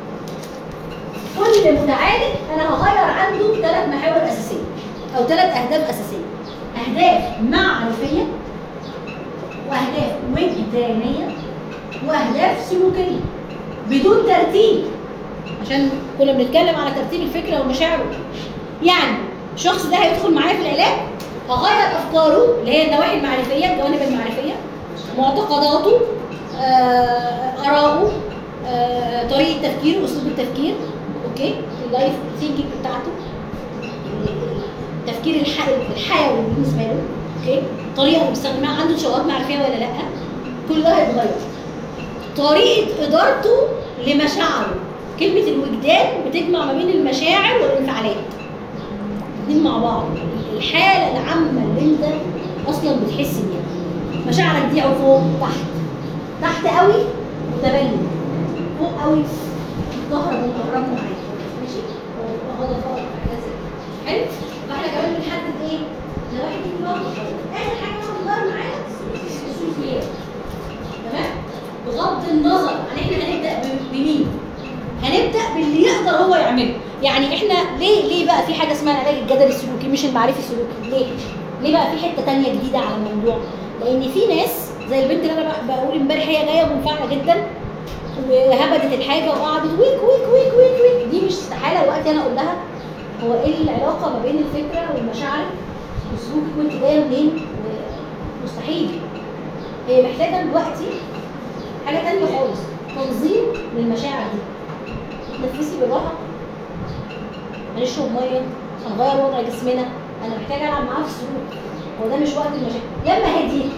كل متعالج انا هغير عنده ثلاث محاور اساسيه او ثلاث اهداف اساسيه اهداف معرفيه واهداف وجدانيه واهداف سلوكيه بدون ترتيب عشان كنا بنتكلم على ترتيب الفكره والمشاعر يعني الشخص ده هيدخل معايا في العلاج هغير افكاره اللي هي النواحي المعرفيه الجوانب المعرفيه معتقداته آه، آراءه آه، طريقه تفكيره اسلوب التفكير اوكي اللايف ثينكينج بتاعته التفكير الح- الحيوي بالنسبه له اوكي الطريقه اللي بيستخدمها عنده شواهد معرفيه ولا لا كل ده هيتغير طريقه ادارته لمشاعره كلمه الوجدان بتجمع ما بين المشاعر والانفعالات الاثنين مع بعض الحاله العامه اللي انت اصلا بتحس بيها مشاعرك دي او فوق تحت تحت قوي متبلد فوق قوي ظهر مقرب معاك ماشي هو غضب فوق حاجات زي كده. حلو فاحنا كمان بنحدد ايه نواحي دي برضه اخر حاجه ناخد بالنا معانا السلوكيات تمام بغض النظر عن احنا هنبدا ب- بمين هنبدا باللي يقدر هو يعمله يعني احنا ليه ليه بقى في حاجه اسمها العلاج الجدلي السلوكي مش المعرفي السلوكي ليه ليه بقى في حته تانية جديده على الموضوع لان في ناس زي البنت اللي انا بق- بقول امبارح هي جايه منفعله جدا وهبدت الحاجه وقعدت ويك ويك ويك ويك ويك دي مش استحاله دلوقتي انا اقول لها هو ايه العلاقه ما بين الفكره ومشاعرك وسلوكك وانت جايه منين مستحيل هي محتاجه دلوقتي حاجه تانية خالص تنظيم للمشاعر دي نفسي بالراحه هنشرب ميه هنغير وضع جسمنا انا محتاجه العب معاها في السلوك هو ده مش وقت المشاعر لما هديت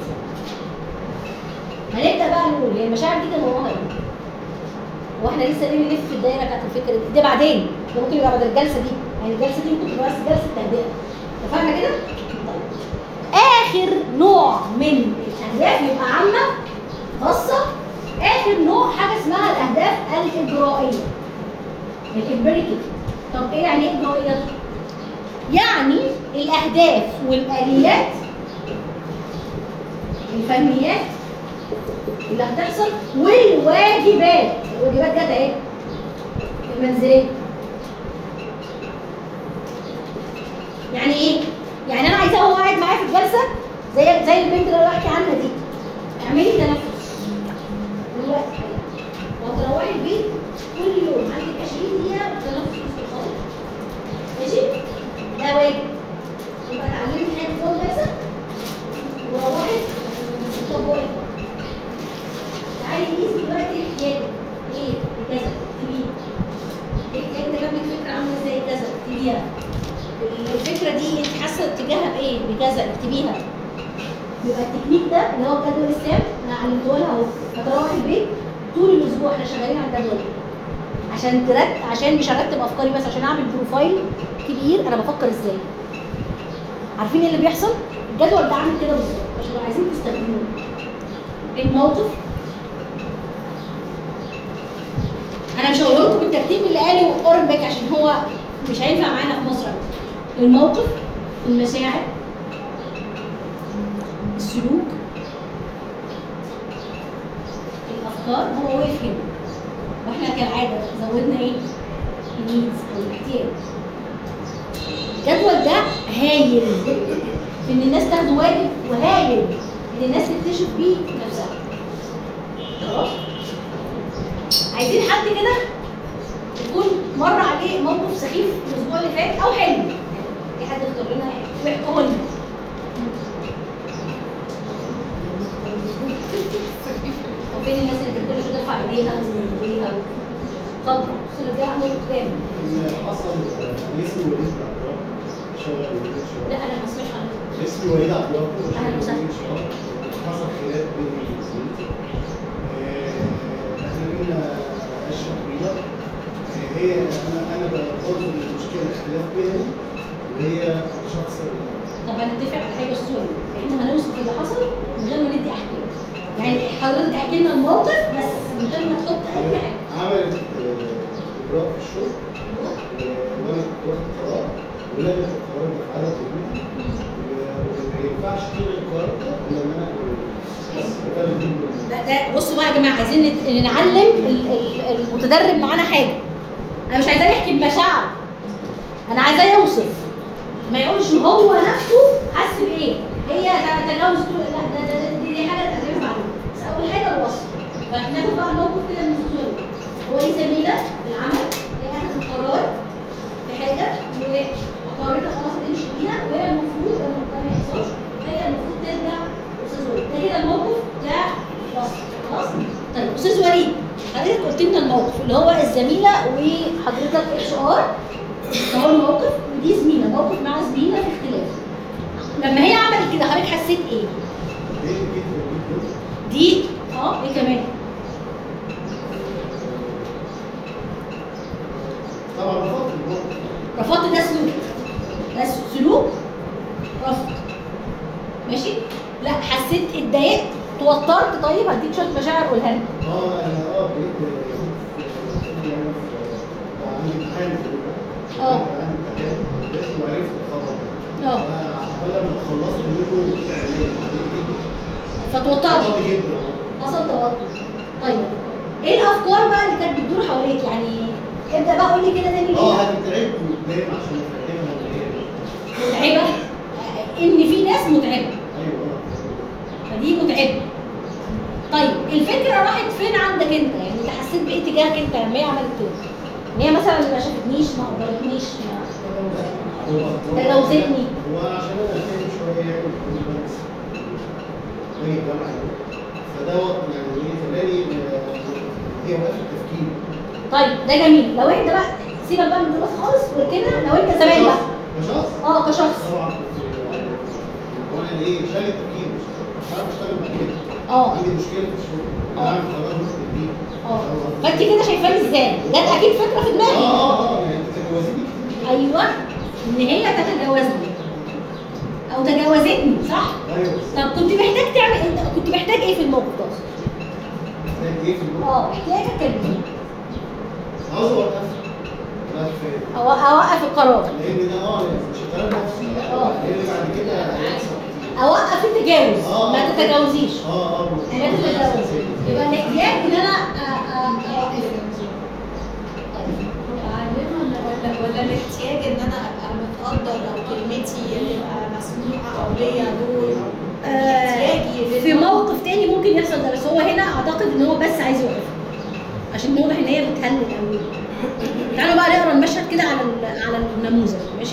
هنبدا بقى نقول هي المشاعر دي كان وراها ايه؟ هو احنا لسه ليه بنلف في الدايره بتاعت الفكره دي؟ ده بعدين ده ممكن يبقى بعد الجلسه دي يعني الجلسه دي ممكن تبقى بس جلسه تهدئه اتفقنا كده؟ طيب اخر نوع من الاهداف يبقى عامه خاصه اخر نوع حاجه اسمها الاهداف الاجرائيه الاجباري كده طب ايه يعني ايه اجرائيه؟ يعني الاهداف والاليات الفنيات اللي هتحصل والواجبات الواجبات جت اهي المنزليه يعني ايه؟ يعني انا عايزاه وهو قاعد معايا في الجلسه زي زي البنت اللي انا بحكي عنها دي اعملي تنفس دلوقتي حالا وهتروحي البيت كل يوم عندك 20 دقيقه تنفس استرخاء ماشي؟ ده واجب يبقى اتعلمتي حاجه جوه الجلسه وروحي طبقي تعالي قيسي دلوقتي احتياجك ايه كذا اكتبيه احتياج ده جنبك فكره عامله ازاي كذا اكتبيها الفكره دي انت حاسه اتجاهها بايه بكذا اكتبيها يبقى التكنيك ده اللي هو جدول السام انا علمته لها اهو هتروحي البيت طول الاسبوع احنا شغالين على الجدول ده عشان ترتب عشان مش هرتب افكاري بس عشان اعمل بروفايل كبير انا بفكر ازاي عارفين ايه اللي بيحصل الجدول ده عامل كده بالظبط عشان لو عايزين تستخدموه الموقف انا مش هقول لكم بالترتيب اللي قاله اورنبيك عشان هو مش هينفع معانا في مصر أوي. الموقف المشاعر السلوك الافكار هو واقف هنا واحنا كالعاده زودنا ايه؟ النيدز او الاحتياج الجدول ده هايل في ان الناس تاخده واجب وهايل ان الناس تكتشف بيه نفسها خلاص عايزين حد كده يكون مر عليه موقف سخيف الاسبوع اللي فات او حلو في حد اختار لنا ويحكوا لنا طب فين الناس اللي كانت كل شويه ترفع ايديها وايديها اتفضل بص اللي جاي عمال قدام حصل اسمي وليد عبد الرب شغال وليد لا شغال انا ما اسمعش عنها اسمي وليد عبد الرب أهلا وسهلا. وليد شغال حصل خلاف بيني وبين زميلتي آه، احنا لينا عشرة طويلة آه، هي انا انا برفض المشكلة الاختلاف بيننا وهي شخص طب هنتفق على حاجه سوري احنا هنوصف اللي حصل من غير ما ندي احكام يعني حضرتك احكي لنا الموقف بس من غير ما تحط اي حاجه عملت آه، اجراء في الشغل آه، وانا كنت واخد قرار ولغت القرار ده في عدد زميلتي وما ينفعش تلغي القرار ده الا لما انا بس ده اللي بيقوله. ده, ده بصوا بقى يا جماعه عايزين نت- نعلم ال- ال- المتدرب معانا حاجه انا مش عايزاه يحكي بمشاعر انا عايزاه يوصف ما يقولش هو نفسه حس بايه هي ت- تجاوز كل لا ده, ده, ده دي, دي حاجه تقدمها بعدين بس اول حاجه الوصف فناخد بقى الموقف كده من الصوره هو ليه زميله في العمل هي اخذت قرار في حاجه وقررت خلاص تمشي بيها وهي المفروض لما ده ما يحصلش هي المفروض ترجع استاذ وليد ده كده الموقف ده وصف خلاص طيب استاذ وليد حضرتك قلت لنا الموقف اللي هو الزميله وحضرتك اتش ار فهو الموقف ودي زميله موقف مع زميله في اختلاف لما هي عملت الاول كده حضرتك حسيت ايه؟ ليه جيت جيت دي اه ايه كمان؟ طبعا رفضت الموقف رفضت ده سلوك ده سلوك رفض ماشي؟ لا حسيت اتضايقت توترت طيب هديك شويه مشاعر قولها لي اه انا اه بقيت يعني عندي امتحان اه. عندي امتحان لازم وعرفت الخبر اه فعقبال ما خلصت منه فتوترت خبر جدا حصل توتر طيب ايه الافكار بقى اللي كانت بتدور حواليك يعني ابدا بقى قول لي كده تاني اه ليه هتتعبت قدام عشان افهمها اللي هي متعبه ان في ناس متعبه ايوه فدي متعبه طيب الفكره راحت فين عندك انت يعني انت حسيت بايه تجاهك انت لما هي عملت كده ان هي مثلا ما شافتنيش ما قدرتنيش ما هو هو- تجاوزتني. هو عشان انا فاهم شويه يعني كنت بس هي جامعه فده وقت يعني ايه خلاني آه، هي وقفت التفكير طيب ده جميل لو انت بقى سيبك بقى من الدراسه خالص وكده لو انت زمان بقى كشخص اه كشخص طبعا كنت هو انا ايه شايل التفكير مش عارف اشتغل بعد كده اه عندي مشكله في الشغل اه. انا عارف قرار مش كبير اه فانت كده شايفاني ازاي جت اكيد فكره في اه دماغي اه اه يعني انت تجوزتني كتير ايوه ان هي تتجاوزني او تجاوزتني صح ايوه طب كنت محتاج تعمل انت كنت محتاج ايه في الموقف ده اصلا؟ محتاج ايه في الوقت اه احتياجك كان ايه؟ عاوز اوقف لا كفايه أو- اوقف القرار لان ده اه يعني مش هشتغل نفسي اه. لان بعد كده هيحصل كتير اوقف التجاوز اه. ما تتجاوزيش اه اه ما تتجاوزيش يبقى الاحتياج ان انا أ- أ- اوقف اعلمها ولا ولا الاحتياج ان انا ابقى متقدر او كلمتي تبقى مسموعه او ليا دور احتياجي في موقف تاني ممكن يحصل ده بس هو هنا اعتقد ان هو بس عايز يوقفها عشان واضح ان هي بتهلل قوي تعالوا بقى نقرا المشهد كده على ال- على النموذج ماشي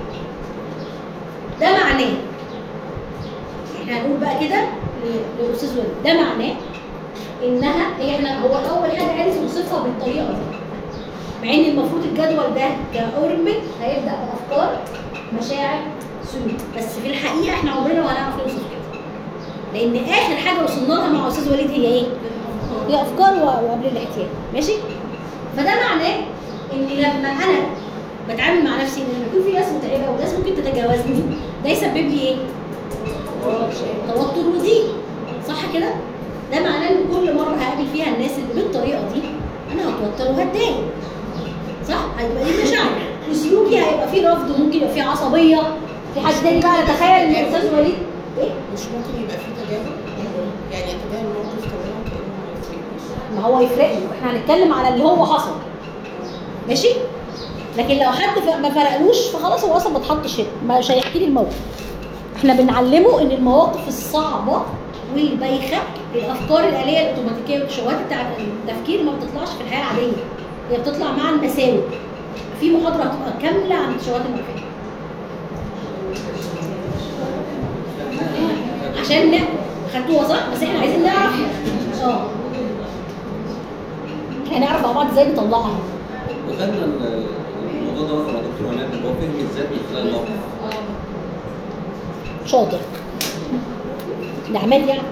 ده معناه احنا هنقول بقى كده ل- للاستاذ وليد ده معناه انها هي احنا هو اول حاجه عرف يوصفها بالطريقه دي مع ان المفروض الجدول ده كاوربت هيبدا بافكار مشاعر سلوك بس في الحقيقه احنا عمرنا ما هنعرف نوصف كده لان اخر حاجه وصلنا لها مع استاذ وليد هي ايه؟ هي افكار و- وقبل الاحتياج ماشي؟ فده معناه ان لما انا بتعامل مع نفسي ان لما يكون في ناس متعبه وناس ممكن تتجاوزني ده يسبب لي ايه؟ توتر وضيق صح كده؟ ده معناه ان كل مره هقابل فيها الناس اللي بالطريقه دي انا هتوتر وهتضايق صح؟ هيبقى لي مشاعر وسلوكي هيبقى فيه رفض وممكن يبقى فيه عصبيه في حد تاني بقى نتخيل ان الاستاذ وليد ايه؟ مش ممكن يبقى في تجاوب يعني اتجاه الموقف تماما كانه ما يفرقش ما هو يفرق له احنا هنتكلم على اللي هو حصل ماشي لكن لو حد ف- ما فرقلوش فخلاص هو اصلا ما اتحطش هنا مش هيحكي لي الموقف احنا بنعلمه ان المواقف الصعبه والبايخه الافكار الاليه الاوتوماتيكيه والشغلات بتاعت التفكير ما بتطلعش في الحياه العاديه هي بتطلع مع المساوئ في محاضره هتبقى كامله عن الشغلات المنفيه عشان ن- خدتوها صح بس احنا عايزين نعرف اه احنا نعرف مع بعض ازاي نطلعها وخدنا ال- الموضوع ده مع دكتور عماد اللي هو فهم الذات من خلال الموقف شاطر ده عماد يعني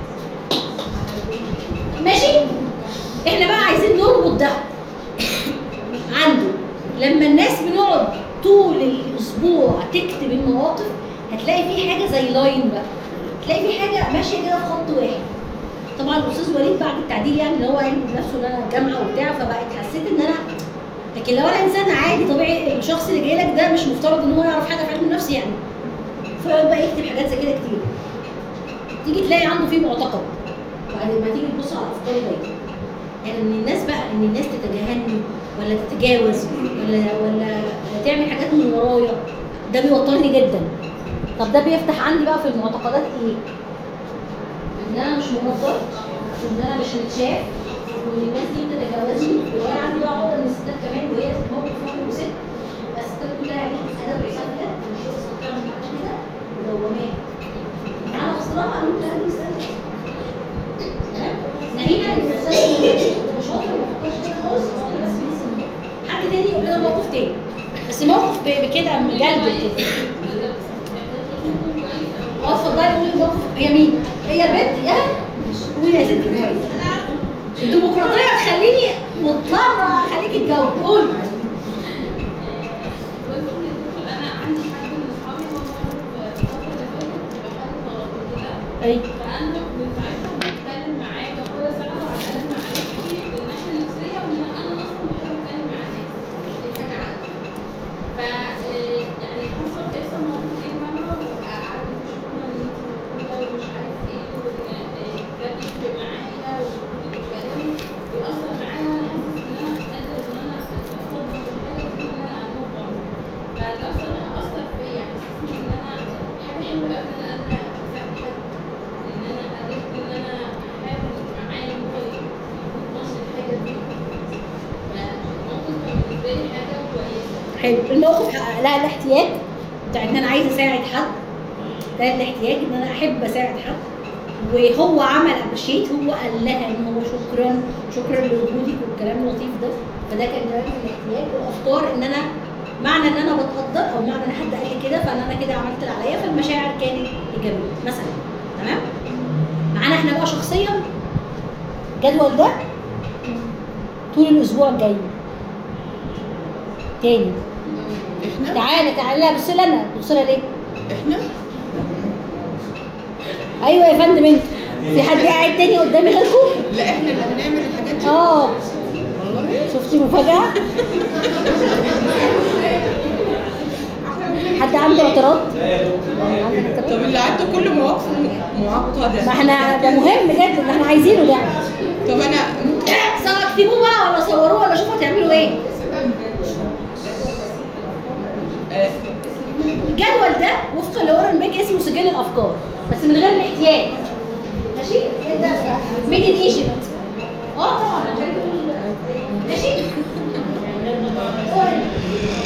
ماشي احنا بقى عايزين نربط ده عنده لما الناس بنقعد طول الاسبوع تكتب المواقف هتلاقي في حاجه زي لاين بقى تلاقي في حاجه ماشيه كده في خط واحد طبعا الاستاذ وليد بعد التعديل يعني اللي هو علم بنفسه ان انا جامعه وبتاع فبقت حسيت ان انا لكن لو انا انسان عادي طبيعي الشخص اللي جاي لك ده مش مفترض ان هو يعرف حاجه في علم النفس يعني فيقعد بقى يكتب حاجات زي كده كتير تيجي تلاقي عنده فيه معتقد وبعدين ما تيجي تبص على افكاره دايما يعني ان الناس بقى ان الناس تتجاهلني ولا تتجاوز ولا ولا تعمل حاجات من ورايا ده بيوترني جدا طب ده بيفتح عندي بقى في المعتقدات ايه؟ ان انا مش مقدر وان انا مش متشاف وان الناس دي بتتجاوزني وانا عندي بقى عقده من الستات كمان وهي موقف راجل وست بس الستات كلها عليها ادب وسكه مش يقصد تعمل معاها كده ودوامات انا اصلا انا ممكن اهدي السنه تمام نهينا ان الاستاذ مش شاطر ما فكرش كده خالص هو بس بينسى حد تاني يقول لنا موقف تاني بس موقف ب- بكده من جلد كده اه اتفضلي هي البنت يا قولي يا ستي كويس الديمقراطيه تخليني مضطره اخليك تجاوب قول انا عندي حد من اصحابي هو في الفتره اللي فاتت بحاله غلط وكده اي فانا من ساعتها بتكلم معاه بحاول اساعده على الاقل مع نفسي بالناحيه النفسيه وان انا اصلا بحب اتكلم مع الناس دي حاجه عندي ف يعني حصل بيحصل موقف كتير مره وقعدت شكرا ان انت موجوده ومش عارف ايه وان ده بيفرق معايا والكلام بيأثر معايا وانا حاسس ان انا قادره ان انا اتفضل بالحاجه دي ان انا اموت فده اصلا اثر فيا حسيت ان انا حاجه حلوه قوي ان انا قادره اساعد حد ان انا قدرت ان انا احاول معاه ان هو يتنص الحاجه دي فالموقف كان بالنسبه لي حاجه كويسه حلو الموقف حقق لها الاحتياج بتاع ان انا عايزه اساعد حد ده الاحتياج ان انا احب اساعد حد وهو عمل ابريشيت هو قال لها ان هو شكرا شكرا لوجودك والكلام اللطيف ده فده كان جواب الاحتياج واختار ان انا معنى ان انا بتقدر او معنى ان حد قال لي كده فان انا كده عملت اللي عليا فالمشاعر كانت ايجابيه مثلا تمام معانا احنا بقى شخصيا الجدول ده طول الاسبوع الجاي تاني احنا تعالى تعالى لا بص لي انا بص لي ليه؟ احنا ايوه يا فندم انت في حد قاعد تاني قدامي غيركم؟ لا احنا اللي هنعمل الحاجات دي اه والله شفتي مفاجأة؟ حد عنده اعتراض؟ عندك اعتراض؟ طب اللي عنده كل مواقف معقده ما احنا ده مهم بجد اللي احنا عايزينه ده طب انا ممكن سواء اكتبوه بقى ولا صوروه ولا شوفوا هتعملوا ايه آه، الجدول ده وفقا لورن بيج اسمه سجل الافكار بس من غير الاحتياج ماشي انت ميد ان ايجيبت اه طبعا عشان تقول ماشي أورن.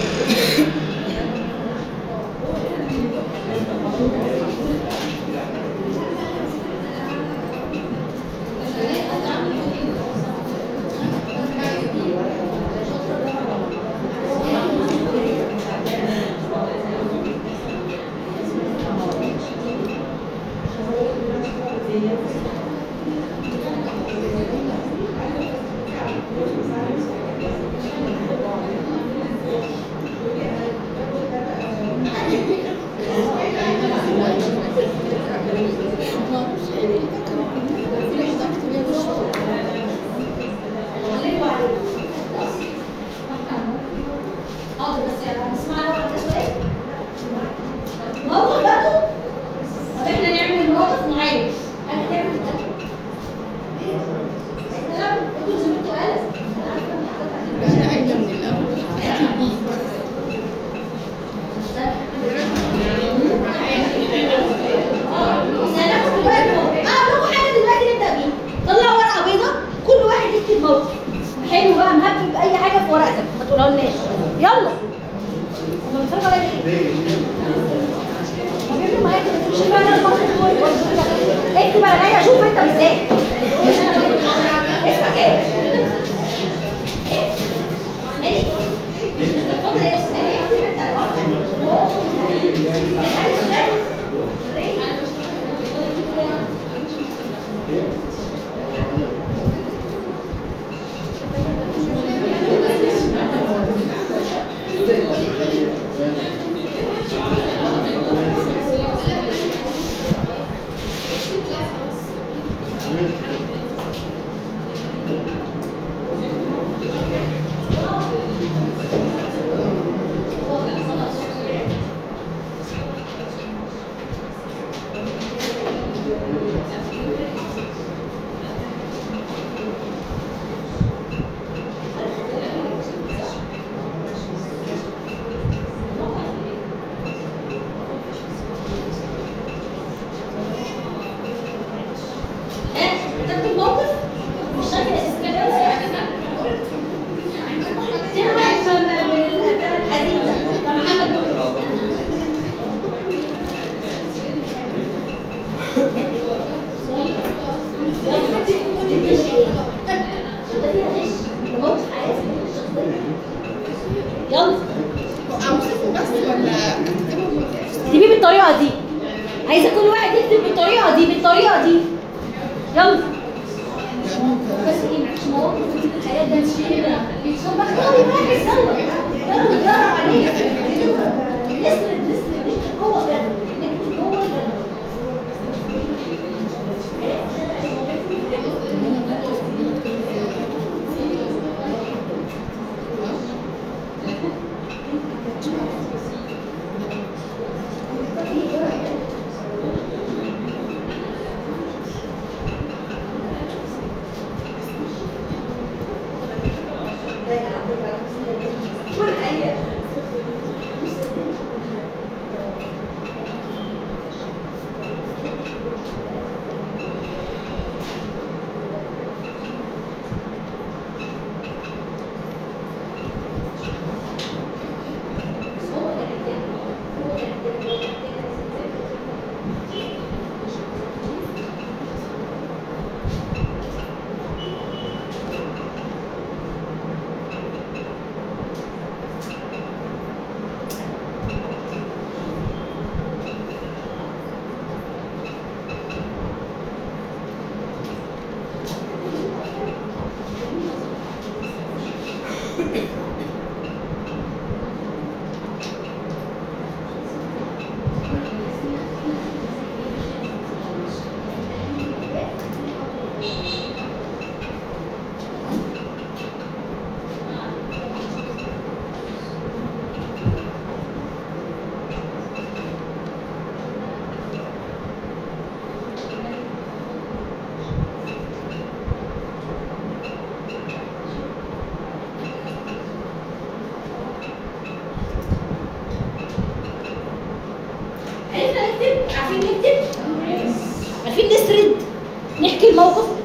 حاضر بس يعني اسمعنا بقى ده شويه موقف برضه طب احنا نعمل موقف معين انا تعمل ده لا انتوا زي ما انتوا قالت احنا قايله من الاول هناخد دلوقتي موقف اقول لكم حاجه دلوقتي نبدا بيها طلعوا ورقه بيضاء كل واحد يكتب موقف حلو بقى مهبب اي حاجه في ورقتك ما تقولها لناش يلا هما بيتفرجوا عليا ليه؟ طب يعملوا معايا كده شوف بقى انا الموقف كله اكتب انا جاي اشوف انت ازاي اسمك ايه؟ ايه؟ اتفضل يا استاذ اكتب انت تكتب موقف مش شايف محمد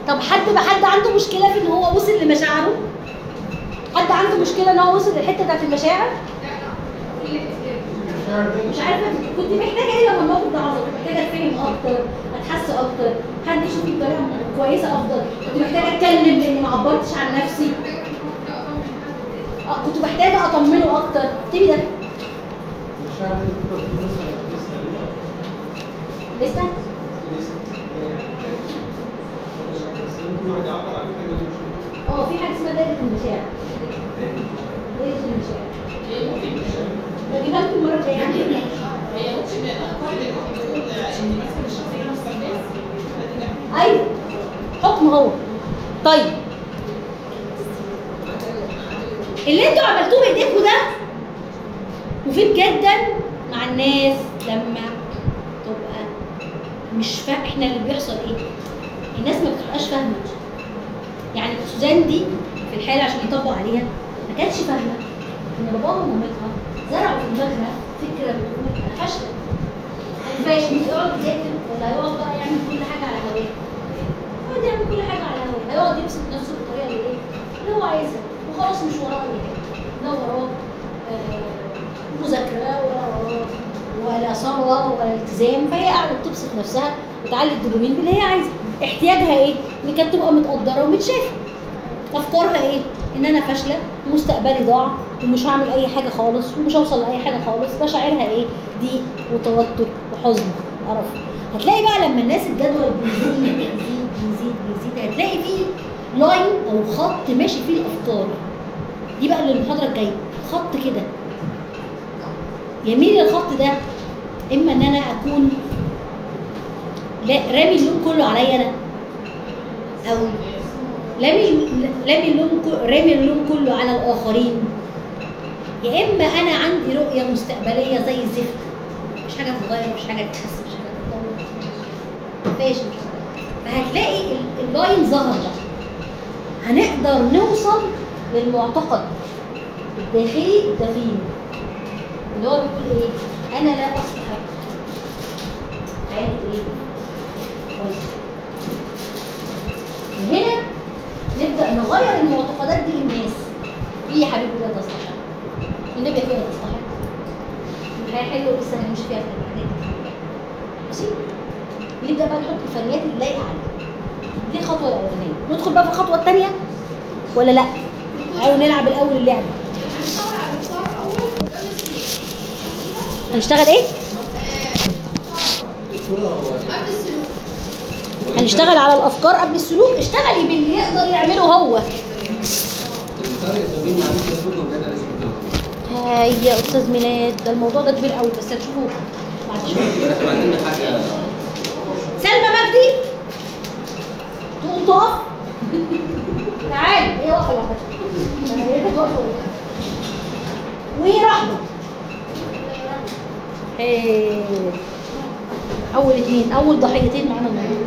طب حد ما حد عنده مشكله في ان هو وصل لمشاعره حد عنده مشكله ان هو وصل للحته بتاعت المشاعر مش عارفه كنت محتاجه ايه لما الموقف ده حصل كنت محتاجه اتفهم اكتر اتحس اكتر حد يشوفني بطريقه كويسه افضل كنت محتاجه اتكلم لاني ما عبرتش عن نفسي اه كنت محتاجه اطمنه اكتر تبي ده لسه اه في حاجه اسمها دايره المشاعر دايره المشاعر بجيبها لكم المره الجايه عندي هي ممكن الأخبار اللي بتقول إن مثلا الشخصية نفس الناس ايوه حكم هو طيب اللي انتوا عملتوه بايديكوا ده مفيد جدا مع الناس لما تبقى مش فاهم احنا اللي بيحصل ايه الناس ما بتبقاش فاهمه يعني سوزان دي في الحاله عشان يطبق عليها ما كانتش فاهمه ان باباها ومامتها زرعوا في دماغها فكره بتقول انا فاشله فاشل يقعد يذاكر ولا هيقعد بقى يعمل كل حاجه على هواه يقعد يعمل كل حاجه على هواه هيقعد يبسط نفسه بالطريقه اللي ايه اللي هو عايزها وخلاص مش وراه اي حاجه لا وراه آه، مذاكره ولا وراه ولا ثروه ولا التزام فهي قاعده بتبسط نفسها وتعلي الدوبامين باللي هي عايزه احتياجها ايه؟ ان كانت تبقى متقدره ومتشافه افكارها ايه؟ ان انا فاشله ومستقبلي ضاع ومش هعمل اي حاجه خالص ومش هوصل لاي حاجه خالص مشاعرها ايه؟ ضيق وتوتر وحزن قرف هتلاقي بقى لما الناس الجدول بيزيد بيزيد بيزيد بيزيد هتلاقي فيه لاين او خط ماشي فيه الافكار دي بقى اللي المحاضره الجايه خط كده يميل الخط ده اما ان انا اكون لا رامي اللوم كله عليا انا او رامي رامي اللوم ك- رامي اللوم كله على الاخرين يا اما انا عندي رؤيه مستقبليه زي الزفت مش حاجه تتغير مش حاجه تتحسن مش حاجه تتطور فاشل مش حاجة. فهتلاقي ال- اللاين ظهر بقى هنقدر نوصل للمعتقد الداخلي الدفين اللي هو بيقول ايه انا لا استحق حياتي ايه كويس هنا نبدا نغير المعتقدات دي للناس في يا حبيبي لا تستحق النبي فيها تستحق الحياه حلوه لسه هنمشي فيها في الحاجات دي ماشي نبدا بقى نحط الفنيات اللي لايقه عليها دي الخطوه الاولانيه ندخل بقى في الخطوه الثانيه ولا لا تعالوا نلعب الاول اللعبه هنشتغل ايه هنشتغل على الافكار قبل السلوك اشتغلي باللي يقدر يعمله هو الفرق الدوبين مع الفيسبوك وكده لازم هاي يا استاذ ميلاد ده الموضوع ده كبير قوي بس هتشوفوه بعد شويه احنا عندنا حاجه سلمى مجدي تقوم تقف تعالي هي واقفه لوحدها هي كانت واقفه لوحدها. ورحمه إيه. اول اثنين اول ضحيتين معانا النهارده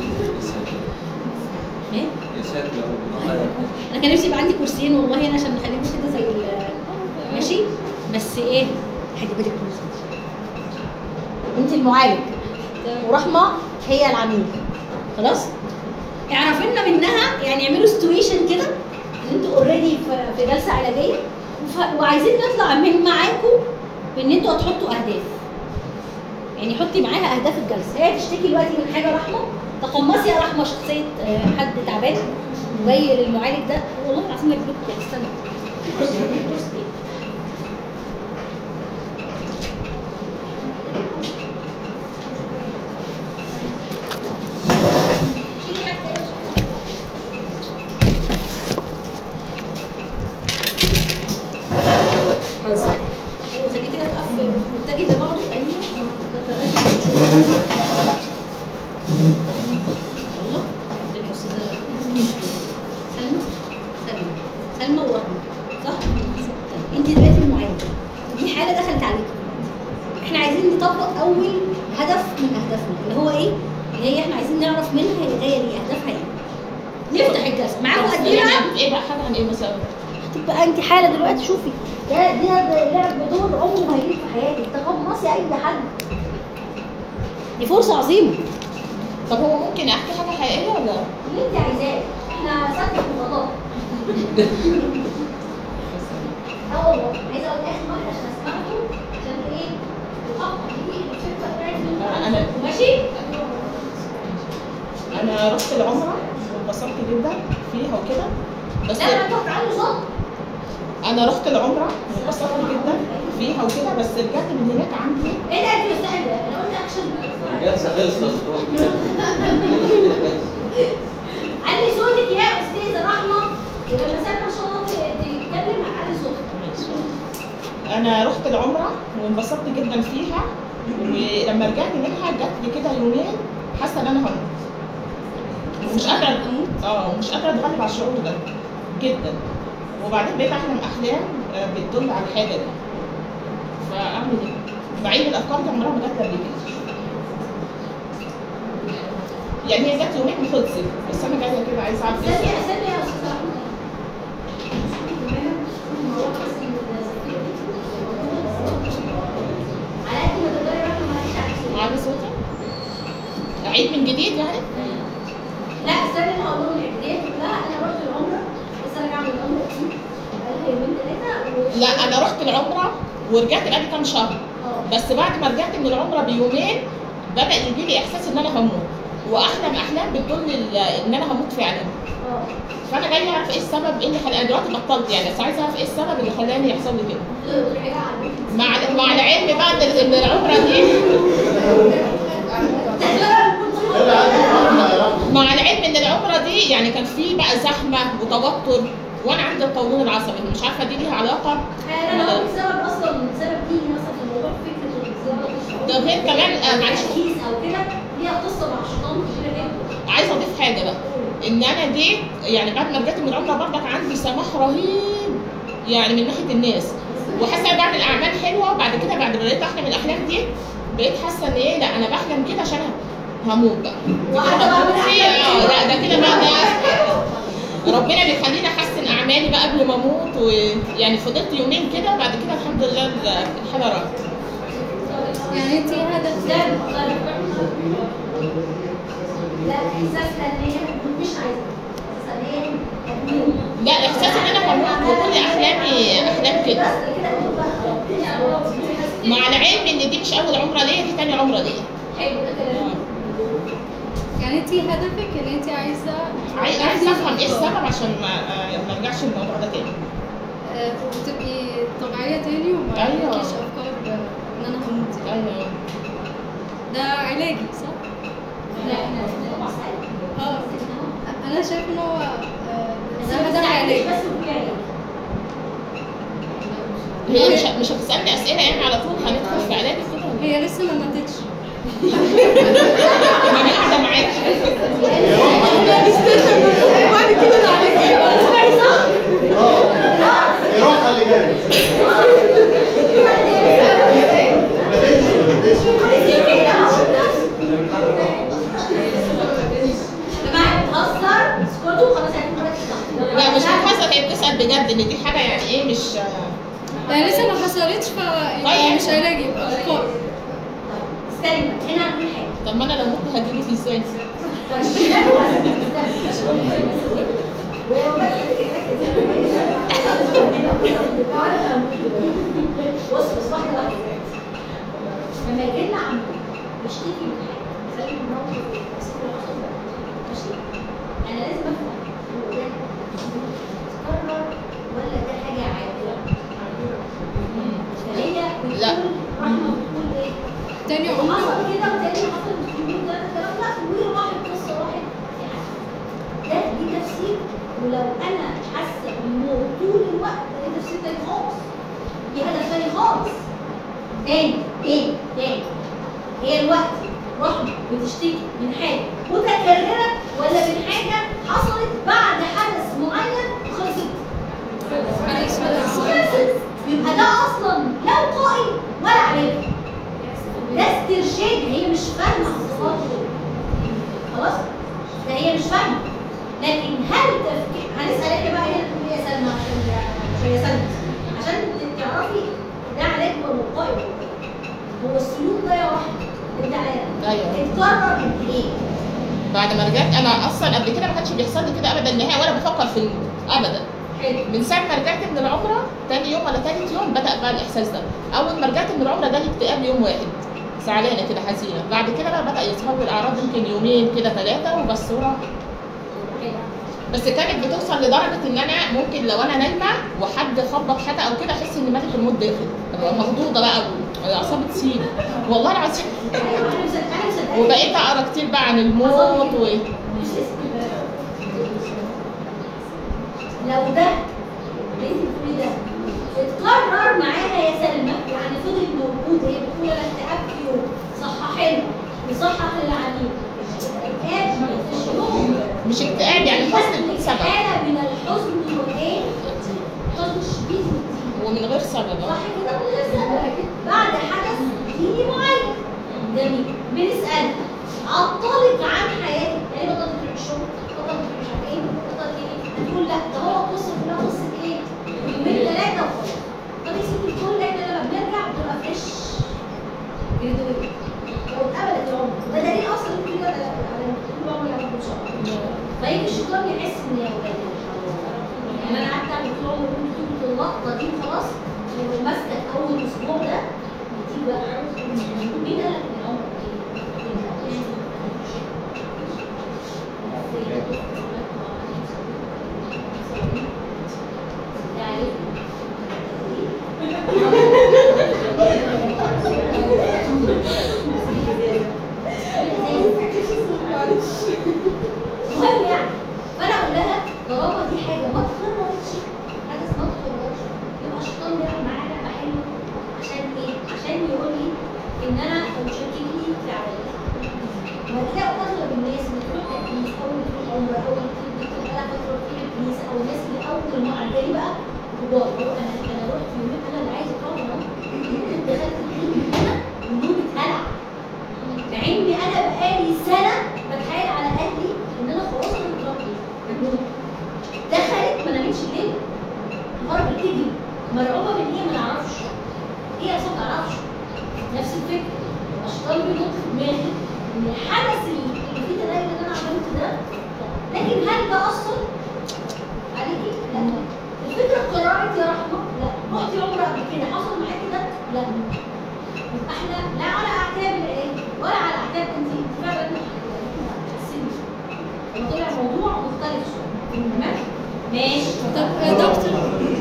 ايه يا ساتر يا رب انا كان نفسي يبقى عندي كرسيين والله هنا عشان نخليهم كده زي ال- ماشي بس ايه هدي بالك كرسي انت المعالج ورحمه هي العميل خلاص اعرفي لنا منها يعني اعملوا ستويشن كده ان انتوا اوريدي في جلسه علاجيه وف- وعايزين نطلع من معاكم بان انتوا هتحطوا اهداف يعني حطي معاها اهداف الجلسه هي تشتكي دلوقتي من حاجه رحمه تقمصي يا رحمه شخصيه آه، حد تعبان وجاي للمعالج ده والله العظيم ما يجيب لك استنى خلاص خليه كده تقفل متجه لبعضه ايوه الله الأستاذة سلمى سلمى سلمى ورحمة صح؟ طيب انت دلوقتي المعالجة دي حالة دخلت عليك احنا عايزين نطبق أول هدف من أهدافنا اللي هو إيه؟ اللي هي احنا عايزين نعرف منها هي جاية ليه أهدافها إيه؟ نفتح الجلسة معاكم قد إيه بقى؟ ايه بقى حاجه عن ايه مثلا؟ تبقى انت حاله دلوقتي شوفي ده ده لعب دور عمره ما هيجي في حياتك تقمصي اي حد دي فرصه عظيمه طب هو ممكن احكي حاجه حقيقيه ولا؟ اللي انت عايزاه اه والله عايزه اقول اخر واحده عشان اسمعكم عشان ايه تحقق دي الفكره بتاعت آه، أنا- ماشي انا رحت العمره وانبسطت جدا فيها وكده بس لا ما انتوا هتعلوا صوت انا رحت العمره وانبسطت جدا فيها وكده بس رجعت من هناك عندي ايه ده انت مستعد انا قلت اكشن الجلسة خلصت علي صوتك يا استاذه رحمه ولما سامع ان شاء الله تتكلم علي صوتك انا رحت العمره وانبسطت جدا فيها ولما رجعت منها جات لي كده يومين حاسه ان انا هموت ومش قادره اه ومش قادره اتغلب على الشعور ده جدا وبعدين بقيت احلم احلام آه، بتدل على الحاجه دي فاعمل ايه؟ بعيد الافكار دي عمرها ما جت قبل كده يعني هي جت يومين وخلصت بس انا جايه كده عايزه اعرف استني ايه استني يا استاذه رحمه على قد ما تقدري رحمه معلش على معايا صوتي اعيد من جديد يعني لا استني انا هقول لهم العيدية كلها انا رحت العمره بس انا بعمل العمره دي بقالها يومين ثلاثه و... لا انا رحت العمره ورجعت بقالي كام شهر اه بس بعد ما رجعت من العمره بيومين بدا يجي لي احساس ان انا هموت واحلم احلام بتدل ال- ان انا هموت فعلا اه فانا جايه اعرف ايه السبب ايه اللي خلاني انا دلوقتي بطلت يعني بس عايزه اعرف ايه السبب اللي خلاني يحصل لي كده الحقيقه على مع مع العلم بقى ان إن العمره دي مع العلم ان العمره دي يعني كان في بقى زحمه وتوتر وانا عندي القولون العصبي مش عارفه دي ليها علاقه انا هقول سبب اصلا سبب ديني مثلا في الموضوع فكره الزياره ده غير كمان آه، معلش كيس او كده ليها قصه مع الشيطان كبيره جدا عايزه اضيف حاجه بقى ان انا جيت يعني بعد ما رجعت من العمره برضك عندي سماح رهيب يعني من ناحيه الناس وحاسه إني بعمل اعمال حلوه وبعد كده بعد ما بقيت احلم الاحلام دي بقيت حاسه ان ايه لا انا بحلم كده عشان هموت بقى وقاعدة بقى هموت فيه بالأحلام اه لا ده كده بقى ده ربنا بيخليني احسن اعمالي بقى قبل ما اموت ويعني فضلت يومين كده بعد كده الحمد لله الحاله راحت يعني انت هدف ده لا احساس ان هي مش عايزه احساس ان هي هتموت. لا احساس ان انا هموت وكل احلامي احلام كده بس كده قلت بقى مع العلم ان دي مش اول عمره ليا دي تاني عمره ليا حلو ده كلام يعني انت هدفك ان انت عايزه عايز عايز افهم ايه السبب عشان ما آه، ما ارجعش للموضوع ده تاني آه، وتبقي طبيعيه تاني وما أيوة. عندكيش افكار آه، ان انا هموت يعني. ايوه ده علاجي صح؟ لا احنا اه انا شايف ان هو آه، بس ده ما هدف علاجي تستعجليش بس وفي علاج هي مش مش هتسالني اسئله يعني على طول هندخل في علاج كده هي لسه ما ماتتش ما انا قاعده معاك الروح اللي جاي جماعه بتهزر اسكتوا خلاص هتكون مركز لا مش بتهزر هي بتسال بجد ان دي حاجه يعني ايه مش هي لسه ما حصلتش ف طيب. مش علاجي يبقى وقائي. استني بقى، هنا هنقول حاجه طب ما انا لو مت هجيلك ازاي؟ بص بص واحده واحده لما يجي لنا عم يشتكي من حاجه زي الموقف التفسير اللي حصل ده ماشي انا لازم افهم هو ده تكرر ولا ده حاجه عاديه فهي بتقول لا. رحمه بتقول ايه تاني عمر حصل كده وتاني حصل في اليوم ده الكلام لا وراحت قصه راحت في حاجه ده دي تفسير ولو انا حاسه بالموت طول الوقت ده تفسير تاني خالص دي هدف تاني خالص تاني تاني تاني هي الوقت رحمة بتشتكي من حاجة متكررة ولا من حاجة حصلت بعد حدث معين وخلصت حدث حدث خلصت يبقى ده أصلا لا وقائي ولا علاج ده استرشاد هي مش فاهمة الصفات دول. خلاص ده هي مش فاهمة لكن هل تفكير هنسأل احنا بقى هنا تقول ايه يا سلمى عشان عشان يا سلمى عشان تعرفي ده علاج ولا وقائي ولا وقائي. هو السلوك ده يا واحد ده علاج ايوه اتكرر من ايه؟ بعد ما رجعت انا اصلا قبل كده ما كانش بيحصل لي كده ابدا نهائي ولا بفكر في ال- ابدا حلو من ساعه ما رجعت من العمره تاني يوم ولا تالت يوم بدا بقى الاحساس ده اول ما رجعت من العمره جالي اكتئاب يوم واحد زعلانه كده حزينه بعد كده بقى بدا يظهر لي الاعراض يمكن يومين كده ثلاثه وبس وراح بس كانت بتوصل لدرجه ان انا ممكن لو انا نايمه وحد خبط حاجه او كده احس ان ملك الموت داخل أبقى مخضوضه بقى واعصابي تسيب والله العظيم ايوه انا مصدقه انا مصدقه وبقيت اقرا كتير بقى عن الموت و... مش اسم لو ده لازم تقولي ده اتكرر معاها يا سلمى يعني فضل موجود هي بتقول انا اكتئاب في يوم صحح له وصحح للعميل الاكتئاب مش يوم مش اكتئاب يعني حزن بدون سبب حالة من الحزن والايه؟ الحزن الشديد والضيق ومن غير سبب صح كده من غير سبب بعد حدث ديني معين جميل بنسألها عطلك عن حياتك يعني بطلت تروح الشغل بطلت مش عارفه ايه بطلت ايه هتقول لا ده هو قصه كلها قصه ايه؟ يومين ثلاثه وخلاص طب يا ستي كل احنا لما بنرجع بتبقى فريش جريدويت لو اتقبلت العمر ده دليل اصلا ان كده على طول عمري يا رب ان شاء الله فيجي الشيطان يحس ان يا ولاد يعني انا قعدت اعمل طول عمري كنت طول اللقطه دي خلاص وماسكه اول اسبوع ده بتيجي بقى مين قال لك ان العمر المهم يعني فانا اقول لها طالما دي حاجه ما تكررش حدث ما تكررش يبقى الشيطان بيعمل معايا لعبه حلوه عشان ايه؟ عشان يقول لي ان انا مشاركني في عمليه وهتلاقوا اغلب الناس اللي بتروح تدريس او اللي بتروح عمره او اللي بتبقى لها فتره في الكنيسه او الناس اللي اول مره جاي بقى كبار هو انا انا رحت يومين انا اللي عايزه اقرا دخلت الكلينيك هنا ونوم اتهلع مع اني انا بقالي سنه بتحايل على اهلي ان انا خلاص انا متربيه مجنونه دخلت ما نامتش الليل خرجت تجري مرعوبه من ايه ما نعرفش ايه اصلا ما نعرفش نفس الفكره الشيطان بينط في دماغي ان الحدث اللي اللي فيه تدين اللي انا عملته ده لكن هل ده اثر عليكي؟ لا الفكره اتكررت يا رحمه؟ لا رحتي عمره قبل كده حصل معاكي ده؟ لا يبقى احنا لا على اعتاب الايه ولا على اعتاب انت انت فعلا حسيتي طلع موضوع مختلف شويه تمام؟ ماشي طب يا دكتور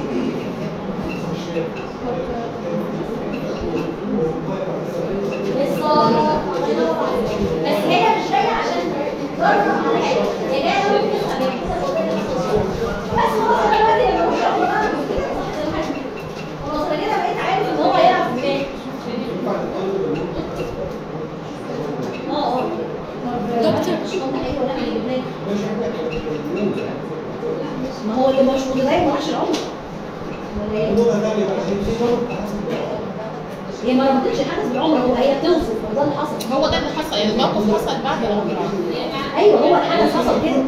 بالظبط الله ينور عليك. بس هي مش جايه عشان تتدرب على حاجه هي جايه لو بتفهم بس خلاص انا دلوقتي لما بروح أقول أنا كده صح ده الحاجة. خلاص انا كده بقيت عارف ان هو يلعب ازاي اه اه دكتور. مش منطقي ايوه لا اللي ما هو اللي مش متدين ما راحش العمر ولا ايه؟ هي ما ربطتش الحدث بالعمر هو هي بتوصف هو ده اللي حصل هو ده اللي حصل يعني الموقف حصل بعد العمره ايوه هو الحدث حصل كده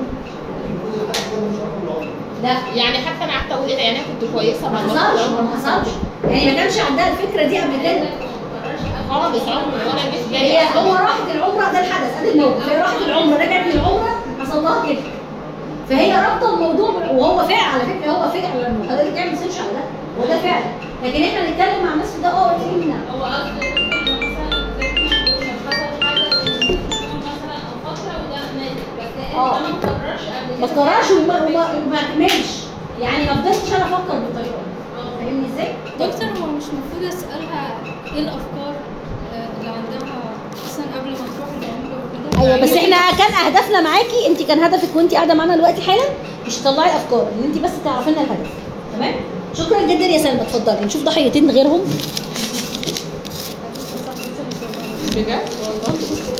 لا يعني حتى انا قعدت اقول ايه ده يعني انا كنت كويسه ما مع الوقت حصلش العمر. ما حصلش يعني ما كانش عندها الفكره دي قبل كده خالص عمر وانا جيت جاي هي هو راحت العمره ده الحدث ادي الموقف هي راحت العمره رجعت من العمره حصل لها كده فهي رابطه الموضوع بال- وهو فعل على فكره هو فعل لما حضرتك تعمل سيرش على ده وده فعل لكن احنا نتكلم مع الناس في ده اه قلنا هو قصدي إنه مثلا زي ما قلنا حصل حاجه مثلا او فتره وده مات بس آه. ده ما اتكررش قبل ما كده تكررش وما وما وما كملش يعني ما فضلتش انا افكر بالطريقه دي فاهمني ازاي؟ دكتور هو مش المفروض اسالها ايه الافكار آه، اللي عندها اصلا قبل ما تروح العمره وكده ايوه بس احنا كان اهدافنا معاكي انت كان هدفك وانت قاعده معانا دلوقتي حالا مش تطلعي افكار ان انت بس تعرفي لنا الهدف تمام شكرا جدا يا سلمى اتفضلي نشوف ضحيتين غيرهم بجد والله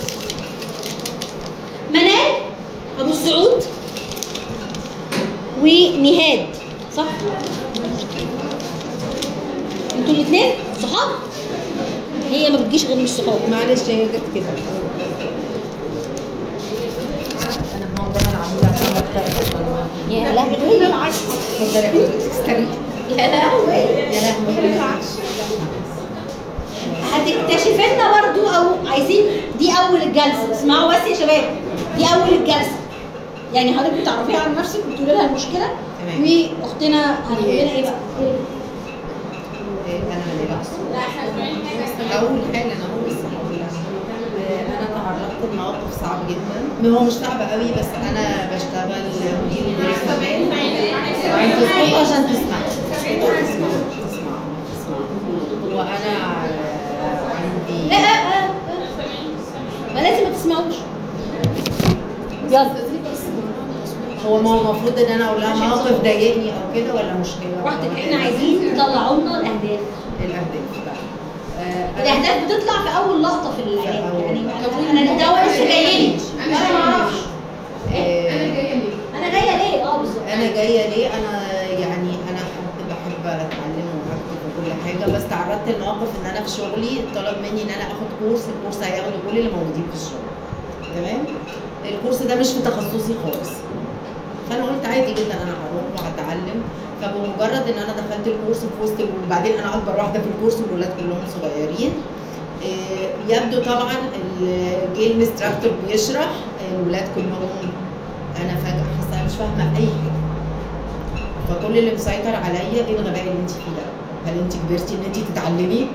منال ابو السعود ونهاد صح انتوا الاثنين صحاب هي ما بتجيش غير من الصحاب معلش هي جت كده يا لهوي يا لهوي يا لهوي هتكتشف لنا برضو او عايزين دي اول الجلسه اسمعوا بس يا شباب دي اول الجلسه يعني حضرتك بتعرفيها عن نفسك وبتقولي لها المشكله تمام واختنا هتقول لنا ايه بقى؟ إيه، انا من الاقصر لا احنا سامعين حاجه اول حاجه انا هو بس هقول لك. آه، انا تعرضت لمواقف صعب جدا ما هو مش صعب قوي بس انا بشتغل مدير مدير كمان وعايز تصحي عشان تسمع تسمع تسمع تسمع وانا آه، عندي لا آه، آه، ما لازم ما تسمعوش يلا هو ما هو المفروض ان انا اقول لها موقف ضايقني او كده ولا مشكله براحتك احنا عايزين تطلعوا لنا الاهداف الاهداف بقى آه، أنا- الاهداف بتطلع في اول لقطه في في الاعلان أول يعني لقطة. انا انا ده هو لسه جاي لي انا ما اعرفش آه، انا جايه ليه اه بالظبط انا جايه ليه انا يعني انا حد بحب اتعلم وهكتب وكل حاجه بس تعرضت لموقف ان انا في شغلي طلب مني ان انا اخد كورس الكورس هياخده كل اللي موجودين في الشغل تمام الكورس ده مش في تخصصي خالص فانا قلت عادي جدا انا هروح وهتعلم فبمجرد ان انا دخلت الكورس في وسط وبعدين انا اكبر واحده في الكورس والولاد كلهم صغيرين آه، يبدو طبعا ال- جه الانستراكتور بيشرح الولاد كلهم انا فجاه حاسه أنا مش فاهمه اي حاجه فكل اللي مسيطر عليا ايه الغباء اللي انت فيه ده؟ هل انت كبرتي ان انت تتعلمي؟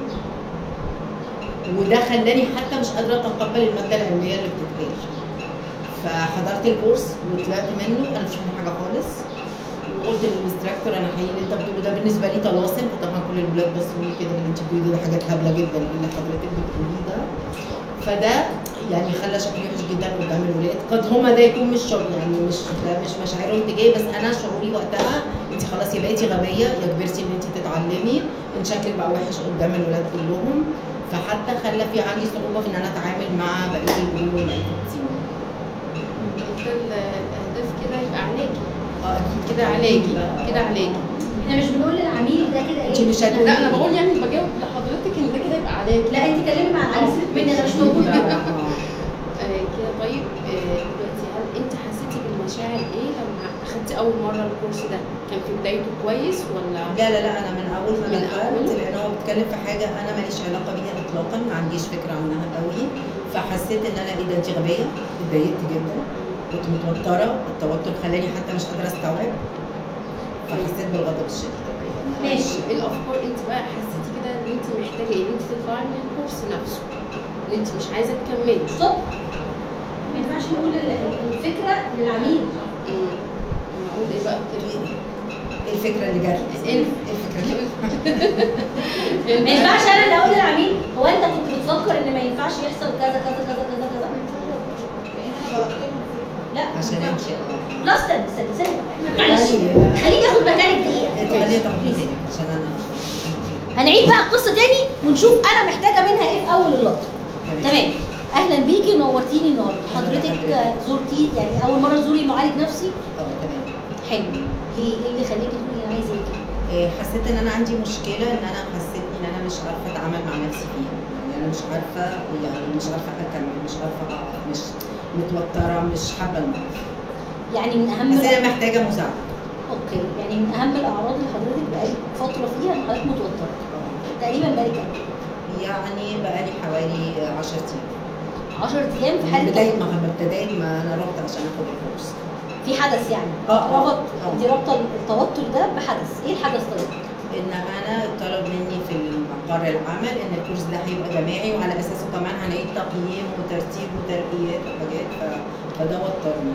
وده خلاني حتى مش قادره اتقبل الماده العلميه اللي بتتقال. فحضرت الكورس وطلعت منه انا مش فاهمه حاجه خالص وقلت للانستراكتور انا حقيقي اللي انت بتقوله ده بالنسبه لي طلاسم وطبعا كل الولاد بصوا لي كده اللي انت بتقولي ده حاجات هبله جدا اللي حضرتك بتقوليه ده فده يعني خلى شكلي وحش جدا قدام الولاد قد هما ده يكون مش شغل يعني مش ده مش مشاعرهم تجاهي بس انا شعوري وقتها انت خلاص يا بقيتي غبيه يا كبرتي ان انت تتعلمي ان شكلك بقى وحش قدام الولاد كلهم فحتى خلى في عندي صعوبه في ان انا اتعامل مع بقيه الجروب والتيم الاهداف كده يبقى عليكي اه اكيد كده عليكي كده عليكي احنا مش بنقول للعميل ده كده انت ايه مش هتقولي لا انا بقول يعني بجاوب لحضرتك ان ده كده يبقى عليكي لا انت كلمي مع العميل سيبك مني انا مش موجوده آه، كده طيب آه، دلوقتي هل انت حسيتي بالمشاعر ايه لما اخدتي اول مره الكورس ده؟ كان في بدايته كويس ولا لا لا لا انا من اول ما من دخلت أول؟ لان هو بيتكلم في حاجه انا ماليش علاقه بيها اطلاقا ما عنديش فكره عنها قوي فحسيت ان انا ايه ده انت غبيه اتضايقت جدا كنت متوتره التوتر خلاني حتى مش قادره استوعب فحسيت بالغضب الشديد ماشي ايه الافكار انت بقى حسيتي كده ان انت محتاجه ايه؟ ان انت تطلعي من الكورس نفسه ان انت مش عايزه تكملي ستوب ما ينفعش نقول ال- الفكره للعميل مم. اقول ايه بقى ايه الفكره اللي جت إيه؟ الفكره اللي ما ينفعش انا اللي اقول للعميل هو انت كنت بتفكر ان ما ينفعش يحصل كذا كذا كذا كذا كذا لا عشان ما ينفعش. انت لا استنى استنى استنى معلش خليني اخد مكانك دقيقه خليني تحفيزي عشان انا هنعيد بقى القصه تاني ونشوف انا محتاجه منها ايه في اول اللقطه تمام اهلا بيكي نورتيني النهارده حضرتك آه، زرتي يعني اول مره تزوري معالج نفسي اه تمام حلو ايه إيه اللي خليكي تقولي انا عايزه ايه إيه، حسيت ان انا عندي مشكله ان انا حسيت ان انا مش عارفه اتعامل مع نفسي فيها يعني انا مش عارفه يعني مش عارفه اكمل مش عارفه اقف مش متوتره مش حابه الموقف يعني من اهم بس انا محتاجه مساعده اوكي يعني من اهم الاعراض اللي حضرتك بقالك فتره فيها ان حضرتك متوتره تقريبا بقالك قد إيه؟ يعني بقالي حوالي 10 ايام 10 ايام في من حاله بدايه ما ابتديت ما انا رحت عشان اخد الكورس في حدث يعني آه، آه، ربط آه. انت رابطه التوتر ده بحدث ايه الحدث طيب؟ ان انا طلب مني في مقر العمل ان الكورس ده هيبقى جماعي وعلى اساسه كمان هنعيد تقييم وترتيب وترقيات وحاجات ف- فده وترني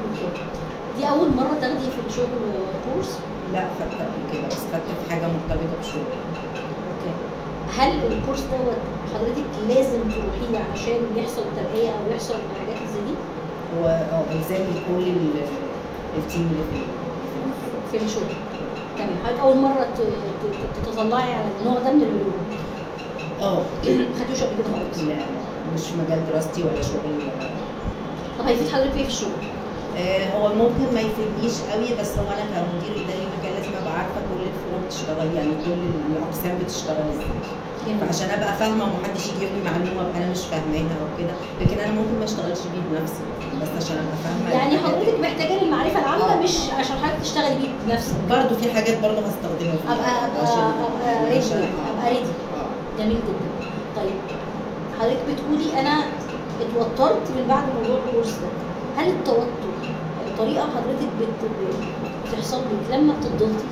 دي اول مره تاخدي في الشغل كورس لا خدت قبل كده بس خدت في حاجه مرتبطه بشغل اوكي هل الكورس دوت حضرتك لازم تروحيه علشان يحصل ترقيه او يحصل حاجات زي دي والزامي كل ال- التيم اللي في في الشغل تمام حضرتك اول مره ت- ت- تتطلعي على النوع ده من العلوم اه ما خدتوش قبل كده خالص لا مش في مجال دراستي ولا شغلي ولا طب هيفيد حضرتك ايه في الشغل؟ آه، هو ممكن ما يفيدنيش قوي بس هو انا كمدير اداري مكان لازم ابقى عارفه كل الفروع بتشتغل يعني كل الاقسام بتشتغل ازاي فعشان ابقى فاهمه ومحدش يجيب لي معلومه ابقى انا مش فاهماها او كده لكن انا ممكن ما اشتغلش بيه بنفسي بس عشان ابقى فاهمه يعني الحاجات حضرتك محتاجه المعرفه العامه آه. مش عشان حضرتك تشتغلي بيه بنفسك برضه في حاجات برضه هستخدمها فيها ابقى ابقى عشان- ابقى ريدي عشان- ابقى ريدي آه. جميل جدا طيب حضرتك بتقولي انا اتوترت من بعد موضوع الكورس ده هل التوتر طريقه حضرتك بت... بتحصل لك لما بتضغطي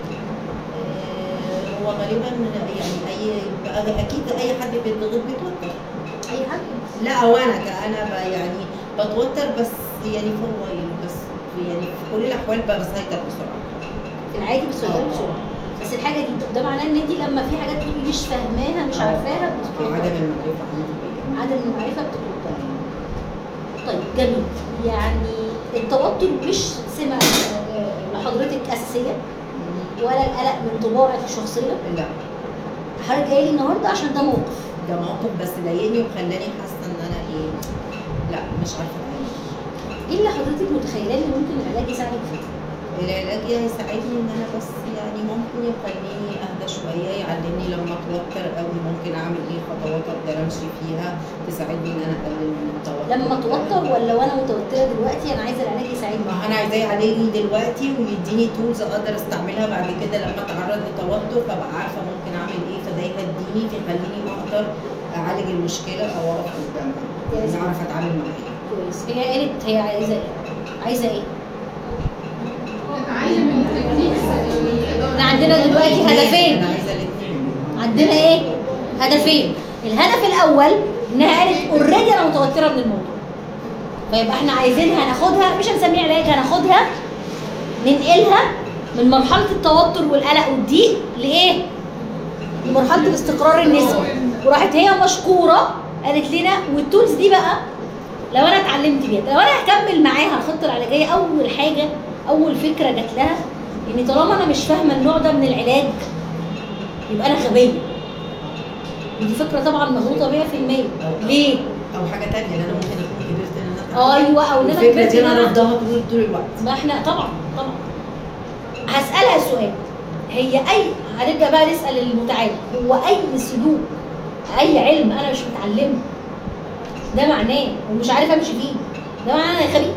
آه، هو غالبا يعني اي اكيد اي حد بيتضغط بيتوتر اي حاجه لا هو انا كأنا ب- يعني بتوتر بس يعني في الموبايل بس يعني في كل الاحوال بسيطر بسرعه في العادي بتسيطري بسرعه بس الحاجه دي ده معناه ان انت لما في حاجات تبقي مش فاهماها مش آه. عارفاها آه، بتتوتري. عدم المعرفه عندي بيا. عدم المعرفه بتتوتري طيب جميل يعني التوتر مش سمه آه، لحضرتك اساسيه ولا القلق من طباعك الشخصيه لا حضرتك جاي لي النهارده عشان ده موقف ده موقف بس ضايقني وخلاني حاسه ان انا ايه لا مش عارفه اتعامل ايه اللي حضرتك متخيلاه ان ممكن العلاج يساعدك فيه؟ العلاج هيساعدني ان انا بس يعني ممكن يخليني اهدى شويه يعلمني لما اتوتر قوي ممكن اعمل ايه خطوات اقدر امشي فيها تساعدني ان انا اقلل من التوتر لما اتوتر ولا وانا متوتره دلوقتي انا عايزه العلاج يساعدني ما انا عايزاه يعالجني دلوقتي ويديني تولز اقدر استعملها بعد كده لما اتعرض لتوتر فابقى عارفه ممكن اعمل ايه فده يهديني يخليني اقدر اعالج المشكله او اقف قدامها يعني اعرف اتعامل معاها كويس هي قالت هي عايزه ايه؟ عايزه ايه؟ اتعلم التكنيكس احنا عندنا دلوقتي هدفين انا عايزه الاثنين عندنا ايه؟ هدفين الهدف الاول انها قالت اوريدي انا متوتره من الموضوع فيبقى احنا عايزينها ناخدها مش هنسميها علاج هناخدها ننقلها من مرحله التوتر والقلق والضيق لايه؟ لمرحله الاستقرار النسبي وراحت هي مشكوره قالت لنا والتولز دي بقى لو انا اتعلمت بيها لو انا هكمل معاها الخطه العلاجيه اول حاجه اول فكره جات لها ان طالما انا مش فاهمه النوع ده من العلاج يبقى انا غبيه ودي فكره طبعا مغلوطه 100% ليه؟ او حاجه ثانيه ان انا ممكن اكون قدرت ان انا أتعامل. ايوه او ان انا الفكره كبرت دي إن انا أنا- رافضاها طول طول الوقت ما احنا طبعا طبعا هسألها سؤال هي أي هنبدأ بقى نسأل المتعالج هو أي سلوك أي علم أنا مش متعلمه ده معناه ومش عارف أمشي فيه ده معناه أنا غبي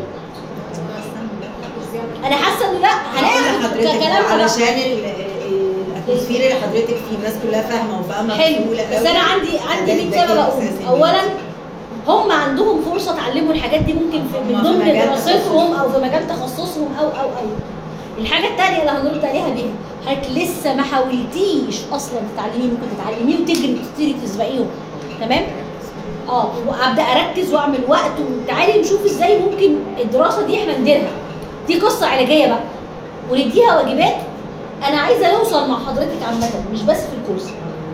أنا حاسة إنه لا هقول هناخد لحضرتك كلام علشان ال- ال- الاتموسفير اللي حضرتك فيه الناس كلها فاهمه وفاهمه حلو بسهولة بس قوي. أنا عندي عندي ده- 100 ده سبب كده أقول أساسي. أولا هم عندهم فرصة اتعلموا الحاجات دي ممكن في هم من في ضمن مجال دراستهم أو في مجال تخصصهم أو أو أو الحاجة التانية اللي هنرد عليها بيها حضرتك لسه ما حاولتيش أصلا تتعلميه ممكن تتعلميه وتجري وتطيري تسبقيهم تمام؟ اه وابدا اركز واعمل وقت وتعالي نشوف ازاي ممكن الدراسه دي احنا نديرها دي قصه علاجيه بقى ونديها واجبات انا عايزه نوصل مع حضرتك عامه مش بس في الكورس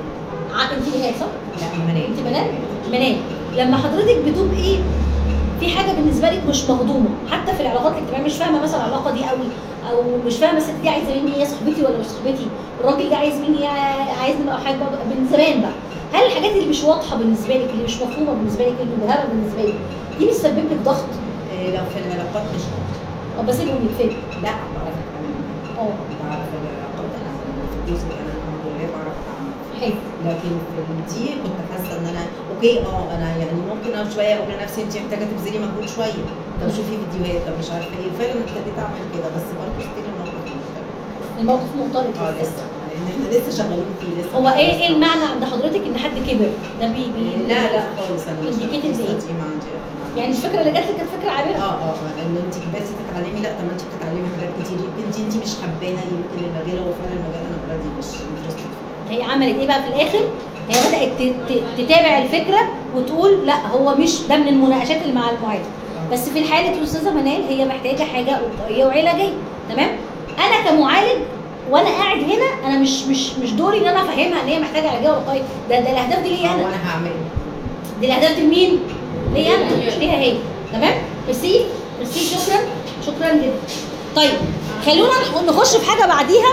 ع- انت نهاد صح؟ لا منال انت بنات بنات لما حضرتك بتبقي في حاجه بالنسبه لك مش مهضومه حتى في العلاقات الاجتماعيه مش فاهمه مثلا العلاقه دي قوي او مش فاهمه الست دي عايزه مني ايه صاحبتي ولا مش صاحبتي الراجل ده عايز مني ايه عايز نبقى حاجه برضه من زمان بقى هل الحاجات اللي مش واضحه بالنسبه لك اللي مش مفهومه بالنسبه لك اللي مبهمه بالنسبه لك دي بتسبب لك ضغط إيه، لو في العلاقات مش اه بسيبهم يتفهم لا بعرف اتعامل اه بعرف العلاقات انا في الجزء ده انا الحمد لله بعرف اتعامل حلو لكن في دي كنت حاسه ان انا اوكي اه انا يعني ممكن اقعد شويه اقول لنفسي انت محتاجه تبذلي مجهود شويه طب شوفي فيديوهات طب مش عارفه ايه فعلا ابتديت اعمل كده بس برضه ستيل الموقف مختلف الموقف مختلط اه لسه لسه لان احنا لسه شغالين فيه لسه هو ايه ايه المعنى عند حضرتك ان حد كبر ده بي بي لا لا خالص انا مش Indicated لسه ايه؟ دي ما عندي يعني الفكره اللي جات لك كانت فكره عابره اه اه اه ان انت كبرتي تتعلمي لا طب ما انت بتتعلمي حاجات كتير يمكن انت انت مش حباها يمكن المجال هو فعلا المجال انا اوريدي مش انترستد هي عملت ايه بقى في الاخر هي بدات ت- ت- تتابع الفكره وتقول لا هو مش ده من المناقشات اللي مع المعالج بس في الحاله الاستاذه منال هي محتاجه حاجه وقائيه وعلاجيه تمام انا كمعالج وانا قاعد هنا انا مش مش مش دوري ان انا افهمها ان هي محتاجه علاجيه وقائيه ده ده الاهداف دي ليا انا وانا هعمل دي الاهداف دي لمين؟ ليا انا مش ليها هي تمام؟ ميرسي ميرسي شكرا شكرا جدا طيب خلونا نخ- نخش في حاجه بعديها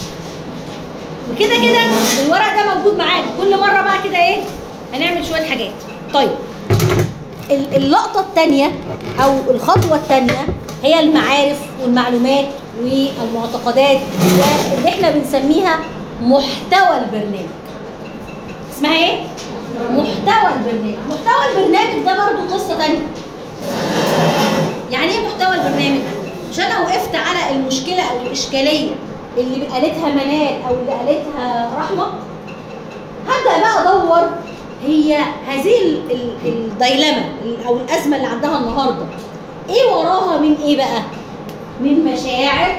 وكده كده الورق ده موجود معانا كل مره بقى كده ايه هنعمل شويه حاجات طيب ال- اللقطه الثانيه او الخطوه الثانيه هي المعارف والمعلومات والمعتقدات واللي احنا بنسميها محتوى البرنامج اسمها ايه؟ محتوى البرنامج محتوى البرنامج ده برضو قصة تانية يعني ايه محتوى البرنامج؟ مش انا وقفت على المشكلة او الاشكالية اللي قالتها منال او اللي قالتها رحمة هبدأ بقى ادور هي هذه ال- ال- الديلمة ال- او الازمة اللي عندها النهاردة ايه وراها من ايه بقى؟ من مشاعر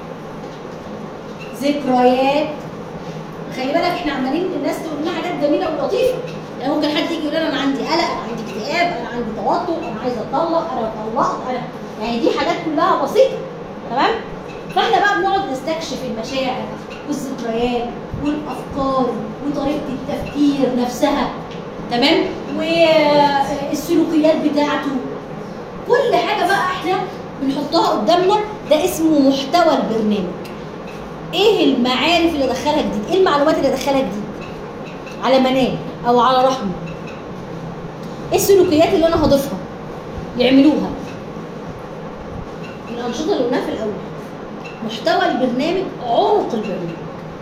ذكريات خلي بالك احنا عمالين الناس تقول لنا حاجات جميله ولطيفه يعني ممكن حد يجي يقول لنا انا عندي قلق انا عندي اكتئاب انا عندي توتر انا عايزه اتطلق انا اتطلقت انا يعني دي حاجات كلها بسيطه تمام فاحنا بقى بنقعد نستكشف المشاعر والذكريات والافكار وطريقه التفكير نفسها تمام والسلوكيات بتاعته كل حاجه بقى احنا بنحطها قدامنا ده اسمه محتوى البرنامج ايه المعارف اللي ادخلها جديد ايه المعلومات اللي ادخلها جديد على منام او على رحمه ايه السلوكيات اللي انا هضيفها يعملوها الانشطه اللي قلناها في الاول محتوى البرنامج عمق البرنامج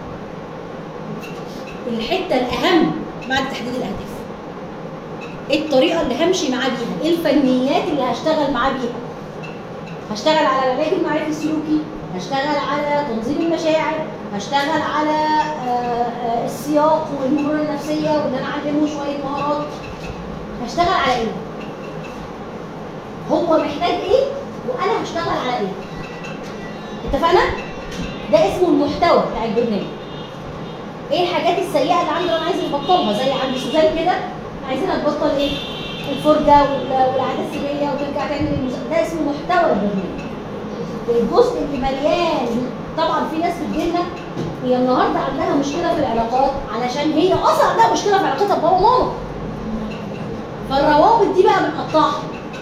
الحته الاهم بعد تحديد الاهداف ايه الطريقه اللي همشي معاه بيها ايه الفنيات اللي هشتغل معاه بيها هشتغل على العلاج المعرفي السلوكي هشتغل على تنظيم المشاعر هشتغل على آه، آه، السياق والمرونه النفسيه وان انا اعلمه شويه مهارات هشتغل على ايه هو محتاج ايه وانا هشتغل على ايه اتفقنا ده اسمه المحتوى بتاع البرنامج ايه الحاجات السيئه اللي عنده انا عايز يبطلها زي عند سوزان كده عايزينها تبطل ايه الفرجه وال- والعاده السريه وترجع تاني للمذاكره ده اسمه محتوى البرنامج الجزء اللي مليان طبعا في ناس بتجيلنا هي النهارده عندها مشكله في العلاقات علشان هي اصلا عندها مشكله في علاقتها بابا وماما فالروابط دي بقى بنقطعها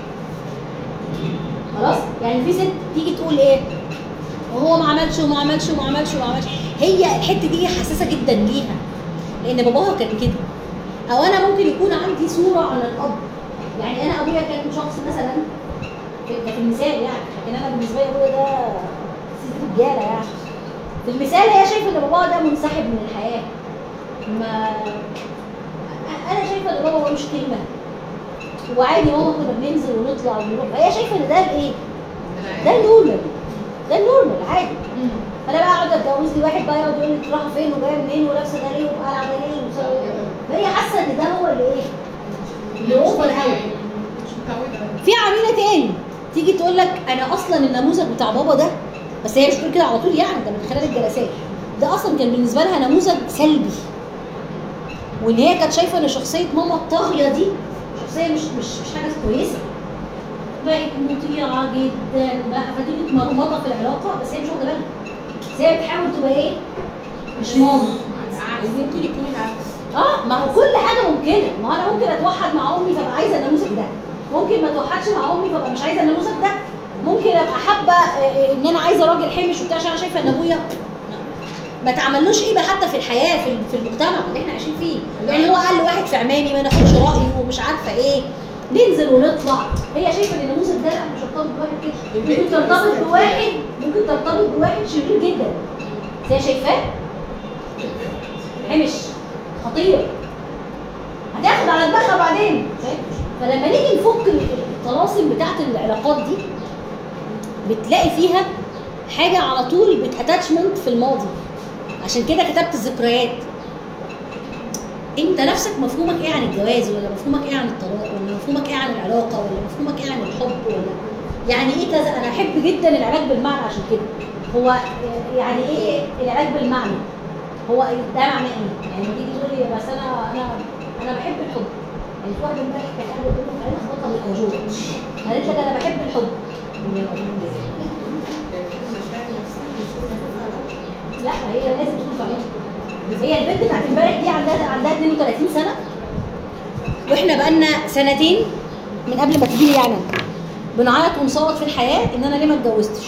خلاص يعني في ست تيجي تقول ايه وهو ما عملش وما عملش وما عملش وما عملش هي الحته دي حساسه جدا ليها لان باباها كان كده او انا ممكن يكون عندي صوره عن الاب يعني انا ابويا كان شخص مثلا في ده في المثال يعني لكن انا بالنسبه لي ابويا ده سيد رجاله يعني في المثال هي شايفه ان باباها ده منسحب من الحياه ما انا شايفه ان بابا ملوش كلمه وعادي ماما كنا بننزل ونطلع ونروح فهي شايفه ان ده الايه؟ ده النورمال ده النورمال عادي فانا بقى اقعد اتجوز لي واحد بقى يقعد يقول لي انت رايحه فين وجايه منين ولابسه ده ليه وقالعه ده ليه ومسوية إيه؟ فهي حاسه ان ده هو اللي ايه؟ اللي اوفر قوي في عميله تاني تيجي تقول لك انا اصلا النموذج بتاع بابا ده بس هي مش بتقول كده على طول يعني ده من خلال الجلسات ده اصلا كان بالنسبه لها نموذج سلبي وان هي كانت شايفه ان شخصيه ماما الطاغيه دي شخصيه مش مش مش حاجه كويسه بقت مطيعه جدا بقى فدي متمرمطه في العلاقه بس هي مش واخده بالها بس هي بتحاول تبقى ايه؟ مش ماما ممكن يكون العكس اه ما هو كل حاجه ممكنه ما هو انا ممكن اتوحد مع امي فابقى عايزه النموذج ده ممكن ما اتوحدش مع امي فابقى مش عايزه النموذج ده ممكن ابقى حابه آه، آه، ان انا عايزه راجل حمش وبتاع عشان انا شايفه ان ابويا ما تعملوش قيمه حتى في الحياه في في المجتمع اللي احنا عايشين فيه يعني هو قال لواحد في عمامي ما ناخدش رايه ومش عارفه ايه ننزل ونطلع هي شايفه ان النموذج ده لا مش هرتبط بواحد كده ممكن ترتبط بواحد ممكن ترتبط بواحد شرير جدا بس هي شايفاه حمش خطير هتاخد على دماغها بعدين فاهم؟ فلما نيجي نفك الطلاسم بتاعت العلاقات دي بتلاقي فيها حاجه على طول بتاتاتشمنت في الماضي عشان كده كتبت الذكريات انت نفسك مفهومك ايه عن الجواز ولا مفهومك ايه عن الطلاق ولا مفهومك ايه عن العلاقه ولا مفهومك ايه عن الحب ولا يعني ايه كذا انا احب جدا العلاج بالمعنى عشان كده هو يعني ايه العلاج بالمعنى هو ده معناه ايه يعني لما تيجي تقول لي بس انا انا انا بحب الحب يعني في واحده امبارح كانت قاعده تقول لي خلينا نخبطها بالانجور قالت لك انا بحب الحب لا هي لازم تكون فاهمه هي البنت بتاعت امبارح دي عندها عندها 32 سنه واحنا بقالنا سنتين من قبل ما تجيلي يعني بنعيط ونصوت في الحياه ان انا ليه ما اتجوزتش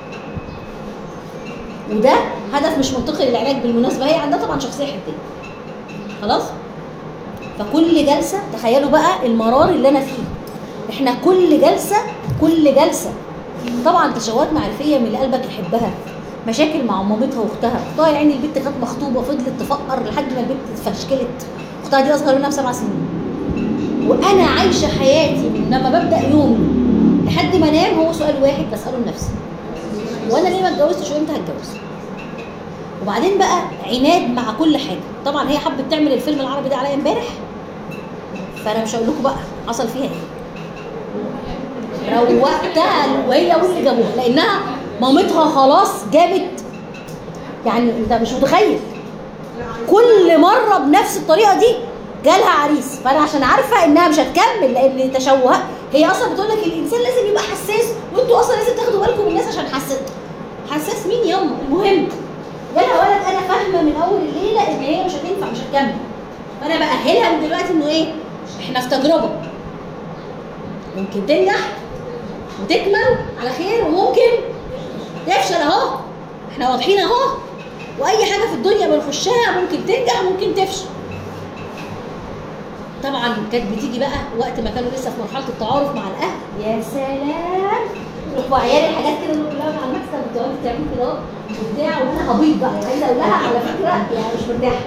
وده هدف مش منطقي للعلاج بالمناسبه هي عندها طبعا شخصيه حديه خلاص فكل جلسه تخيلوا بقى المرار اللي انا فيه احنا كل جلسه كل جلسه طبعا تشوهات معرفيه من اللي قلبك يحبها مشاكل مع مامتها واختها اختها يا عيني البنت كانت مخطوبه فضلت تفقر لحد ما البنت اتفشكلت اختها دي اصغر منها بسبع سنين وانا عايشه حياتي من لما ببدا يومي لحد ما انام هو سؤال واحد بساله لنفسي وانا ليه ما اتجوزتش وامتى هتجوز وبعدين بقى عناد مع كل حاجه طبعا هي حبت تعمل الفيلم العربي ده عليا امبارح فانا مش هقول لكم بقى حصل فيها ايه روقتها وهي واللي جابوها لانها مامتها خلاص جابت يعني انت مش متخيل كل مره بنفس الطريقه دي جالها عريس فانا عشان عارفه انها مش هتكمل لان تشوه هي اصلا بتقول لك الانسان لازم يبقى حساس وانتوا اصلا لازم تاخدوا بالكم من الناس عشان حساس حساس مين ياما المهم جالها ولد انا فاهمه من اول الليله ان هي مش هتنفع مش هتكمل فانا باهلها من دلوقتي انه ايه احنا في تجربه ممكن تنجح وتكمل على خير وممكن تفشل اهو احنا واضحين اهو واي حاجه في الدنيا بنخشها ممكن تنجح ممكن تفشل طبعا كانت بتيجي بقى وقت ما كانوا لسه في مرحله التعارف مع الاهل يا سلام يروحوا عيال الحاجات كده اللي كلها مع المكتب بتقعدي تعملي كده اهو وبتاع وانا هبيط بقى عايزه اقول لها على فكره يعني مش مرتاحه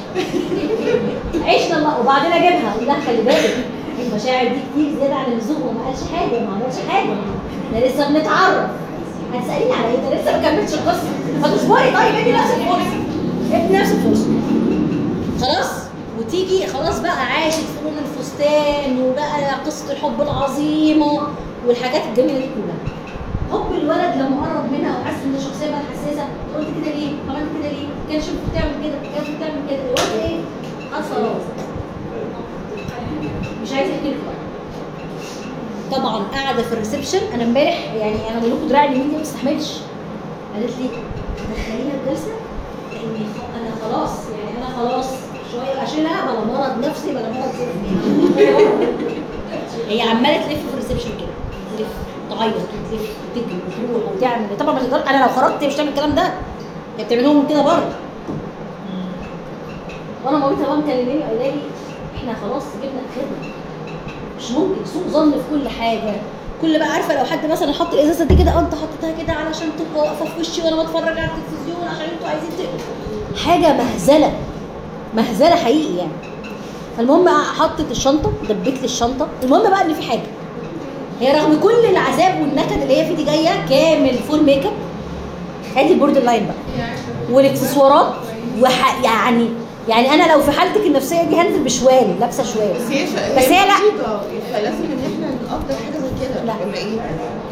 عشنا الله وبعدين اجيبها اقول لها خلي بالك المشاعر دي كتير زياده عن اللزوم وما قالش حاجه وما عملش حاجه احنا لسه بنتعرف هتساليني على ايه ده لسه ما كملتش القصه فتصبري طيب ادي نفسك فرصه ادي نفسك فرصه خلاص وتيجي خلاص بقى عاشت فنون الفستان وبقى قصه الحب العظيمه والحاجات الجميله دي كلها حب الولد لما قرب منها وحس ان الشخصيه بقت حساسه قلت كده ليه؟ عملت كده ليه؟ كانش المفروض تعمل كده، كانت المفروض تعمل كده، الواد ايه؟ خد خلاص مش عايز يحكي لك بقى. طبعا قاعده في الريسبشن انا امبارح يعني انا بقول لكم دراعي اليمين دي ما استحملش قالت لي دخليها الجلسه لاني خ- انا خلاص يعني انا خلاص شويه اشيلها بلا مرض نفسي بلا مرض ذهني هي عماله تلف في الريسبشن كده تلف تعيط وتلف وتجري وتروح وتعمل طبعا مش هتقدر- انا لو خرجت مش هتعمل الكلام ده هي بتعملهم كده بره وانا مامتها بقى مكلماني قايله لي احنا خلاص جبنا الخدمه مش ممكن سوء ظن في كل حاجه كل بقى عارفه لو حد مثلا حط الازازه دي كده آه، انت حطيتها كده علشان تبقى واقفه في وشي وانا بتفرج على التلفزيون عشان انتوا عايزين ت... حاجه مهزله مهزله حقيقي يعني فالمهم حطت الشنطه دبت لي الشنطه المهم بقى ان في حاجه هي رغم كل العذاب والنكد اللي هي فيه دي جايه كامل فول ميك اب ادي البورد لاين بقى والاكسسوارات وح... يعني يعني انا لو في حالتك النفسيه دي هنزل بشوال لابسه شوال بس هي شا- بس هي لا. مريضة، فلازم ان احنا نقدر حاجه زي كده لا. ولا ايه؟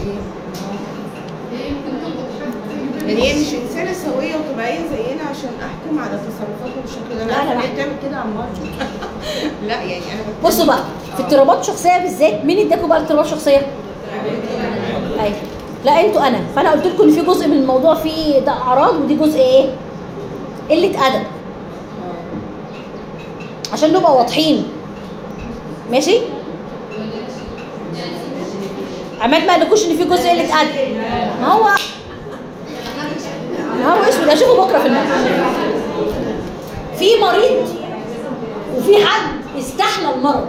يعني هي مش انسانه سويه وطبيعيه زينا عشان احكم على تصرفاتها بالشكل ده لا، لا، انا لا. عارفه هي بتعمل كده عن مرض لا يعني انا بتكلم- بصوا بقى في اضطرابات شخصيه بالذات مين اداكوا بقى اضطرابات شخصيه؟ ايوه لا انتوا انا فانا قلت لكم ان في جزء من الموضوع فيه ده اعراض ودي جزء ايه؟ قله ادب عشان نبقى واضحين ماشي؟ عماد ما قالكوش ان في جزء قله ادب ما هو نهار اسود اشوفه بكره في المدرسه في مريض وفي حد استحلى المرض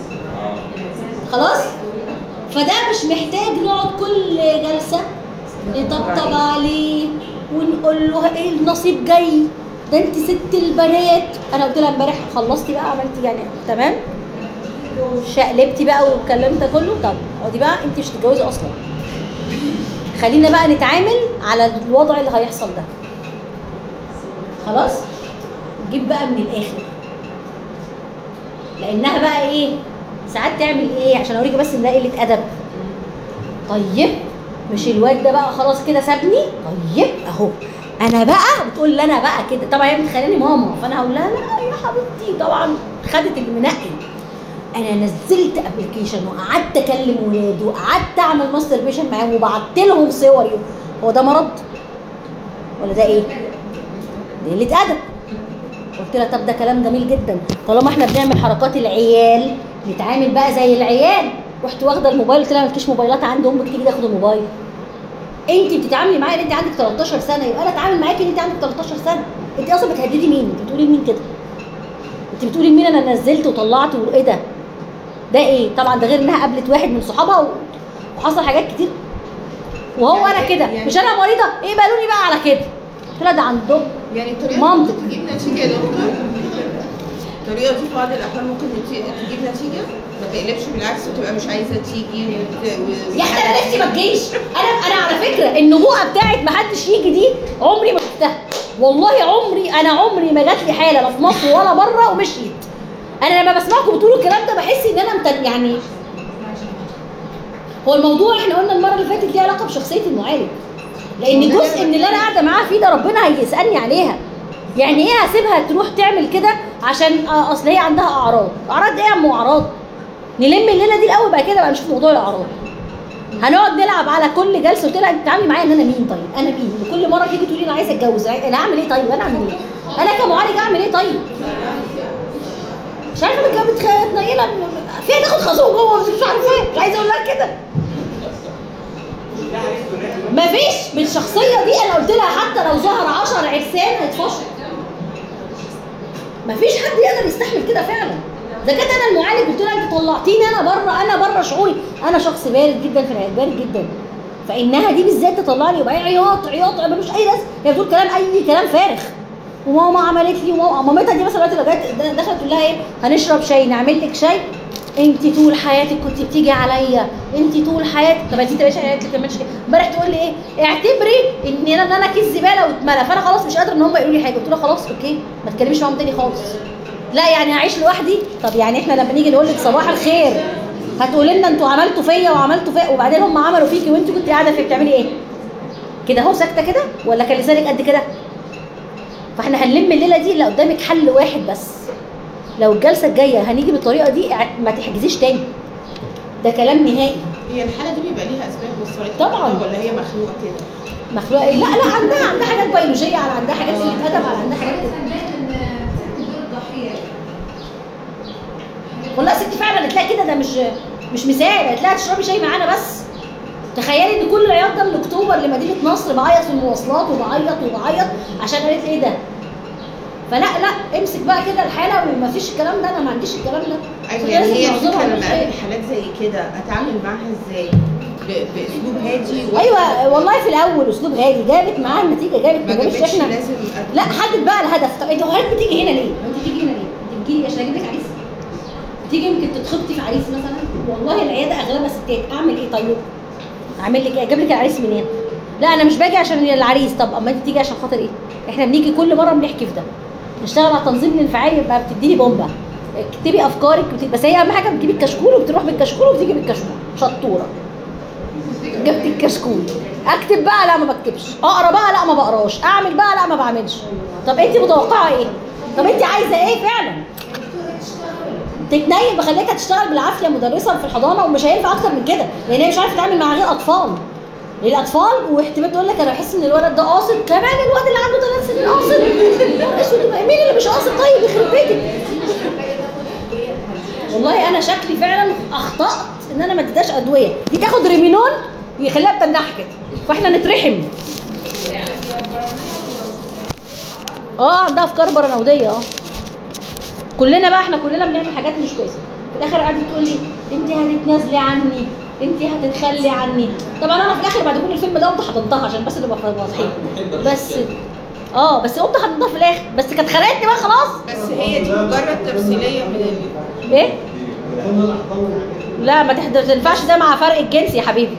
خلاص فده مش محتاج نقعد كل جلسه نطبطب عليه ونقول له ايه النصيب جاي ده انت ست البنات انا قلت لها امبارح خلصتي بقى عملتي يعني تمام شقلبتي بقى والكلام ده كله طب اقعدي بقى انت مش هتتجوزي اصلا خلينا بقى نتعامل على الوضع اللي هيحصل ده خلاص جيب بقى من الاخر لانها بقى ايه ساعات تعمل ايه عشان اوريكي بس ان ده قله ادب طيب مش الواد ده بقى خلاص كده سابني طيب اهو انا بقى بتقول لي انا بقى كده طبعا هي بتخليني ماما فانا هقول لها لا يا حبيبتي طبعا خدت المنقي انا نزلت ابلكيشن وقعدت اكلم ولاد وقعدت اعمل ماستر بيشن معاهم وبعت لهم صوري هو ده مرض ولا ده ايه؟ ده قله ادب قلت لها طب ده كلام جميل جدا طالما احنا بنعمل حركات العيال نتعامل بقى زي العيال رحت واخده الموبايل قلت لها مالكيش موبايلات عند امك تيجي تاخد الموبايل انت بتتعاملي معايا ان انت عندك 13 سنه يبقى انا اتعامل معاكي ان انت عندك 13 سنه انت اصلا بتهددي مين انت بتقولي لمين كده انت بتقولي لمين انا نزلت وطلعت وايه ده ده ايه طبعا ده غير انها قابلت واحد من صحابها و- وحصل حاجات كتير وهو انا كده مش انا مريضه ايه بالوني بقى على كده قلت لها ده عندهم يعني الطريقه مامتك. ممكن تجيب نتيجه يا دكتور الطريقه دي في بعض الاحيان ممكن نتي- تجيب نتيجه ما تقلبش بالعكس وتبقى مش عايزه تيجي وت... و... يا اخي انا نفسي ما تجيش انا انا على فكره النبوءه بتاعت ما حدش يجي دي عمري ما شفتها والله عمري انا عمري ما جات لي حاله لا في مصر ولا بره ومشيت انا لما بسمعكم بتقولوا الكلام ده بحس ان انا متن يعني هو الموضوع احنا قلنا المره اللي فاتت ليه علاقه بشخصيه المعالج لان جزء من اللي انا قاعده معاها فيه ده ربنا هيسالني عليها يعني ايه هسيبها تروح تعمل كده عشان آه، اصل هي عندها اعراض اعراض ايه يا ام اعراض نلم الليله دي الاول بعد كده بقى نشوف موضوع الاعراض هنقعد نلعب على كل جلسه قلت لها انت بتتعاملي معايا ان انا مين طيب انا مين كل مره تيجي تقولي انا عايزه اتجوز انا اعمل ايه طيب انا اعمل ايه انا كمعالج اعمل ايه طيب مش عارفه انا كانت متنيله فيها تاخد خازوق جوه مش عارفه ايه مش عايزه اقول لها كده مفيش بالشخصيه دي انا قلت لها حتى لو ظهر 10 عرسان هيتفشل مفيش حد يقدر يستحمل كده فعلا ده كانت انا المعالج قلت لها انت طلعتيني انا بره انا بره شعوري انا شخص بارد جدا في العيادة بارد جدا فانها دي بالذات تطلعني يبقى عياط عياط ملوش اي لازمه هي بتقول كلام اي كلام فارغ وماما عملت لي وماما مامتها دي مثلا دلوقتي لو جت دخلت تقول لها ايه هنشرب شاي نعمل لك شاي انت طول حياتك كنت بتيجي عليا انت طول حياتك طب انت ليش قالت لك تعملش كده امبارح تقول لي ايه اعتبري ان انا ان انا كيس زباله واتملى فانا خلاص مش قادره ان هم يقولوا لي حاجه قلت لها خلاص اوكي ما تكلميش معاهم تاني خالص لا يعني هعيش لوحدي طب يعني احنا لما نيجي نقول لك صباح الخير هتقولي لنا انتوا عملتوا فيا وعملتوا فيا وبعدين هم عملوا فيكي وانت كنت قاعده في بتعملي ايه كده اهو ساكته كده ولا كان لسانك قد كده فاحنا هنلم الليله دي اللي قدامك حل واحد بس لو الجلسه الجايه هنيجي بالطريقه دي اع- ما تحجزيش تاني ده كلام نهائي هي الحاله دي بيبقى ليها اسباب والصراحه طبعاً. ولا هي مخلوقه كده مخلوق لا لا عندها عندها حاجات بيولوجيه على عندها حاجات قله ادب على عندها حاجات والله يا ستي فعلا هتلاقي كده ده مش مش مثال هتلاقي تشربي شاي معانا بس تخيلي ان كل العياط ده من اكتوبر لمدينه نصر بعيط في المواصلات وبعيط وبعيط عشان قالت لي ايه ده فلا لا امسك بقى كده الحاله ومفيش الكلام ده انا ما عنديش الكلام ده ايوه يعني هي لازم الفكره معظمها لما مش اقابل إيه. حالات زي كده اتعامل معاها ازاي؟ ب- باسلوب هادي ولا ايوه والله في الاول اسلوب هادي جابت معاها النتيجه جابت ما ما جابتش جابتش احنا لازم أت- لا حدد بقى الهدف طب انت حضرتك بتيجي هنا ليه؟ انت بتيجي هنا ليه؟ انت بتجيلي عشان اجيب لك عريس؟ تيجي يمكن تتخبطي في عريس مثلا والله العياده اغلبها ستات اعمل ايه طيب؟ اعمل لك ايه؟ اجيب لك العريس منين؟ لا انا مش باجي عشان العريس طب اما انت تيجي عشان خاطر ايه؟ احنا بنيجي كل مره بنحكي في ده نشتغل على التنظيم الانفعالي يبقى بتديني بومبا اكتبي افكارك بت- بس هي اهم حاجه بتجيبي الكشكول وبتروح بالكشكول وبتيجي بالكشكول شطوره جبت الكشكول اكتب بقى لا ما بكتبش اقرا بقى لا ما بقراش اعمل بقى لا ما بعملش طب انت متوقعه ايه طب انت عايزه ايه فعلا تتنيل بخليكها تشتغل بالعافيه مدرسه في الحضانه ومش هينفع اكتر من كده لان هي مش عارفه تتعامل مع غير اطفال للاطفال واحتمال تقول لك انا بحس ان الولد ده قاصد كمان الواد اللي عنده ثلاث سنين قاصد اسود مين اللي مش قاصد طيب يخرب بيتك والله انا شكلي فعلا اخطات ان انا ما اديتهاش ادويه دي تاخد ريمينون يخليها تنح كده فاحنا نترحم اه عندها افكار برنوديه اه كلنا بقى احنا كلنا بنعمل حاجات مش كويسه في الاخر قاعده تقول لي انت هتتنازلي عني انت هتتخلي عني طبعا انا في الاخر بعد كل الفيلم ده قمت حضنتها عشان بس نبقى واضحين بس اه بس قمت حضنتها في الاخر بس كانت خلقتني بقى خلاص بس هي دي مجرد تمثيليه من ال... ايه لا ما تحد- ما تنفعش ده مع فرق الجنس يا حبيبي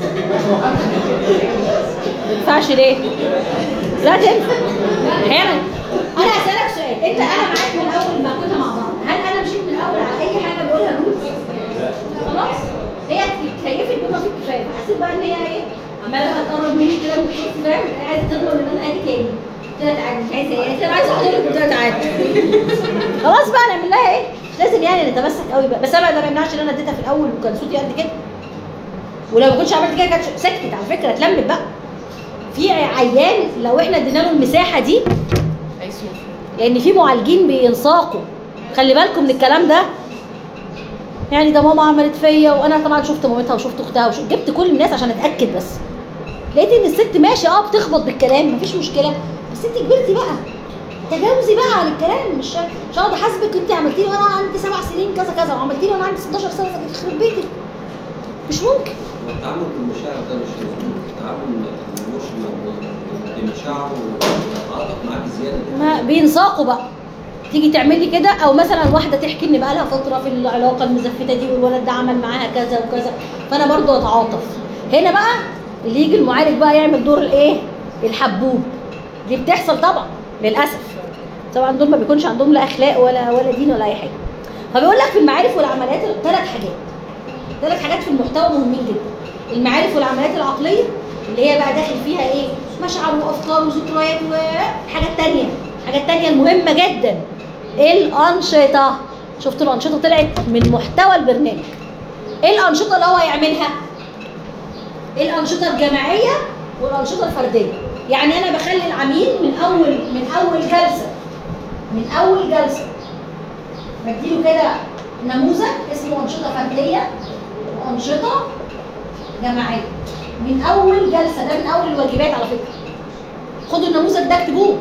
ما ينفعش ليه؟ لا تنفع احيانا انا هسألك سؤال انت انا معاك من اول ما كنا مع بعض هل انا مشيت من الاول على اي حاجه بقولها روز؟ خلاص هي اتكيفت بما فيه الكفايه حسيت بقى ان هي ايه عماله بقى تقرب مني كده وتشوف فاهم عايزه تضمن ان انا اجي تاني قلت لها تعالي مش عايزه ايه؟ قالت لي انا عايزه احضرك قلت لها تعالي خلاص بقى نعمل لها ايه؟ مش لازم يعني نتمسك قوي بقى بس انا ده ما يمنعش ان انا اديتها في الاول وكان صوتي قد كده ولو ما كنتش عملت كده كانت سكتت على فكره اتلمت بقى في عيان لو احنا ادينا له المساحه دي هيسوف لان في معالجين بينساقوا خلي بالكم من الكلام ده يعني ده ماما عملت فيا وانا طبعا شفت مامتها وشفت اختها وشفت جبت كل الناس عشان اتاكد بس لقيت ان الست ماشيه اه بتخبط بالكلام مفيش مشكله بس انت كبرتي بقى تجاوزي بقى عن الكلام مش مش هقعد احاسبك انت عملتي لي وانا عندي سبع سنين كذا كذا وعملتي لي وانا عندي 16 سنه يخرب بيتك مش ممكن التعامل بالمشاعر ده مش مظبوط التعامل الايموشنال بمشاعره ويتعاطف معاك زياده ما بينساقوا بقى تيجي تعمل لي كده او مثلا واحده تحكي ان بقى لها فتره في العلاقه المزفته دي والولد ده عمل معاها كذا وكذا فانا برضو اتعاطف هنا بقى اللي يجي المعالج بقى يعمل دور الايه الحبوب دي بتحصل طبعا للاسف طبعا دول ما بيكونش عندهم لا اخلاق ولا ولا دين ولا اي حاجه فبيقول لك في المعارف والعمليات ثلاث حاجات ثلاث حاجات في المحتوى مهمين جدا المعارف والعمليات العقليه اللي هي بقى داخل فيها ايه مشاعر وافكار وذكريات وحاجات تانية حاجات تانية المهمة جدا الأنشطة شفتوا الأنشطة طلعت من محتوى البرنامج ايه الأنشطة اللي هو يعملها الأنشطة الجماعية والأنشطة الفردية يعني أنا بخلي العميل من أول من أول جلسة من أول جلسة بديله كده نموذج اسمه أنشطة فردية وأنشطة جماعية من أول جلسة ده من أول الواجبات على فكرة خدوا النموذج ده اكتبوه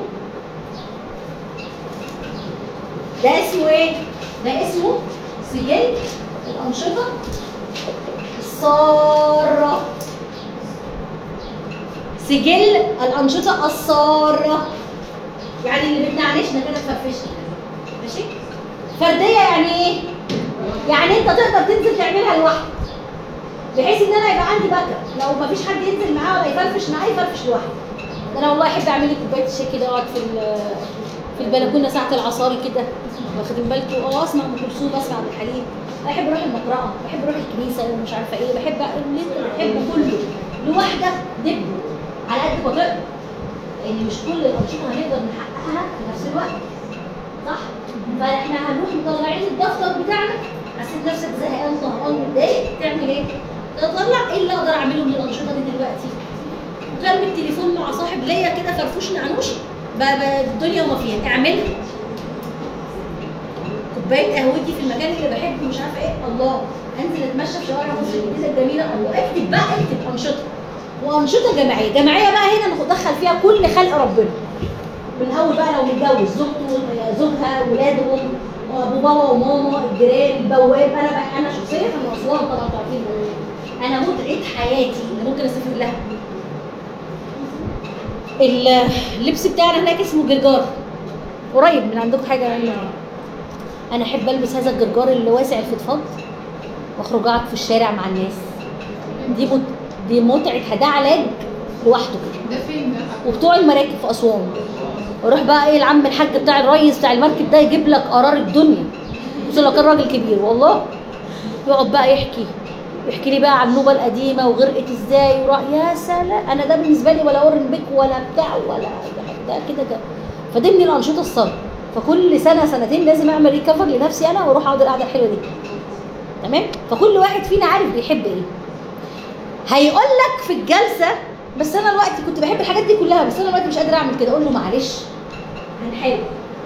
ده اسمه ايه؟ ده اسمه سجل الأنشطة السارة سجل الأنشطة السارة يعني اللي بتنعنشنا كده تفرفشنا ماشي؟ فردية يعني ايه؟ يعني انت تقدر تنزل تعملها لوحدك بحيث ان انا يبقى عندي باك اب لو ما فيش حد ينزل معاه ولا يفرفش معاه يفرفش لوحده ده انا والله احب اعمل لي كوبايه الشاي كده اقعد في ال- في البلكونه ساعه العصاري كده واخدين بالكم اه اسمع ام كلثوم اسمع عبد الحليم بحب اروح المقرأة بحب اروح الكنيسه ومش عارفه ايه بحب اللي انت بتحبه كله لوحدك دب على قد ما تقدر لان مش كل الانشطه هنقدر نحققها في نفس الوقت صح فاحنا هنروح مطلعين الدفتر بتاعنا حسيت نفسك زهقان طهقان متضايق تعمل ايه؟ تطلع ايه اللي اقدر اعمله من الانشطه دي دلوقتي؟ مكالمة التليفون مع صاحب ليا كده فرفوش نعنوش ب- ب- الدنيا وما فيها اعملها كوبايه قهوتي في المكان اللي بحبه مش عارفه ايه الله انزل اتمشى في شوارع مصر الجديده الجميله الله اكتب بقى اكتب انشطه وانشطه جماعيه جماعيه بقى هنا ندخل فيها كل خلق ربنا من اول بقى لو متجوز زوجته زوجها ولادهم ابو بابا وماما الجيران البواب انا بقى انا شخصيا من اسوان طبعا انتوا عارفين انا متعه حياتي اللي ممكن اسافر لها اللبس بتاعنا هناك اسمه جرجار قريب من عندكم حاجه يعني انا احب البس هذا الجرجار اللي واسع الفضفاض واخرج اقعد في الشارع مع الناس دي مت... دي متعه ده علاج لوحده كده ده فين ده؟ وبتوع المراكب في اسوان اروح بقى ايه العم الحاج بتاع الريس بتاع المركب ده يجيب لك قرار الدنيا بس لو كان راجل كبير والله يقعد بقى يحكي يحكي لي بقى عن النوبه القديمه وغرقت ازاي وراح يا سلام انا ده بالنسبه لي ولا اورن بيك ولا بتاع ولا ده كده ده فدي من الانشطه الصعبه فكل سنه سنتين لازم اعمل ريكفر لنفسي انا واروح اقعد القعده الحلوه دي تمام فكل واحد فينا عارف بيحب ايه هيقول لك في الجلسه بس انا الوقت كنت بحب الحاجات دي كلها بس انا الوقت مش قادره اعمل كده اقول له معلش هنحاول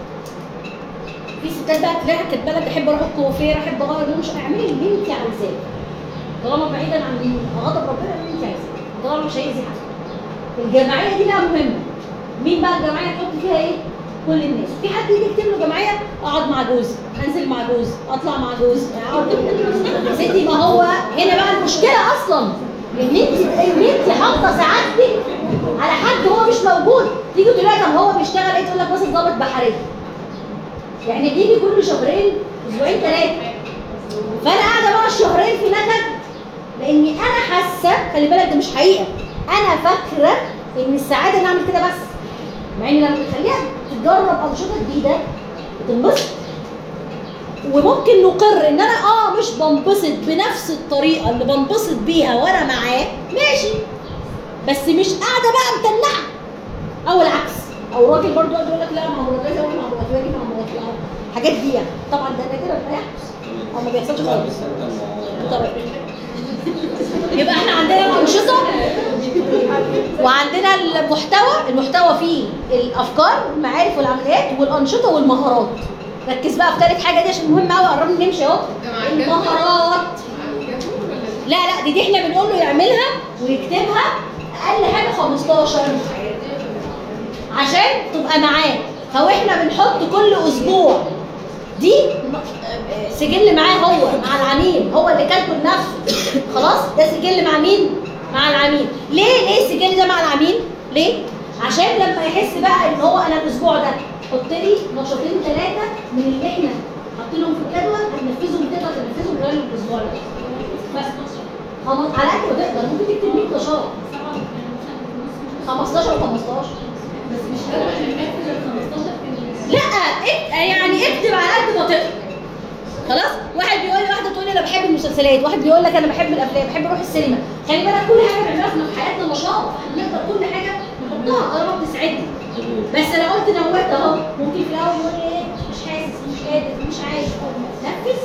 في ستات بقى تلاقيها كاتبه لك احب اروح الكوافير احب اغير لون مش اعملي اللي انت عايزاه طالما بعيدا عن غضب ربنا اللي انت عايزاه طالما مش هيأذي حد الجماعيه دي بقى مهمه مين بقى الجماعيه تحط فيها ايه؟ كل الناس في حد يجي يكتب له جمعيه اقعد مع جوزي انزل مع جوزي اطلع مع جوزي اقعد يا ستي ما هو هنا بقى المشكله اصلا ان انت ان انت حاطه سعادتك على حد هو مش موجود تيجي تقول لها طب هو بيشتغل ايه تقول لك مثلا ضابط بحريه يعني بيجي كل شهرين اسبوعين ثلاثه فانا قاعده بقى الشهرين في نكد لاني انا حاسه خلي بالك ده مش حقيقه انا فاكره ان السعاده نعمل كده بس مع ان لما بتخليها تجرب انشطه جديده بتنبسط وممكن نقر ان انا اه مش بنبسط بنفس الطريقه اللي بنبسط بيها وانا معاه ماشي بس مش قاعده بقى متنعه او العكس او راجل برضو يقعد يقول لك لا ما هو الراجل هو مع مراته واجي مع مراته الحاجات دي يعني طبعا ده نادرا ما يحدث او ما بيحصلش لا خالص بس انت الموضوع- طبعا يبقى احنا عندنا الانشطه وعندنا المحتوى المحتوى فيه الافكار والمعارف والعمليات والانشطه والمهارات ركز بقى في ثالث حاجه دي عشان مهم قوي قربنا نمشي اهو ده مع الجدول؟ المهارات الجدول ولا لا لا دي, دي احنا بنقول له يعملها ويكتبها اقل حاجه 15 عشان تبقى معاه فهو احنا بنحط كل اسبوع دي م- سجل معاه هو مع العميل هو اللي كاتبه لنفسه خلاص ده سجل مع مين مع العميل ليه ليه السجل ده مع العميل ليه عشان لما يحس بقى ان هو انا الاسبوع ده حط لي نشاطين ثلاثه من اللي احنا حاطينهم في الجدول هتنفذهم تقدر تنفذهم خلال الاسبوع ده بس خلاص على قد ما تقدر ممكن تكتب 100 نشاط 15 و15 بس مش هو اللي نافذ ال 15 في ال- لا اكت- يعني اكتب على قد ما تقدر خلاص واحد بيقول لي واحده تقول لي انا بحب المسلسلات واحد بيقول لك انا بحب الافلام بحب اروح السينما خلي بالك كل حاجه بنعملها في حياتنا نشاط نقدر كل حاجه نحطها طالما بتسعدنا بس انا قلت نوعت اهو ممكن في الاول يقول لي ايه مش حاسس مش قادر مش عايز نفس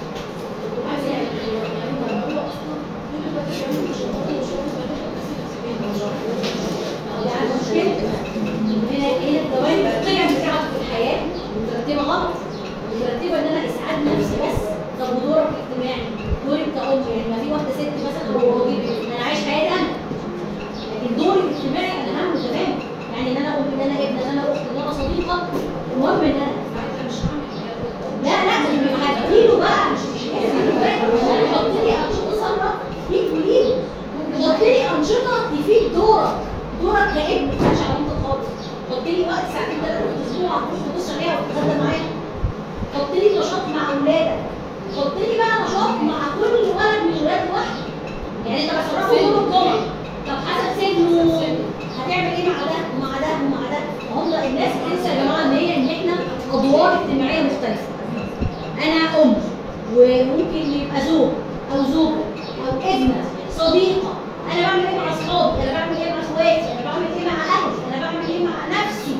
يعني مشكلة هنا هنا الدوائر القيم بتاعته في الحياة مترتبة غلط مترتبة ان انا اسعاد نفسي بس طب ودورك الاجتماعي دوري كأم يعني ما في واحدة ست مثلا هو راجل انا عايش حياتي انا لكن دوري الاجتماعي انا اهم تمام يعني ان انا ام ان انا ابن ان انا اخت ان انا صديقة المهم ان انا لا لا هديله بقى حط لي انشطه سمراء ليك وليه حط لي انشطه تفيد دورك دورك كابن مش على انت خالص حط لي وقت ساعتين ثلاثه في الاسبوع تروح تبص عليها وتتغدى معاها حط لي نشاط مع اولادك حط لي بقى نشاط مع كل ولد من ولاد واحده يعني انت بتصرفه يوم الجمعه طب حسب سنه هتعمل ايه مع ده ومع ده ومع ده هم الناس بتنسى يا جماعه ان هي ان احنا ادوار اجتماعيه مختلفه انا ام وممكن يبقى زوج او زوجه او ابنه صديقه انا بعمل ايه مع اصحابي انا بعمل ايه مع اخواتي انا بعمل ايه مع اهلي انا بعمل ايه مع نفسي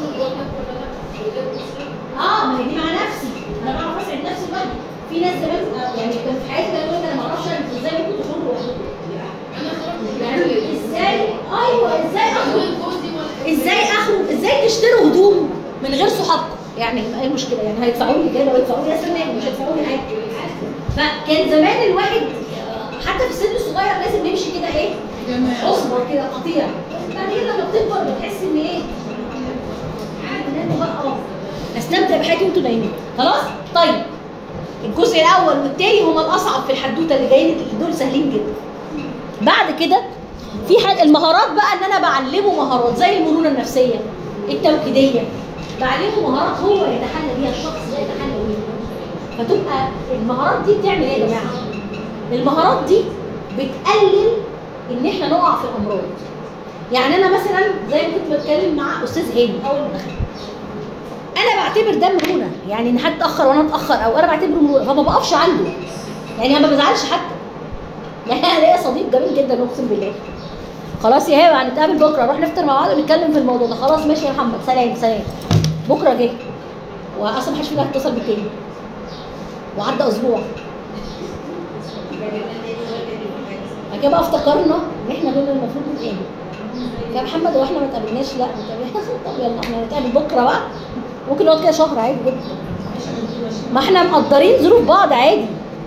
اه ما هي دي مع نفسي انا بعرف اسعد نفسي لوحدي في ناس زمان آه، يعني كان في حياتي كانوا يقولوا لي انا ما اعرفش اعمل ازاي ممكن تخرجوا لوحدكم يعني ازاي ايوه ازاي اخرج ازاي اخرج ازاي تشتروا هدوم من غير صحابكم يعني ايه المشكله يعني هيدفعوا لي كده ويدفعوا لي يا سلام مش هيدفعوا لي حاجه فكان زمان الواحد آه، حتى في السن الصغير لازم نمشي كده ايه اصبر كده قطيع بعدين لما بتكبر بتحس ان ايه عارف ان انتوا بقى اه استمتع بحياتي وانتوا نايمين خلاص طيب الجزء الاول والتاني هما الاصعب في الحدوته اللي جايين دول سهلين جدا بعد كده في حاجه المهارات بقى ان انا بعلمه مهارات زي المرونه النفسيه التوكيديه بعلمه مهارات هو يتحلى بيها الشخص ده يتحلى بيها فتبقى المهارات دي بتعمل ايه يا جماعه المهارات دي بتقلل ان احنا نقع في الامراض يعني انا مثلا زي ما كنت بتكلم مع استاذ هاني اول ما دخل انا بعتبر ده مرونه يعني ان حد اتاخر وانا اتاخر او انا بعتبره مرونه فما بقفش عنده يعني انا ما بزعلش حتى يعني انا ليا صديق جميل جدا اقسم بالله خلاص يا هبه هنتقابل بكره نروح نفطر مع بعض ونتكلم في الموضوع ده خلاص ماشي يا محمد سلام سلام بكره جه واصلا محدش فينا هيتصل بالتاني وعدى اسبوع بعد كده بقى افتكرنا ان احنا دول المفروض نتقابل يا محمد هو احنا ما اتقابلناش لا نتقابل طب يلا احنا نتقابل بكره بقى ممكن نقعد كده شهر عادي جدا ما احنا مقدرين ظروف بعض عادي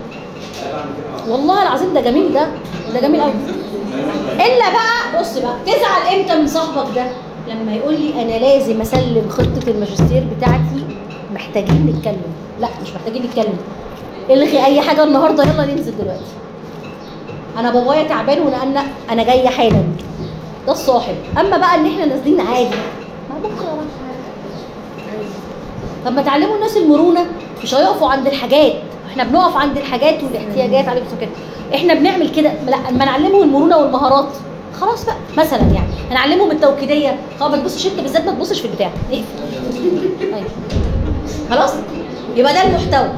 والله العظيم ده جميل ده ده جميل قوي الا بقى بص بقى تزعل امتى من صاحبك ده لما يقول لي انا لازم اسلم خطه الماجستير بتاعتي محتاجين نتكلم لا مش محتاجين نتكلم الغي اي حاجه النهارده يلا ننزل دلوقتي انا بابايا تعبان وانا انا جايه حالا ده الصاحب اما بقى ان احنا نازلين عادي ما بكره ولا حاجه طب ما تعلموا الناس المرونه مش هيقفوا عند الحاجات احنا بنقف عند الحاجات والاحتياجات عليك كده احنا بنعمل كده لا ما نعلمهم المرونه والمهارات خلاص بقى مثلا يعني هنعلمهم التوكيديه خلاص ما تبصش انت بالذات ما تبصش في البتاع اقفل أيوة. خلاص يبقى ده المحتوى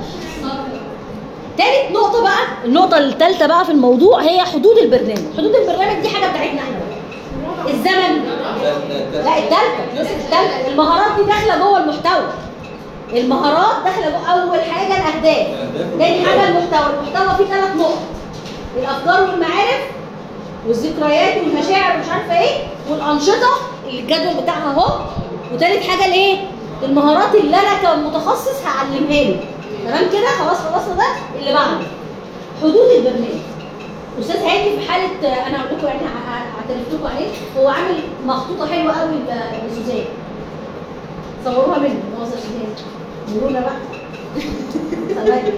تالت نقطة بقى النقطة الثالثة بقى في الموضوع هي حدود البرنامج حدود البرنامج دي حاجة بتاعتنا احنا الزمن لا الثالثة الثالثة المهارات دي داخلة جوه المحتوى المهارات داخلة جوه أول حاجة الأهداف تاني حاجة المحتوى المحتوى فيه ثلاث نقط الأفكار والمعارف والذكريات والمشاعر ومش عارفة إيه والأنشطة اللي الجدول بتاعها أهو وتالت حاجة الإيه؟ المهارات اللي أنا كمتخصص هعلمها له تمام كده خلاص خلصنا ده اللي بعده حدود البرنامج استاذ هاني في حاله انا هقول لكم يعني اعترف لكم عليه هو عامل مخطوطه حلوه قوي ل- لسوزان صوروها منه مؤاخذه سوزان مرونا بقى سلام.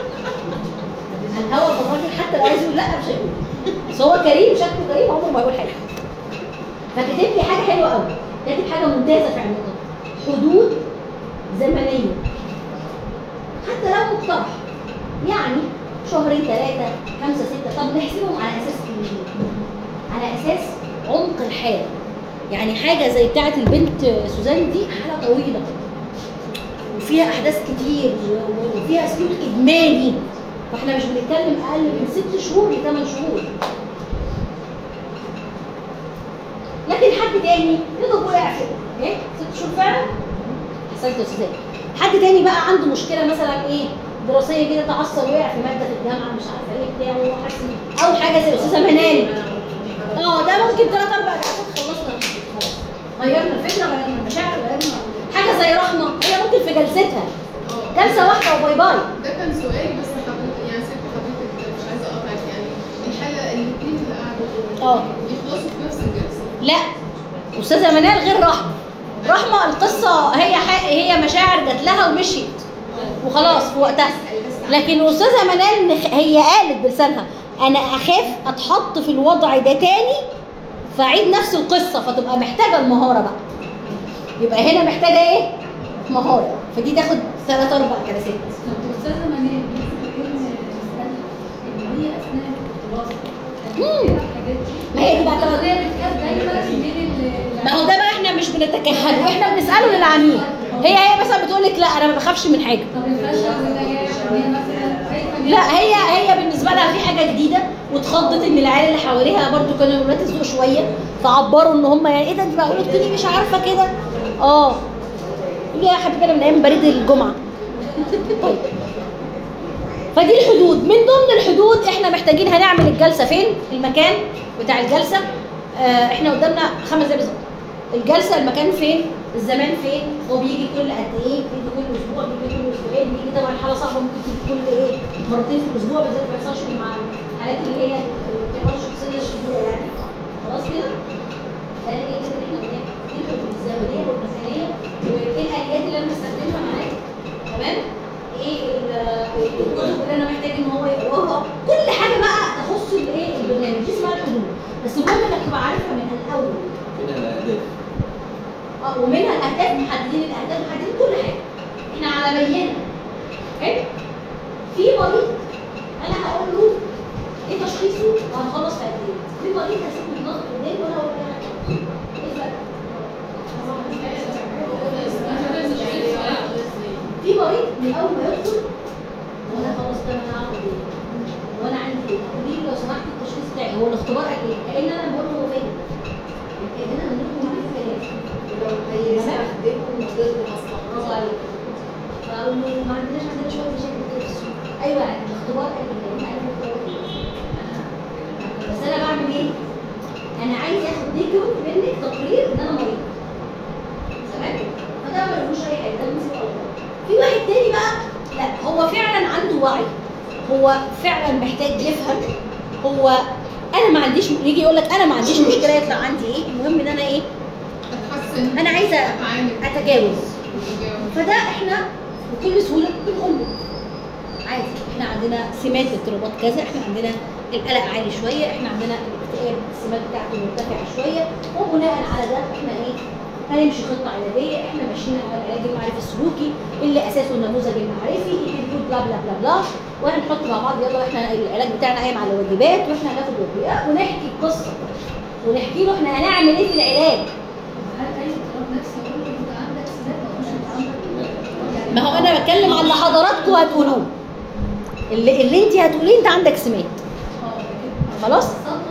الهوا الراجل حتى لو عايز يقول لا مش هيقول بس هو كريم شكله كريم عمره ما يقول حاجه فكتب لي حاجه حلوه قوي كاتب حاجه ممتازه في علم حدود زمنيه حتى لو مقترح يعني شهرين ثلاثة خمسة ستة طب نحسبهم على أساس إيه؟ على أساس عمق الحالة يعني حاجة زي بتاعة البنت سوزان دي حالة طويلة وفيها احداث كتير و- وفيها سلوك ادماني فاحنا مش بنتكلم اقل من ست شهور لثمان شهور لكن حد تاني يضرب وقع في ايه ست شهور فعلا احسنت يا استاذ حد تاني بقى عنده مشكله مثلا ايه دراسيه كده تعصب وقع في ماده في الجامعه مش عارفه ايه بتاع وهو حاسس إن- او حاجه زي الاستاذه منال اه ده ممكن ثلاث اربع جلسات خلصنا خلاص. غيرنا الفكره غيرنا المشاعر غيرنا حاجه زي رحمه هي ممكن في جلستها جلسه واحده وباي باي ده كان سؤالي بس حضرتك يعني سيبت حضرتك مش عايزه اقطعك يعني الحاله الاثنين اللي قعدوا اه يخلصوا في نفس الجلسه لا استاذه منال غير رحمه رحمه القصه هي ح... هي مشاعر جات لها ومشيت وخلاص في وقتها لكن استاذه منال نخ- هي قالت بلسانها انا اخاف اتحط في الوضع ده تاني فاعيد نفس القصه فتبقى محتاجه المهاره بقى يبقى هنا محتاجه ايه مهاره فدي تاخد ثلاث اربع جلسات طب استاذه منال ان هي اثناء الدراسه مم. ما هي دي بقى طبعا- هي بتكاد دايما بين ال- ما هو ده بقى احنا مش بنتكهن واحنا بنساله للعميل هي هي مثلا بتقول لك لا انا ما بخافش من حاجه طب الفشل والنجاح هي مثلا خايفه من- لا هي هي بالنسبه لها في حاجه جديده واتخضت ان العيال اللي حواليها برضو كانوا ولاد الذوق شويه فعبروا ان هم يعني ايه ده انت بقى قلت لي مش عارفه كده اه يا حبيبي انا من ايام بريد الجمعه طيب فدي الحدود من ضمن الحدود احنا محتاجين هنعمل الجلسه فين المكان بتاع الجلسه آه احنا قدامنا خمس دقايق بالظبط الجلسه المكان فين الزمان فين هو بيجي كل قد ايه بيجي كل اسبوع بيجي كل اسبوعين بيجي طبعا حاله صعبه ممكن تيجي كل ايه مرتين في الاسبوع بالذات ما بيحصلش مع الحالات اللي هي بتبقى شخصيه شديده يعني خلاص كده ده ايه كده اللي احنا قلناه دي الحدود الزمنيه والمكانيه وايه الاليات اللي انا بستخدمها معاك تمام ايه ال- الكتب اللي انا محتاج ان هو يقراها كل حاجه بقى تخص الايه البرنامج دي اسمها الحدود بس المهم انك تبقى عارفها من الاول منها الاهداف اه ومنها الاهداف محددين الاهداف محددين كل حاجه احنا على بينه حلو في مريض انا هقول له ايه تشخيصه وهنخلص في قد ايه في مريض هسيب له النقط قدامي وانا هقول له ايه الفرق في مريض من اول ما يدخل وانا خلاص ده انا هعمل ايه وانا عندي ايه قولي لي لو سمحت التشخيص بتاعي هو الاختبار قال ايه كان انا بقول له هو فين هنا عندكم معرفه كلام برافو عليك فاقول له ما عندناش عندنا شويه مشاكل كده في السوق ايوه يعني الاختبار قال ايه يعني أنا الاختبار إيه؟ بس انا بعمل ايه انا عايز اخد نيجاتيف منك تقرير ان انا مريض تمام فده ملوش اي حاجه ده المسؤول الله في واحد تاني بقى لا هو فعلا عنده وعي هو فعلا محتاج يفهم هو انا ما عنديش يجي يقول لك انا ما عنديش مشكله يطلع عندي ايه المهم ان انا ايه اتحسن انا عايزه اتعالج اتجاوز وأتجاوز. فده احنا بكل سهوله بنقول له عادي احنا عندنا سمات اضطرابات كذا احنا عندنا القلق عالي شويه احنا عندنا الاكتئاب السمات بتاعته مرتفعه شويه وبناء على ده احنا ايه هنمشي خطه علاجيه احنا ماشيين على العلاج المعرفي السلوكي اللي اساسه النموذج المعرفي بيقول بلا بلا بلا بلا وهنحط مع بعض يلا احنا العلاج بتاعنا قايم على الواجبات واحنا هناخد واجبات ونحكي القصه ونحكي له احنا هنعمل ايه في العلاج هل اي اضطراب نفسي اقول له انت عندك سمات او مش انت عندك ما هو انا بتكلم على اللي حضراتكم هتقولوه اللي, اللي انت هتقوليه انت عندك سمات خلاص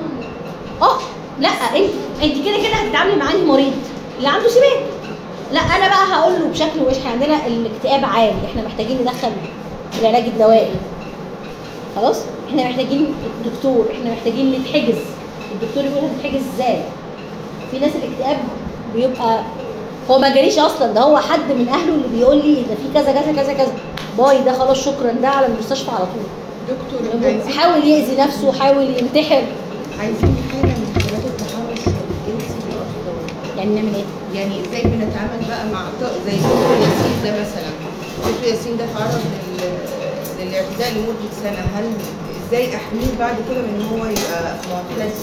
اه لا انت انت كده كده هتتعاملي مع انهي مريض اللي عنده سمات لا انا بقى هقول له بشكل وش احنا عندنا الاكتئاب عالي احنا محتاجين ندخل العلاج الدوائي خلاص احنا محتاجين الدكتور احنا محتاجين نتحجز الدكتور يقول هتتحجز ازاي في ناس الاكتئاب بيبقى هو ما جاليش اصلا ده هو حد من اهله اللي بيقول لي ده في كذا كذا كذا كذا باي ده خلاص شكرا ده على المستشفى على طول دكتور عايزين حاول يأذي نفسه حاول ينتحر عايزين حاله من حالات التحرش الجنسي بالاطفال يعني نعمل ايه؟ يعني ازاي بنتعامل بقى مع ط- زي دكتور ياسين ده مثلا دكتور ياسين ده تعرض لل- للاعتداء لمده سنه هل ازاي احميه بعد كده من ان هو يبقى معتدل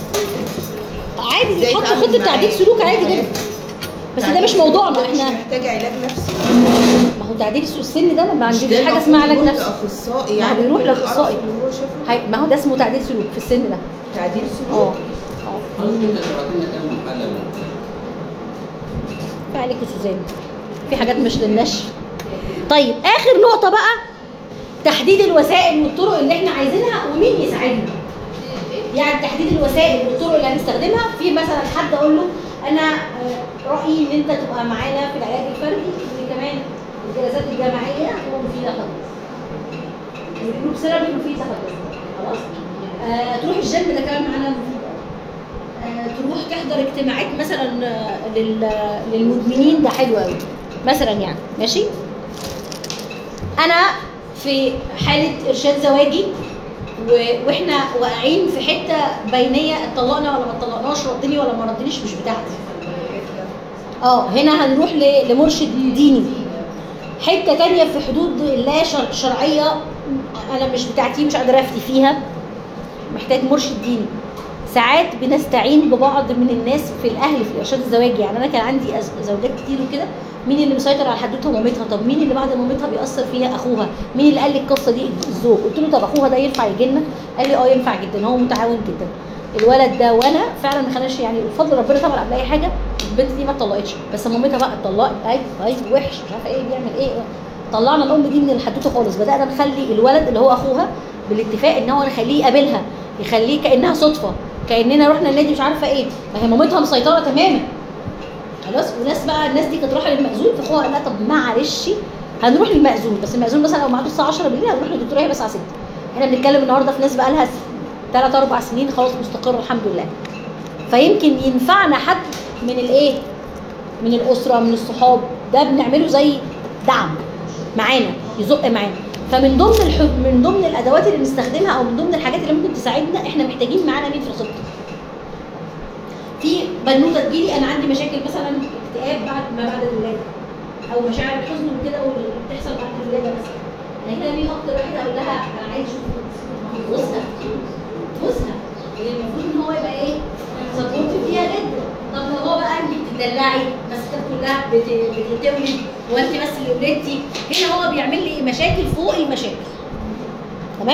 عادي إزاي يحط أتعامل خطه معاه؟ تعديل سلوك عادي جدا بس ده مش موضوعنا مش احنا محتاج علاج نفسي ما هو تعديل السن ده ما مش عنديش ده حاجه اسمها علاج المفروض نفسي اخصائي ما هو يعني بيروح كل القرف لاخصائي اللي هو شافه هي- ما هو ده اسمه تعديل سلوك في السن ده تعديل اه سلوك اه خلاص ممكن تبعت لنا كام حاله من في عليك يا سوزان في حاجات مش للنشر طيب اخر نقطه بقى تحديد الوسائل والطرق اللي احنا عايزينها ومين يساعدنا يعني تحديد الوسائل والطرق اللي هنستخدمها في مثلا حد اقول له انا آه، رايي ان انت تبقى معانا في العلاج الفردي وكمان الجلسات الجماعيه هتبقى مفيده خالص الجروب ثيرابي مفيده خالص خلاص آه تروح الجيم ده كمان معانا مفيد آه تروح تحضر اجتماعات مثلا آه، لل- للمدمنين ده حلو قوي مثلا يعني ماشي انا في حاله ارشاد زواجي و- واحنا واقعين في حته بينيه اتطلقنا ولا ما اتطلقناش ردني ولا ما ردنيش مش بتاعتي اه هنا هنروح ل- لمرشد ديني حته تانية في حدود لا شر- شرعيه انا مش بتاعتي مش قادره افتي فيها محتاج مرشد ديني ساعات بنستعين ببعض من الناس في الاهل في الارشاد الزواجي يعني انا كان عندي أز- زوجات كتير وكده مين اللي مسيطر على حدوتها مامتها طب مين اللي بعد مامتها بيأثر فيها اخوها مين اللي قال لي القصه دي الزوج قلت له طب اخوها ده ينفع يجي لنا قال لي اه ينفع جدا هو متعاون جدا الولد ده وانا فعلا ما خلاش يعني بفضل ربنا طبعا قبل اي حاجه البنت دي ما اتطلقتش بس مامتها بقى اتطلقت اي اي وحش مش عارفه ايه بيعمل ايه طلعنا الام دي من الحدوته خالص بدانا نخلي الولد اللي هو اخوها بالاتفاق ان هو نخليه يقابلها يخليه كانها صدفه كاننا رحنا النادي مش عارفه ايه ما هي مامتها مسيطره تماما خلاص وناس بقى الناس دي كانت رايحه للمأذون فاخوها قال لها طب معلش هنروح للمأذون بس المأذون مثلا لو ميعاده الساعه 10 بالليل هنروح للدكتوره هي بس الساعه 6 احنا بنتكلم النهارده في ناس بقى لها 3 4 سنين خلاص مستقره الحمد لله فيمكن ينفعنا حد من الايه من الاسره من الصحاب ده بنعمله زي دعم معانا يزق معانا فمن ضمن الح... من ضمن الادوات اللي بنستخدمها او من ضمن الحاجات اللي ممكن تساعدنا احنا محتاجين معانا مين في الخطه في بنوته تجيلي انا عندي مشاكل مثلا اكتئاب بعد ما بعد الولاده او مشاعر الحزن وكده واللي بتحصل بعد الولاده مثلا انا هنا مين اكتر واحده اقول لها انا عايز اشوف جوزها جوزها اللي المفروض ان هو يبقى ايه سبورت فيها جدا طب لو هو بقى انت بتدلعي بس كلها بت- بتولد وانت بس اللي ولدتي هنا هو بيعمل لي مشاكل فوق المشاكل تمام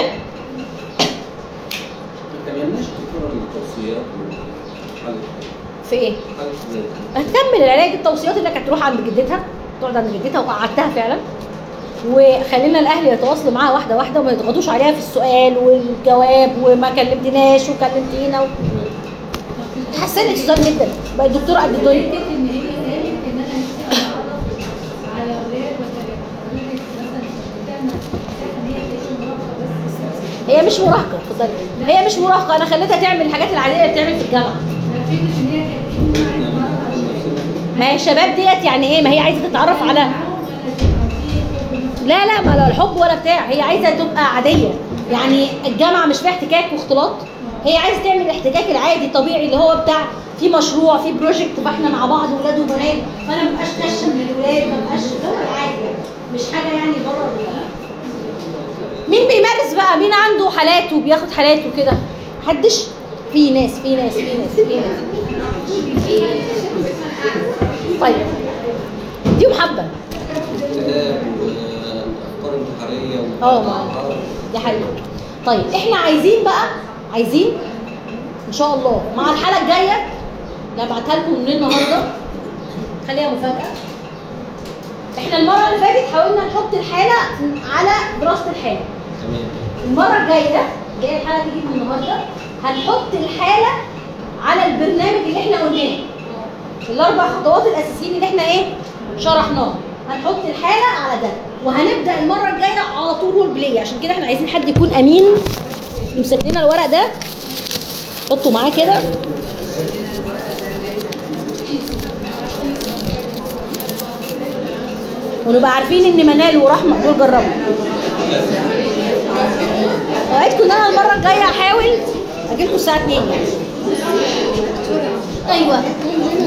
ما كملناش دكتور التوصيات وحل في ايه حل ازاي؟ هتكمل العلاج التوصيات انك هتروح عند جدتها تقعد عند جدتها وقعدتها فعلا وخلينا الاهل يتواصلوا معاها واحده واحده وما يضغطوش عليها في السؤال والجواب وما كلمتناش وكلمتينا و... اتحسنت سوزان جدا بقت دكتوره قد الدنيا فكرة ان هي قالت ان انا نفسي اتعرف على اولاد وكده حضرتك مثلا بتعمل شايفه ان هي بتعيش مراهقه بس هي مش مراهقه اتفضلي هي مش مراهقه انا خليتها تعمل الحاجات العاديه اللي بتعمل في الجامعه فكرة ان هي كانت بتيجي معايا مرة عشان ما هي الشباب ديت يعني ايه ما هي عايزه تتعرف على معاهم ولا تبقى في حب لا لا ما لا الحب ولا بتاع هي عايزه تبقى عاديه يعني الجامعه مش فيها احتكاك واختلاط هي عايزه تعمل الاحتكاك العادي الطبيعي اللي هو بتاع في مشروع في بروجكت فاحنا مع بعض ولاد وبنات فانا ما بقاش كشه من الولاد ما بقاش اللي هو العادي يعني مش حاجه يعني بره ال- مين بيمارس بقى مين عنده حالات وبياخد حالات وكده محدش في ناس في ناس في ناس في ناس طيب دي محبه اكتئاب وافكار انتحاريه اه ما دي حقيقة طيب احنا عايزين بقى عايزين ان شاء الله مع الحلقه الجايه اللي هبعتها لكم من النهارده خليها مفاجاه احنا المره اللي فاتت حاولنا نحط الحاله على دراسه الحاله تمام المره الجايه اللي هي الحلقه تيجي من النهارده هنحط الحاله على البرنامج اللي احنا قلناه الاربع خطوات الاساسيين اللي احنا ايه شرحناه هنحط الحاله على ده وهنبدا المره الجايه على طول رول بلاي عشان كده احنا عايزين حد يكون امين يمسك لنا الورق ده حطه معاه كده ونبقى عارفين ان منال ورحمه دول جربوا وعدكم ان انا المره الجايه هحاول اجي لكم الساعه 2 يعني ايوه